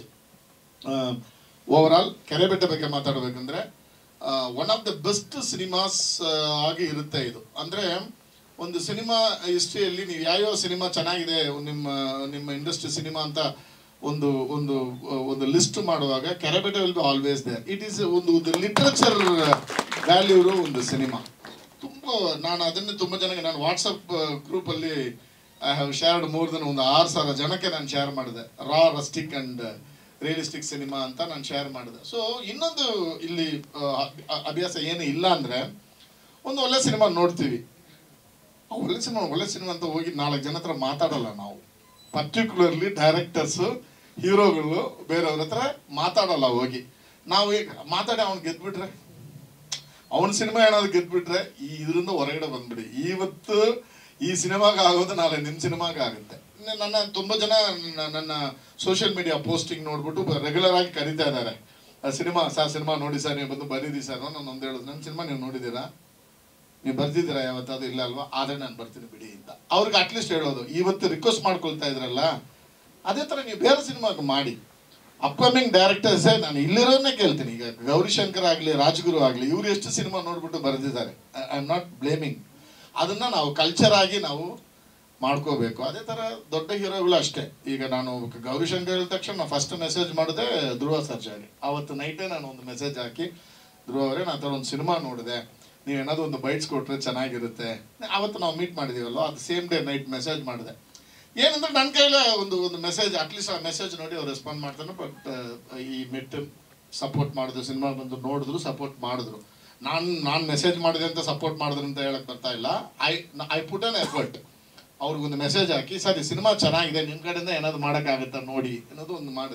overall Kerebete ಬಗ್ಗೆ ಮಾತಾಡಬೇಕಂದ್ರೆ one of the best cinemas ಆಗಿ ಇರುತ್ತೆ ಇದು ಅಂದ್ರೆ ಒಂದು ಸಿನಿಮಾ ಹಿಸ್ಟ್ರಿಯಲ್ಲಿ ನೀವು ಯಾವ್ಯಾವ ಸಿನಿಮಾ ಚೆನ್ನಾಗಿದೆ ನಿಮ್ಮ ನಿಮ್ಮ ಇಂಡಸ್ಟ್ರಿ ಸಿನಿಮಾ ಅಂತ ಒಂದು ಒಂದು ಒಂದು ಲಿಸ್ಟ್ ಮಾಡುವಾಗ Kerebete will be always there it is ಒಂದು ಒಂದು ಲಿಟ್ರೇಚರ್ ವ್ಯಾಲ್ಯೂ ಇರೋ ಒಂದು ಸಿನಿಮಾ ತುಂಬ ನಾನು ಅದನ್ನೇ ತುಂಬ ಜನಕ್ಕೆ ನಾನು ವಾಟ್ಸಪ್ ಗ್ರೂಪಲ್ಲಿ I have shared more than ಒಂದು ಆರು ಸಾವಿರ ಜನಕ್ಕೆ ನಾನು ಶೇರ್ ಮಾಡಿದೆ raw rustic and realistic cinema ಅಂತ ನಾನು ಶೇರ್ ಮಾಡಿದೆ ಸೊ ಇನ್ನೊಂದು ಇಲ್ಲಿ ಆ, ಅಭ್- ಅಭ್ಯಾಸ ಏನು ಇಲ್ಲ ಅಂದ್ರೆ ಒಂದು ಒಳ್ಳೆ ಸಿನಿಮಾ ನೋಡ್ತೀವಿ ಆ ಒಳ್ಳೆ ಸಿನಿಮಾ ಒಳ್ಳೆ ಸಿನಿಮಾ ಅಂತ ಹೋಗಿ ನಾಲ್ಕು ಜನ ಹತ್ರ ಮಾತಾಡಲ್ಲ ನಾವು ಪರ್ಟಿಕ್ಯುಲರ್ಲಿ ಡೈರೆಕ್ಟರ್ಸ್ ಹೀರೋಗಳು ಬೇರೆಯವ್ರ ಹತ್ರ ಮಾತಾಡಲ್ಲ ಹೋಗಿ ನಾವು ಈಗ ಮಾತಾಡಿ ಅವ್ನು ಗೆದ್ಬಿಟ್ರೆ ಅವನ ಸಿನಿಮಾ ಏನಾದ್ರು ಗೆದ್ಬಿಟ್ರೆ ಈ ಇದರಿಂದ ಹೊರಗಡೆ ಬಂದ್ಬಿಡಿ ಇವತ್ತು ಈ ಸಿನಿಮಾಗ ಆಗೋದು ನಾಳೆ ನಿಮ್ಮ ಸಿನಿಮಾಗ ಆಗುತ್ತೆ ನ- ನನ್ನ ತುಂಬಾ ಜನ ನನ್ನ- ನನ್ನ ಸೋಷಿಯಲ್ ಮೀಡಿಯಾ ಪೋಸ್ಟಿಂಗ್ ನೋಡ್ಬಿಟ್ಟು ರೆಗ್ಯುಲರ್ ಆಗಿ ಕರಿತಾ ಇದ್ದಾರೆ ಸಿನಿಮಾ ಸರ್ ಸಿನಿಮಾ ನೋಡಿ ಸರ್ ನೀವು ಬಂದು ಬರೀದಿ ಸರ್ ನಾನು ಒಂದು ಹೇಳೋದು ನನ್ನ ಸಿನಿಮಾ ನೀವು ನೋಡಿದ್ದೀರಾ ನೀವು ಬರ್ತಿದ್ದೀರಾ ಯಾವತ್ತಾದ್ರು ಇಲ್ಲ ಅಲ್ವಾ ಆದ್ರೆ ನಾನು ಬರ್ತೀನಿ ಬಿಡಿ ಅಂತ ಅವ್ರಿಗೆ ಅಟ್ಲೀಸ್ಟ್ ಹೇಳೋದು ಇವತ್ತು ರಿಕ್ವೆಸ್ಟ್ ಮಾಡ್ಕೊಳ್ತಾ ಇದ್ರಲ್ಲ ಅದೇ ತರ ನೀವು ಬೇರೆ ಸಿನಿಮಾಗೆ ಮಾಡಿ ಅಪ್ಕಮಿಂಗ್ ಡೈರೆಕ್ಟರ್ಸ್ ನಾನು ಇಲ್ಲಿರೋನೇ ಕೇಳ್ತೀನಿ ಈಗ ಗೌರಿ ಶಂಕರ್ ಆಗಲಿ ರಾಜ್ಗುರು ಆಗಲಿ ಇವ್ರು ಎಷ್ಟು ಸಿನಿಮಾ ನೋಡ್ಬಿಟ್ಟು ಬರೆದಿದ್ದಾರೆ ಐ ಆಮ್ ನಾಟ್ ಬ್ಲೇಮಿಂಗ್ ಅದನ್ನ ನಾವು ಕಲ್ಚರ್ ಆಗಿ ನಾವು ಮಾಡ್ಕೋಬೇಕು ಅದೇ ತರ ದೊಡ್ಡ ಹೀರೋಗಳು ಅಷ್ಟೇ ಈಗ ನಾನು ಗೌರಿ ಶಂಕರ್ ಹೇಳಿದ ತಕ್ಷಣ ನಾನು ಫಸ್ಟ್ ಮೆಸೇಜ್ ಮಾಡಿದೆ ಧ್ರುವ ಸರ್ಜಾಗೆ ಅವತ್ತು ನೈಟೇ ನಾನು ಒಂದು ಮೆಸೇಜ್ ಹಾಕಿ ಧ್ರುವ ಅವರೇ ನಾನು ಥರ ಒಂದು ಸಿನಿಮಾ ನೋಡಿದೆ ನೀವು ಏನಾದ್ರು ಒಂದು ಬೈಟ್ಸ್ ಕೊಟ್ರೆ ಚೆನ್ನಾಗಿರುತ್ತೆ ಅವತ್ತು ನಾವು ಮೀಟ್ ಮಾಡಿದೀವಲ್ವ ಅದು ಸೇಮ್ ಡೇ ನೈಟ್ ಮೆಸೇಜ್ ಮಾಡಿದೆ ಏನಂದ್ರೆ ನನ್ನ ಕೈಲೇ ಒಂದು ಒಂದು ಮೆಸೇಜ್ ಅಟ್ಲೀಸ್ಟ್ ಆ ಮೆಸೇಜ್ ನೋಡಿ ಅವ್ರು ರೆಸ್ಪಾಂಡ್ ಮಾಡ್ತಾನೆ ಬಟ್ ಈ ಮೆಟ್ ಸಪೋರ್ಟ್ ಮಾಡಿದ್ರು ಸಿನಿಮಾ ಬಂದು ನೋಡಿದ್ರು ಸಪೋರ್ಟ್ ಮಾಡಿದ್ರು ನಾನು ನಾನು ಮೆಸೇಜ್ ಮಾಡಿದೆ ಅಂತ ಸಪೋರ್ಟ್ ಮಾಡಿದ್ರು ಅಂತ ಹೇಳಕ್ ಬರ್ತಾ ಇಲ್ಲ I I put an effort ಅವ್ರಿಗೊಂದು ಮೆಸೇಜ್ ಹಾಕಿ ಸರ್ ಈ ಸಿನಿಮಾ ಚೆನ್ನಾಗಿದೆ ನಿಮ್ಮ ಕಡೆಯಿಂದ ಏನಾದ್ರು ಮಾಡೋಕ್ಕಾಗುತ್ತಾ ನೋಡಿ ಅನ್ನೋದು ಒಂದು ಮಾಡಿದೆ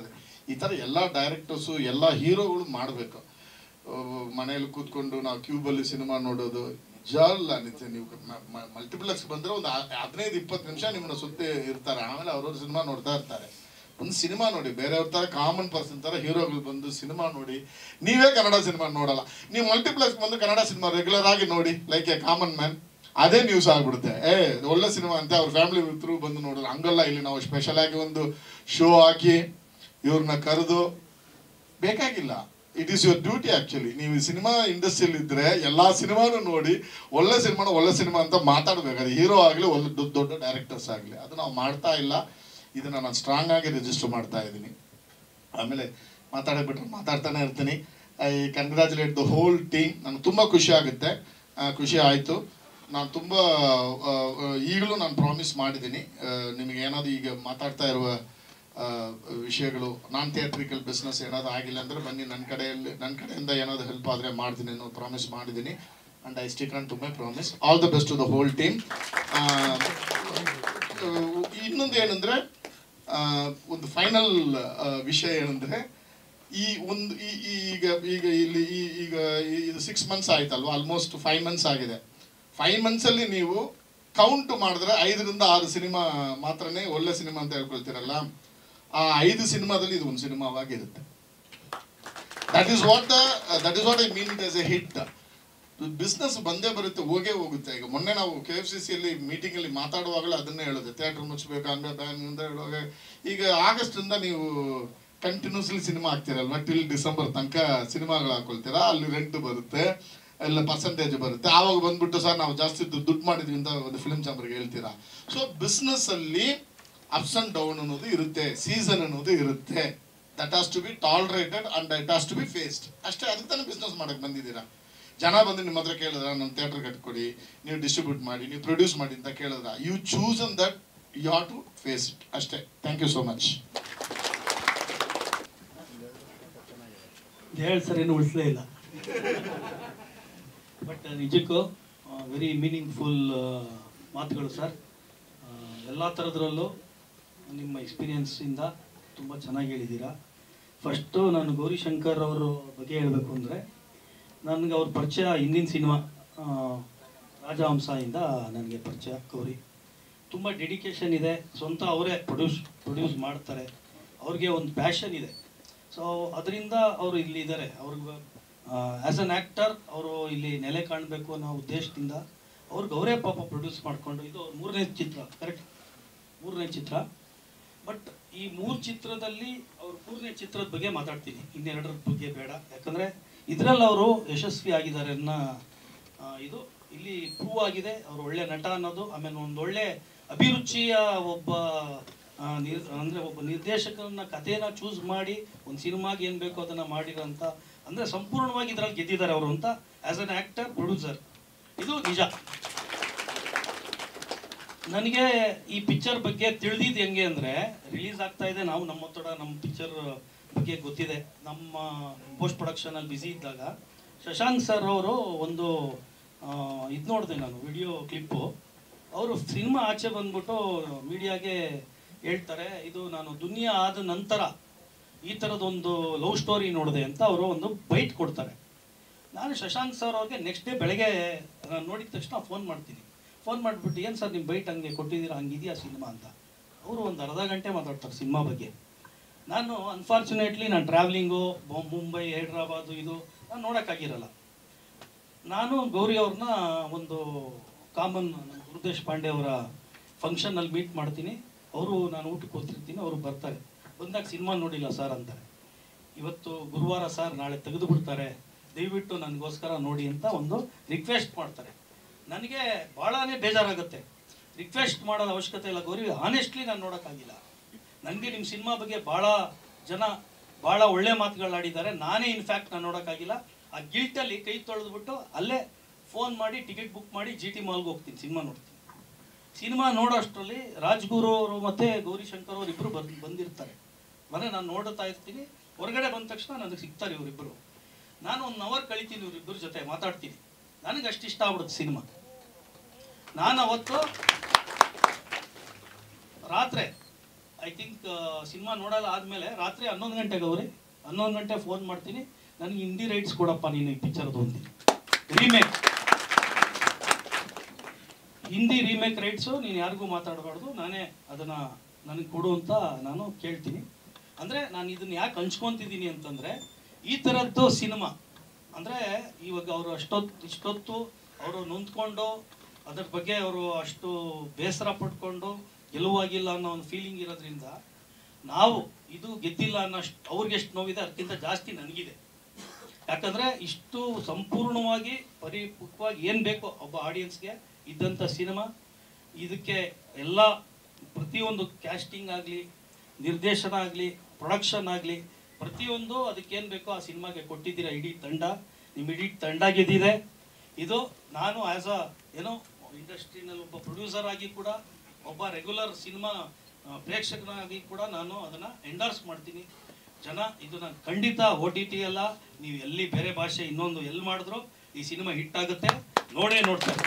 ಈ ಥರ ಎಲ್ಲ ಡೈರೆಕ್ಟರ್ಸು ಎಲ್ಲ ಹೀರೋಗಳು ಮಾಡಬೇಕು ಮನೆಯಲ್ಲಿ ಕೂತ್ಕೊಂಡು ನಾವು ಕ್ಯೂಬಲ್ಲಿ ಸಿನಿಮಾ ನೋಡೋದು ನಿಜ ಅಲ್ಲ ನಿತ್ಯ ನೀವು ಮಲ್ಟಿಪ್ಲೆಕ್ಸ್ ಬಂದರೆ ಒಂದು ಹ- ಹದಿನೈದು ಇಪ್ಪತ್ತು ನಿಮಿಷ ನಿಮ್ಮನ್ನ ಸುತ್ತಿ ಇರ್ತಾರೆ ಆಮೇಲೆ ಅವ್ರವ್ರ ಸಿನಿಮಾ ನೋಡ್ತಾ ಇರ್ತಾರೆ ಒಂದು ಸಿನಿಮಾ ನೋಡಿ ಬೇರೆಯವ್ರ ಥರ ಕಾಮನ್ ಪರ್ಸನ್ ಥರ ಹೀರೋಗಳು ಬಂದು ಸಿನಿಮಾ ನೋಡಿ ನೀವೇ ಕನ್ನಡ ಸಿನಿಮಾ ನೋಡಲ್ಲ ನೀವು ಮಲ್ಟಿಪ್ಲೆಕ್ಸ್ ಬಂದು ಕನ್ನಡ ಸಿನಿಮಾ ರೆಗ್ಯುಲರ್ ಆಗಿ ನೋಡಿ ಲೈಕ್ ಎ ಕಾಮನ್ ಮ್ಯಾನ್ ಅದೇ ನ್ಯೂಸ್ ಆಗ್ಬಿಡುತ್ತೆ ಏ ಇದು ಒಳ್ಳೆ ಸಿನಿಮಾ ಅಂತ ಅವ್ರ ಫ್ಯಾಮಿಲಿ ಥ್ರೂ ಬಂದು ನೋಡೋದು ಹಂಗಲ್ಲ ಇಲ್ಲಿ ನಾವು ಸ್ಪೆಷಲ್ ಆಗಿ ಒಂದು ಶೋ ಹಾಕಿ ಇವ್ರನ್ನ ಕರೆದು ಬೇಕಾಗಿಲ್ಲ it is your duty actually ನೀವು ಸಿನಿಮಾ ಇಂಡಸ್ಟ್ರಿಯಲ್ಲಿ ಇದ್ರೆ ಎಲ್ಲಾ ಸಿನಿಮಾನು ನೋಡಿ ಒಳ್ಳೆ ಸಿನಿಮಾನ ಒಳ್ಳೆ ಸಿನಿಮಾ ಅಂತ ಮಾತಾಡ್ಬೇಕು ಅದು ಹೀರೋ ಆಗಲಿ ಒಳ್ಳೆ ದೊಡ್ಡ ದೊಡ್ಡ ಡೈರೆಕ್ಟರ್ಸ್ ಆಗಲಿ ಅದು ನಾವು ಮಾಡ್ತಾ ಇಲ್ಲ ಇದನ್ನ ನಾನು ಸ್ಟ್ರಾಂಗ್ ಆಗಿ ರಿಜಿಸ್ಟರ್ ಮಾಡ್ತಾ ಇದ್ದೀನಿ ಆಮೇಲೆ ಮಾತಾಡಬಿಟ್ರೆ ಮಾತಾಡ್ತಾನೆ ಇರ್ತೀನಿ I congratulate the whole team ನನಗೆ ತುಂಬ ಖುಷಿ ಆಗುತ್ತೆ ಆ, ಖುಷಿ ಆಯಿತು ನಾನು ತುಂಬ ಆ, ಆ, ಈಗಲೂ ನಾನು ಪ್ರಾಮಿಸ್ ಮಾಡಿದ್ದೀನಿ ಆ, ನಿಮಗೆ ಏನಾದರೂ ಈಗ ಮಾತಾಡ್ತಾ ಇರುವ ಆ, ವಿಷಯಗಳು ನಾನ್ ಥಿಯೇಟ್ರಿಕಲ್ ಬಿಸ್ನೆಸ್ ಏನಾದರೂ ಆಗಿಲ್ಲ ಅಂದರೆ ಬನ್ನಿ ನನ್ನ ಕಡೆಯಲ್ಲಿ ನನ್ನ ಕಡೆಯಿಂದ ಏನಾದರೂ ಹೆಲ್ಪ್ ಆದರೆ ಮಾಡ್ತೀನಿ ಅನ್ನೋ ಪ್ರಾಮಿಸ್ ಮಾಡಿದ್ದೀನಿ and I stick on to my promise all the best to the whole team ಇನ್ನೊಂದು ಏನಂದರೆ ಒಂದು ಫೈನಲ್ ವಿಷಯ ಏನಂದರೆ ಈ ಒಂದು ಈ- ಈ- ಈಗ ಈಗ ಇಲ್ಲಿ ಈ ಈಗ ಈ- ಇದು ಸಿಕ್ಸ್ ಮಂತ್ಸ್ ಆಯ್ತಲ್ವಾ ಆಲ್ಮೋಸ್ಟ್ ಫೈವ್ ಮಂತ್ಸ್ ಆಗಿದೆ ಫೈವ್ ಮಂತ್ಸಲ್ಲಿ ನೀವು ಕೌಂಟ್ ಮಾಡಿದ್ರೆ ಐದರಿಂದ ಆರು ಸಿನಿಮಾ ಮಾತ್ರನೇ ಒಳ್ಳೆ ಸಿನಿಮಾ ಅಂತ ಹೇಳ್ಕೊಳ್ತೀರಲ್ಲ ಆ ಐದು ಸಿನಿಮಾದಲ್ಲಿ ಇದು ಒಂದು ಸಿನಿಮಾವಾಗಿರುತ್ತೆ that is what the that is what I mean it as a hit business ಬಂದೇ ಬರುತ್ತೆ ಹೋಗೇ ಹೋಗುತ್ತೆ ಈಗ ಮೊನ್ನೆ ನಾವು ಕೆ ಎಫ್ ಸಿ ಸಿಯಲ್ಲಿ ಮೀಟಿಂಗಲ್ಲಿ ಮಾತಾಡುವಾಗಲೇ ಅದನ್ನೇ ಹೇಳೋದು ಥಿಯೇಟರ್ ಮುಚ್ಚಬೇಕು ಹಂಗೆ ಬ್ಯಾನ್ ಅಂತ ಹೇಳುವಾಗ ಈಗ ಆಗಸ್ಟಿಂದ ನೀವು ಕಂಟಿನ್ಯೂಸ್ಲಿ ಸಿನಿಮಾ ಹಾಕ್ತಿರಲ್ವಾ ಟಿಲ್ ಡಿಸೆಂಬರ್ ತನಕ ಸಿನಿಮಾಗಳು ಹಾಕೊಳ್ತೀರಾ ಅಲ್ಲಿ ರೆಂಟ್ ಬರುತ್ತೆ ಎಲ್ಲ ಪರ್ಸೆಂಟೇಜ್ ಬರುತ್ತೆ ಆವಾಗ ಬಂದ್ಬಿಟ್ಟು ಸರ್ ನಾವು ಜಾಸ್ತಿ ದುಡ್ಡು ದುಡ್ಡು ಮಾಡಿದ್ವಿ ಅಂತ ಒಂದು ಫಿಲ್ಮ್ ಚಾಂಬರ್ಗೆ ಹೇಳ್ತೀರಾ ಸೊ ಬಿಸ್ನೆಸ್ ಅಲ್ಲಿ ಅಪ್ಸ್ ಅಂಡ್ ಡೌನ್ ಅನ್ನೋದು ಇರುತ್ತೆ ಸೀಸನ್ ಅನ್ನೋದು ಇರುತ್ತೆ that has to be tolerated and it has to be faced ಅಷ್ಟೇ ಅದಕ್ಕೆ ತಾನೇ ಬಿಸ್ನೆಸ್ ಮಾಡಕ್ಕೆ ಬಂದಿದ್ದೀರಾ ಜನ ಬಂದು ನಿಮ್ಮ ಹತ್ರ ಕೇಳಿದ್ರ ನಮ್ಮ ಥಿಯೇಟರ್ ಕಟ್ಕೊಡಿ ನೀವು ಡಿಸ್ಟ್ರಿಬ್ಯೂಟ್ ಮಾಡಿ ನೀವು ಪ್ರೊಡ್ಯೂಸ್ ಮಾಡಿ ಅಂತ ಕೇಳಿದ್ರ you choose an that you have to face it ಅಷ್ಟೇ ಥ್ಯಾಂಕ್ ಯು ಸೋ ಮಚ್ ಹೇಳಿ ಸರ್ ಏನು ಉಳಿಸಲೇ ಇಲ್ಲ ಬಟ್ ನಿಜಕ್ಕೂ ವೆರಿ ಮೀನಿಂಗ್ಫುಲ್ ಮಾತುಗಳು ಸರ್ ಎಲ್ಲ ಥರದ್ರಲ್ಲೂ ನಿಮ್ಮ ಎಕ್ಸ್ಪೀರಿಯನ್ಸಿಂದ ತುಂಬ ಚೆನ್ನಾಗಿ ಹೇಳಿದ್ದೀರಾ ಫಸ್ಟು ನಾನು ಗೌರಿಶಂಕರ್ ಅವರ ಬಗ್ಗೆ ಹೇಳಬೇಕು ಅಂದರೆ ನನಗೆ ಅವ್ರ ಪರಿಚಯ ಹಿಂದಿನ ಸಿನಿಮಾ ರಾಜಹಂಸದಿಂದ ನನಗೆ ಪರಿಚಯ ಗೌರಿ ತುಂಬ ಡೆಡಿಕೇಶನ್ ಇದೆ ಸ್ವಂತ ಅವರೇ ಪ್ರೊಡ್ಯೂಸ್ ಪ್ರೊಡ್ಯೂಸ್ ಮಾಡ್ತಾರೆ ಅವ್ರಿಗೆ ಒಂದು ಪ್ಯಾಷನ್ ಇದೆ ಸೊ ಅದರಿಂದ ಅವರು ಇಲ್ಲಿ ಇದ್ದಾರೆ ಅವ್ರಿಗೆ ಆ್ಯಸ್ ಅನ್ ಆ್ಯಕ್ಟರ್ ಅವರು ಇಲ್ಲಿ ನೆಲೆ ಕಾಣಬೇಕು ಅನ್ನೋ ಉದ್ದೇಶದಿಂದ ಅವ್ರಿಗೆ ಅವರೇ ಪಾಪ ಪ್ರೊಡ್ಯೂಸ್ ಮಾಡಿಕೊಂಡು ಇದು ಅವ್ರ ಮೂರನೇ ಚಿತ್ರ ಕರೆಕ್ಟ್ ಮೂರನೇ ಚಿತ್ರ ಬಟ್ ಈ ಮೂರು ಚಿತ್ರದಲ್ಲಿ ಅವ್ರ ಮೂರನೇ ಚಿತ್ರದ ಬಗ್ಗೆ ಮಾತಾಡ್ತೀನಿ ಇನ್ನೆರಡರ ಬಗ್ಗೆ ಬೇಡ ಯಾಕಂದರೆ ಇದರಲ್ಲಿ ಅವರು ಯಶಸ್ವಿ ಆಗಿದ್ದಾರೆ ಅನ್ನೋ ಆ, ಇದು ಇಲ್ಲಿ ಪ್ರೂವ್ ಆಗಿದೆ ಅವರು ಒಳ್ಳೆ ನಟ ಅನ್ನೋದು ಆಮೇಲೆ ಒಂದು ಒಳ್ಳೆ ಅಭಿರುಚಿಯ ಒಬ್ಬ ಆ, ನಿರ್ ಅಂದರೆ ಒಬ್ಬ ನಿರ್ದೇಶಕರನ್ನ ಕಥೆನ ಚೂಸ್ ಮಾಡಿ ಒಂದು ಸಿನಿಮಾಗೆ ಏನು ಬೇಕೋ ಅದನ್ನು ಮಾಡಿರೋಂಥ ಅಂದರೆ ಸಂಪೂರ್ಣವಾಗಿ ಇದರಲ್ಲಿ ಗೆದ್ದಿದ್ದಾರೆ ಅವರು ಅಂತ ಆ್ಯಸ್ ಅನ್ ಆ್ಯಕ್ಟರ್ ಪ್ರೊಡ್ಯೂಸರ್ ಇದು ನಿಜ ನನಗೆ ಈ ಪಿಕ್ಚರ್ ಬಗ್ಗೆ ತಿಳಿದಿದ್ದು ಹೆಂಗೆ ಅಂದರೆ ರಿಲೀಸ್ ಆಗ್ತಾ ಇದೆ ನಾವು ನಮ್ಮ ಒತ್ತಡ ನಮ್ಮ ಪಿಕ್ಚರ್ ಬಗ್ಗೆ ಗೊತ್ತಿದೆ ನಮ್ಮ ಪೋಸ್ಟ್ ಪ್ರೊಡಕ್ಷನಲ್ಲಿ ಬ್ಯುಸಿ ಇದ್ದಾಗ ಶಶಾಂಕ್ ಸರ್ ಅವರು ಒಂದು ಇದು ನೋಡಿದೆ ನಾನು ವಿಡಿಯೋ ಕ್ಲಿಪ್ಪು ಅವರು ಸಿನಿಮಾ ಆಚೆ ಬಂದ್ಬಿಟ್ಟು ಮೀಡಿಯಾಗೆ ಹೇಳ್ತಾರೆ ಇದು ನಾನು ದುನಿಯಾ ಆದ ನಂತರ ಈ ಥರದೊಂದು ಲವ್ ಸ್ಟೋರಿ ನೋಡಿದೆ ಅಂತ ಅವರು ಒಂದು ಬೈಟ್ ಕೊಡ್ತಾರೆ ನಾನು ಶಶಾಂಕ್ ಸರ್ ಅವ್ರಿಗೆ ನೆಕ್ಸ್ಟ್ ಡೇ ಬೆಳಗ್ಗೆ ನಾನು ನೋಡಿದ ತಕ್ಷಣ ಫೋನ್ ಮಾಡ್ತೀನಿ ಫೋನ್ ಮಾಡಿಬಿಟ್ಟು ಏನು ಸರ್ ನಿಮ್ಮ ಬೈಟ್ ಹಂಗೆ ಕೊಟ್ಟಿದ್ದೀರಾ ಹಂಗಿದೆಯಾ ಸಿನಿಮಾ ಅಂತ ಅವರು ಒಂದು ಅರ್ಧ ಗಂಟೆ ಮಾತಾಡ್ತಾರೆ ಸಿನಿಮಾ ಬಗ್ಗೆ ನಾನು ಅನ್ಫಾರ್ಚುನೇಟ್ಲಿ ನಾನು ಟ್ರಾವೆಲಿಂಗು ಮುಂಬೈ ಹೈದ್ರಾಬಾದು ಇದು ನಾನು ನೋಡೋಕ್ಕಾಗಿರಲ್ಲ ನಾನು ಗೌರಿ ಅವ್ರನ್ನ ಒಂದು ಕಾಮನ್ ನಮ್ಮ ಗುರುದೇಶ್ ಪಾಂಡೆ ಅವರ ಫಂಕ್ಷನಲ್ಲಿ ಮೀಟ್ ಮಾಡ್ತೀನಿ ಅವರು ನಾನು ಊಟಕ್ಕೆ ಹೋಗ್ತಿರ್ತೀನಿ ಅವರು ಬರ್ತಾರೆ ಬಂದಾಗ ಸಿನಿಮಾ ನೋಡಿಲ್ಲ ಸರ್ ಅಂತಾರೆ ಇವತ್ತು ಗುರುವಾರ ಸರ್ ನಾಳೆ ತೆಗೆದು ಬಿಡ್ತಾರೆ ದಯವಿಟ್ಟು ನನಗೋಸ್ಕರ ನೋಡಿ ಅಂತ ಒಂದು ರಿಕ್ವೆಸ್ಟ್ ಮಾಡ್ತಾರೆ ನನಗೆ ಭಾಳನೇ ಬೇಜಾರಾಗುತ್ತೆ ರಿಕ್ವೆಸ್ಟ್ ಮಾಡೋದು ಅವಶ್ಯಕತೆ ಇಲ್ಲ ಗೌರಿ ಆನೆಸ್ಟ್ಲಿ ನಾನು ನೋಡೋಕ್ಕಾಗಿಲ್ಲ ನನಗೆ ನಿಮ್ಮ ಸಿನಿಮಾ ಬಗ್ಗೆ ಭಾಳ ಜನ ಭಾಳ ಒಳ್ಳೆ ಮಾತುಗಳಾಡಿದ್ದಾರೆ ನಾನೇ ಇನ್ಫ್ಯಾಕ್ಟ್ ನಾನು ನೋಡೋಕ್ಕಾಗಿಲ್ಲ ಆ ಗಿಲ್ಟಲ್ಲಿ ಕೈ ತೊಳೆದ್ಬಿಟ್ಟು ಅಲ್ಲೇ ಫೋನ್ ಮಾಡಿ ಟಿಕೆಟ್ ಬುಕ್ ಮಾಡಿ ಜಿ ಟಿ ಮಾಲ್ಗೆ ಹೋಗ್ತೀನಿ ಸಿನಿಮಾ ನೋಡ್ತೀನಿ ಸಿನಿಮಾ ನೋಡೋ ಅಷ್ಟರಲ್ಲಿ ರಾಜ್ಗುರು ಅವರು ಮತ್ತು ಗೌರಿಶಂಕರ್ ಅವರು ಇಬ್ಬರು ಬಂದು ಬಂದಿರ್ತಾರೆ ಮನೆ ನಾನು ನೋಡುತ್ತಾ ಇರ್ತೀನಿ ಹೊರಗಡೆ ಬಂದ ತಕ್ಷಣ ನನಗೆ ಸಿಗ್ತಾರೆ ಇವರಿಬ್ಬರು ನಾನು ಒಂದು ಅವರ್ ಕಳಿತೀನಿ ಇವರಿಬ್ಬರ ಜೊತೆ ಮಾತಾಡ್ತೀನಿ ನನಗೆ ಅಷ್ಟು ಇಷ್ಟ ಆಗ್ಬಿಡುತ್ತೆ ಸಿನಿಮಾ ನಾನು ಅವತ್ತು ರಾತ್ರಿ ಐ ಥಿಂಕ್ ಸಿನಿಮಾ ನೋಡಲ್ಲ ಆದಮೇಲೆ ರಾತ್ರಿ ಹನ್ನೊಂದು ಗಂಟೆಗೆ ಅವ್ರಿ ಹನ್ನೊಂದು ಗಂಟೆ ಫೋನ್ ಮಾಡ್ತೀನಿ ನನಗೆ ಹಿಂದಿ ರೈಟ್ಸ್ ಕೊಡಪ್ಪ ನೀನು ಈ ಪಿಕ್ಚರ್ದು ಅಂತೀನಿ ರೀಮೇಕ್ ಹಿಂದಿ ರೀಮೇಕ್ ರೈಟ್ಸು ನೀನು ಯಾರಿಗೂ ಮಾತಾಡಬಾರ್ದು ನಾನೇ ಅದನ್ನು ನನಗೆ ಕೊಡು ಅಂತ ನಾನು ಕೇಳ್ತೀನಿ ಅಂದರೆ ನಾನು ಇದನ್ನ ಯಾಕೆ ಹಂಚ್ಕೊತಿದ್ದೀನಿ ಅಂತಂದರೆ ಈ ಥರದ್ದು ಸಿನಿಮಾ ಅಂದರೆ ಇವಾಗ ಅವರು ಅಷ್ಟೊತ್ತು ಇಷ್ಟೊತ್ತು ಅವರು ನೊಂದ್ಕೊಂಡು ಅದ್ರ ಬಗ್ಗೆ ಅವರು ಅಷ್ಟು ಬೇಸರ ಪಟ್ಕೊಂಡು ಗೆಲುವಾಗಿಲ್ಲ ಅನ್ನೋ ಒಂದು ಫೀಲಿಂಗ್ ಇರೋದ್ರಿಂದ ನಾವು ಇದು ಗೆದ್ದಿಲ್ಲ ಅನ್ನೋಷ್ಟು ಅವ್ರಿಗೆ ಎಷ್ಟು ನೋವಿದೆ ಅದಕ್ಕಿಂತ ಜಾಸ್ತಿ ನನಗಿದೆ ಯಾಕಂದರೆ ಇಷ್ಟು ಸಂಪೂರ್ಣವಾಗಿ ಪರಿಪಕ್ವವಾಗಿ ಏನು ಬೇಕೋ ಒಬ್ಬ ಆಡಿಯನ್ಸ್ಗೆ ಇದ್ದಂಥ ಸಿನಿಮಾ ಇದಕ್ಕೆ ಎಲ್ಲ ಪ್ರತಿಯೊಂದು ಕ್ಯಾಸ್ಟಿಂಗ್ ಆಗಲಿ ನಿರ್ದೇಶನ ಆಗಲಿ ಪ್ರೊಡಕ್ಷನ್ ಆಗಲಿ ಪ್ರತಿಯೊಂದು ಅದಕ್ಕೇನು ಬೇಕೋ ಆ ಸಿನಿಮಾಗೆ ಕೊಟ್ಟಿದ್ದೀರಾ ಇಡೀ ತಂಡ ನಿಮ್ಮ ಇಡೀ ತಂಡ ಗೆದ್ದಿದೆ ಇದು ನಾನು ಆ್ಯಸ್ ಅ ಏನೋ ಇಂಡಸ್ಟ್ರಿನಲ್ಲಿ ಒಬ್ಬ ಪ್ರೊಡ್ಯೂಸರ್ ಆಗಿ ಕೂಡ ಒಬ್ಬ ರೆಗ್ಯುಲರ್ ಸಿನಿಮಾ ಪ್ರೇಕ್ಷಕನಾಗಿ ಕೂಡ ನಾನು ಅದನ್ನು ಎಂಡರ್ಸ್ ಮಾಡ್ತೀನಿ ಜನ ಇದನ್ನ ಖಂಡಿತ ಓ ಟಿ ಟಿ ಅಲ್ಲ ನೀವು ಎಲ್ಲಿ ಬೇರೆ ಭಾಷೆ ಇನ್ನೊಂದು ಎಲ್ಲಿ ಮಾಡಿದ್ರು ಈ ಸಿನಿಮಾ ಹಿಟ್ ಆಗುತ್ತೆ ನೋಡೇ ನೋಡ್ತಾರೆ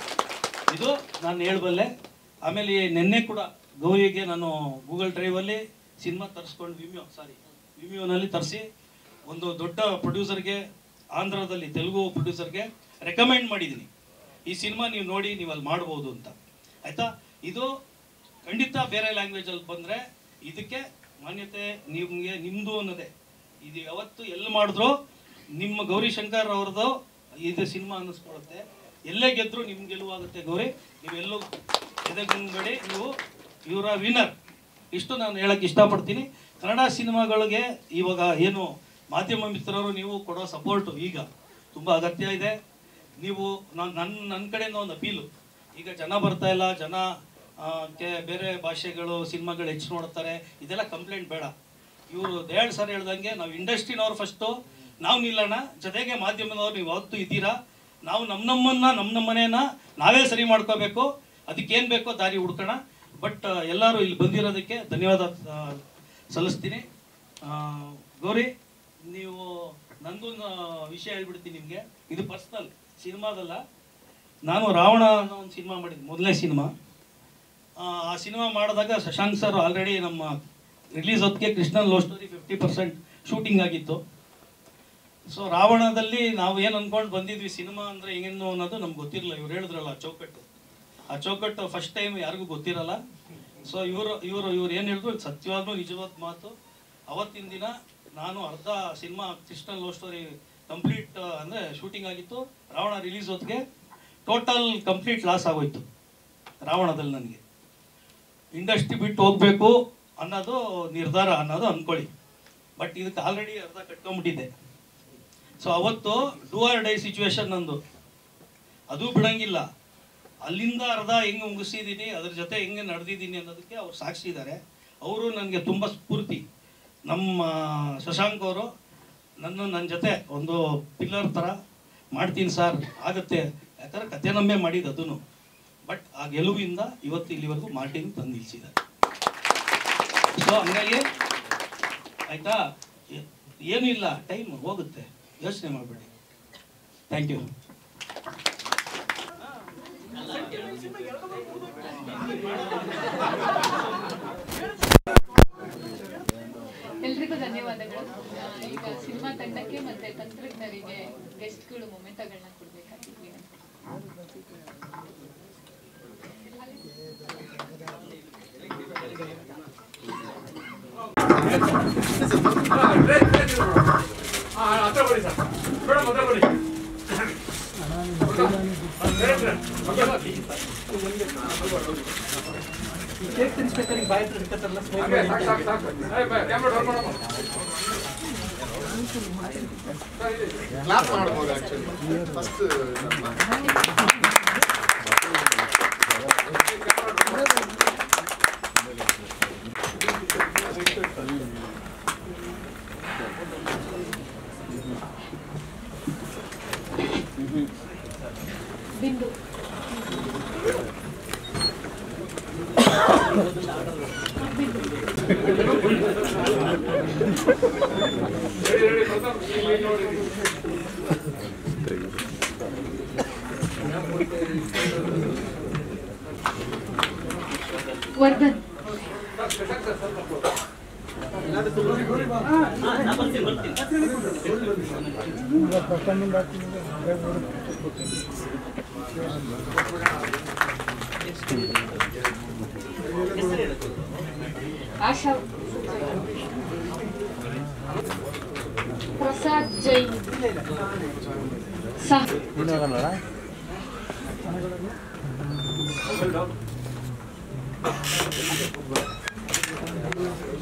ಇದು ನಾನು ಹೇಳಬಲ್ಲೆ ಆಮೇಲೆ ನಿನ್ನೆ ಕೂಡ ಗೌರಿಗೆ ನಾನು ಗೂಗಲ್ ಡ್ರೈವಲ್ಲಿ ಸಿನಿಮಾ ತರಿಸ್ಕೊಂಡು ವಿಮಿಯೋ ಸಾರಿ ವಿಮಿಯೋನಲ್ಲಿ ತರಿಸಿ ಒಂದು ದೊಡ್ಡ ಪ್ರೊಡ್ಯೂಸರ್ಗೆ ಆಂಧ್ರದಲ್ಲಿ ತೆಲುಗು ಪ್ರೊಡ್ಯೂಸರ್ಗೆ ರೆಕಮೆಂಡ್ ಮಾಡಿದ್ದೀನಿ ಈ ಸಿನಿಮಾ ನೀವು ನೋಡಿ ನೀವು ಅಲ್ಲಿ ಮಾಡ್ಬೋದು ಅಂತ ಆಯ್ತಾ ಇದು ಖಂಡಿತ ಬೇರೆ ಲ್ಯಾಂಗ್ವೇಜಲ್ಲಿ ಬಂದರೆ ಇದಕ್ಕೆ ಮಾನ್ಯತೆ ನಿಮಗೆ ನಿಮ್ಮದು ಅನ್ನೋದೇ ಇದು ಯಾವತ್ತು ಎಲ್ಲಿ ಮಾಡಿದ್ರು ನಿಮ್ಮ ಗೌರಿ ಶಂಕರ್ ಅವ್ರದ್ದು ಇದು ಸಿನಿಮಾ ಅನ್ನಿಸ್ಕೊಳುತ್ತೆ ಎಲ್ಲೇ ಗೆದ್ರು ನಿಮ್ಗೆ ಗೆಲುವಾಗುತ್ತೆ ಗೌರಿ ನೀವೆಲ್ಲೂ ಎದೆಗುಂಬೇಡಿ ನೀವು ಇವರ ವಿನ್ನರ್ ಇಷ್ಟು ನಾನು ಹೇಳಕ್ಕೆ ಇಷ್ಟಪಡ್ತೀನಿ ಕನ್ನಡ ಸಿನಿಮಾಗಳಿಗೆ ಇವಾಗ ಏನು ಮಾಧ್ಯಮ ಮಿತ್ರರು ನೀವು ಕೊಡೋ ಸಪೋರ್ಟು ಈಗ ತುಂಬ ಅಗತ್ಯ ಇದೆ ನೀವು ನಾನು ನನ್ನ ನನ್ನ ಕಡೆಯಿಂದ ಒಂದು ಅಪೀಲು ಈಗ ಜನ ಬರ್ತಾ ಇಲ್ಲ ಜನ ಆ, ಕೆ ಬೇರೆ ಭಾಷೆಗಳು ಸಿನಿಮಾಗಳು ಹೆಚ್ಚು ನೋಡ್ತಾರೆ ಇದೆಲ್ಲ ಕಂಪ್ಲೇಂಟ್ ಬೇಡ ಇವರು ದಯಾಳ್ ಸರ್ ಹೇಳ್ದಂಗೆ ನಾವು ಇಂಡಸ್ಟ್ರಿನವ್ರು ಫಸ್ಟು ನಾವು ನಿಲ್ಲೋಣ ಜೊತೆಗೆ ಮಾಧ್ಯಮದವ್ರು ನೀವು ಯಾವತ್ತೂ ಇದ್ದೀರಾ ನಾವು ನಮ್ಮ ನಮ್ಮನ್ನ ನಮ್ಮ ನಮ್ಮನೇನ ನಾವೇ ಸರಿ ಮಾಡ್ಕೋಬೇಕು ಅದಕ್ಕೇನು ಬೇಕೋ ದಾರಿ ಹುಡ್ಕೋಣ ಬಟ್ ಎಲ್ಲರೂ ಇಲ್ಲಿ ಬಂದಿರೋದಕ್ಕೆ ಧನ್ಯವಾದ ಆ, ಸಲ್ಲಿಸ್ತೀನಿ ಆ, ಗೌರಿ ನೀವು ನಂದೊಂದು ವಿಷಯ ಹೇಳ್ಬಿಡ್ತೀನಿ ನಿಮಗೆ ಇದು ಪರ್ಸ್ನಲ್ ಸಿನಿಮಾದಲ್ಲ ನಾನು ರಾವಣ ಅನ್ನೋ ಒಂದು ಸಿನಿಮಾ ಮಾಡಿದ್ದು ಮೊದಲನೇ ಸಿನಿಮಾ ಆ ಸಿನಿಮಾ ಮಾಡಿದಾಗ ಶಶಾಂಕ್ ಸರ್ ಆಲ್ರೆಡಿ ನಮ್ಮ ರಿಲೀಸ್ ಹೊತ್ತಿಗೆ Krishnan love story fifty percent shooting ಆಗಿತ್ತು ಸೊ ರಾವಣದಲ್ಲಿ ನಾವು ಏನು ಅನ್ಕೊಂಡು ಬಂದಿದ್ವಿ ಸಿನಿಮಾ ಅಂದರೆ ಹೆಂಗೇನು ಅನ್ನೋದು ನಮ್ಗೆ ಗೊತ್ತಿರಲಿಲ್ಲ ಇವ್ರು ಹೇಳಿದ್ರಲ್ಲ ಆ ಚೌಕಟ್ಟು ಆ ಚೌಕಟ್ಟು ಫಸ್ಟ್ ಟೈಮ್ ಯಾರಿಗೂ ಗೊತ್ತಿರಲ್ಲ ಸೊ ಇವರು ಇವರು ಇವ್ರು ಏನು ಹೇಳಿದ್ರು ಇದು ಸತ್ಯವಾಗ್ಲೂ ನಿಜವಾದ ಮಾತು ಅವತ್ತಿನ ದಿನ ನಾನು ಅರ್ಧ cinema Krishnan love story complete ಅಂದರೆ ಶೂಟಿಂಗ್ ಆಗಿತ್ತು ರಾವಣ ರಿಲೀಸ್ ಹೊತ್ತಿಗೆ ಟೋಟಲ್ ಕಂಪ್ಲೀಟ್ ಲಾಸ್ ಆಗೋಯ್ತು ರಾವಣದಲ್ಲಿ ನನಗೆ ಇಂಡಸ್ಟ್ರಿ ಬಿಟ್ಟು ಹೋಗ್ಬೇಕು ಅನ್ನೋದು ನಿರ್ಧಾರ ಅನ್ನೋದು ಅಂದ್ಕೊಳ್ಳಿ ಬಟ್ ಇದಕ್ಕೆ ಆಲ್ರೆಡಿ ಅರ್ಧ ಕಟ್ಕೊಂಡ್ಬಿಟ್ಟಿದ್ದೆ ಸೊ ಅವತ್ತು ಡೂ ಆರ್ ಡೈ ಸಿಚುವೇಶನ್ ನಂದು ಅದು ಬಿಡಂಗಿಲ್ಲ ಅಲ್ಲಿಂದ ಅರ್ಧ ಹೆಂಗೆ ಮುಗಿಸಿದ್ದೀನಿ ಅದ್ರ ಜೊತೆ ಹೆಂಗೆ ನಡೆದಿದ್ದೀನಿ ಅನ್ನೋದಕ್ಕೆ ಅವ್ರು ಸಾಕ್ಷಿ ಇದ್ದಾರೆ ಅವರು ನನಗೆ ತುಂಬ ಸ್ಫೂರ್ತಿ ನಮ್ಮ ಶಶಾಂಕ್ ಅವರು ನನ್ನ ನನ್ನ ಜೊತೆ ಒಂದು ಪಿಲ್ಲರ್ ಥರ ಮಾಡ್ತೀನಿ ಸರ್ ಆಗುತ್ತೆ ಯಾಕಂದ್ರೆ ಕತೆ ನಂಬೆ ಮಾಡಿದ್ದು ಅದನ್ನು ಬಟ್ ಆ ಗೆಲುವಿಂದ ಇವತ್ತು ಇಲ್ಲಿವರೆಗೂ ಮಾರ್ಟಿನ್ ತಂದು ನಿಲ್ಸಿದ್ದಾರೆ ಸೊ ಹಂಗಾಗಿ ಆಯ್ತಾ ಏ- ಏನೂ ಇಲ್ಲ ಟೈಮ್ ಹೋಗುತ್ತೆ ಯೋಚನೆ ಮಾಡಬೇಡಿ ಥ್ಯಾಂಕ್ ಯು ಎಲ್ರಿಗೂ ಧನ್ಯವಾದಗಳು ಆ, ಈಗ ಸಿನಿಮಾ ತಂಡಕ್ಕೆ ಮತ್ತೆ ತಂತ್ರಜ್ಞರಿಗೆ ಗೆಸ್ಟ್ಗಳು ಮೊಮೆಂಟಗಳನ್ನ ಕೊಡ್ಬೇಕಾಗಿದ್ವಿ ಕೇಕ್ ತಿನ್ಸ್ಬೇಕಾದ್ರೆ ಬಾಯಿ ಹತ್ರ ಇಟ್ಕೊತಾರಲ್ಲ, smile ಮಾಡಿ. ಕ್ಲಾಪ್ ಮಾಡ್ಬೋದು ಆಕ್ಚುಲಿ ಫಸ್ಟ್ ಬಿಂದು ವರ್ಧನ್ ಆಶಾ ಪ್ರಸಾದ್ ಜೈನ್ ಸಹ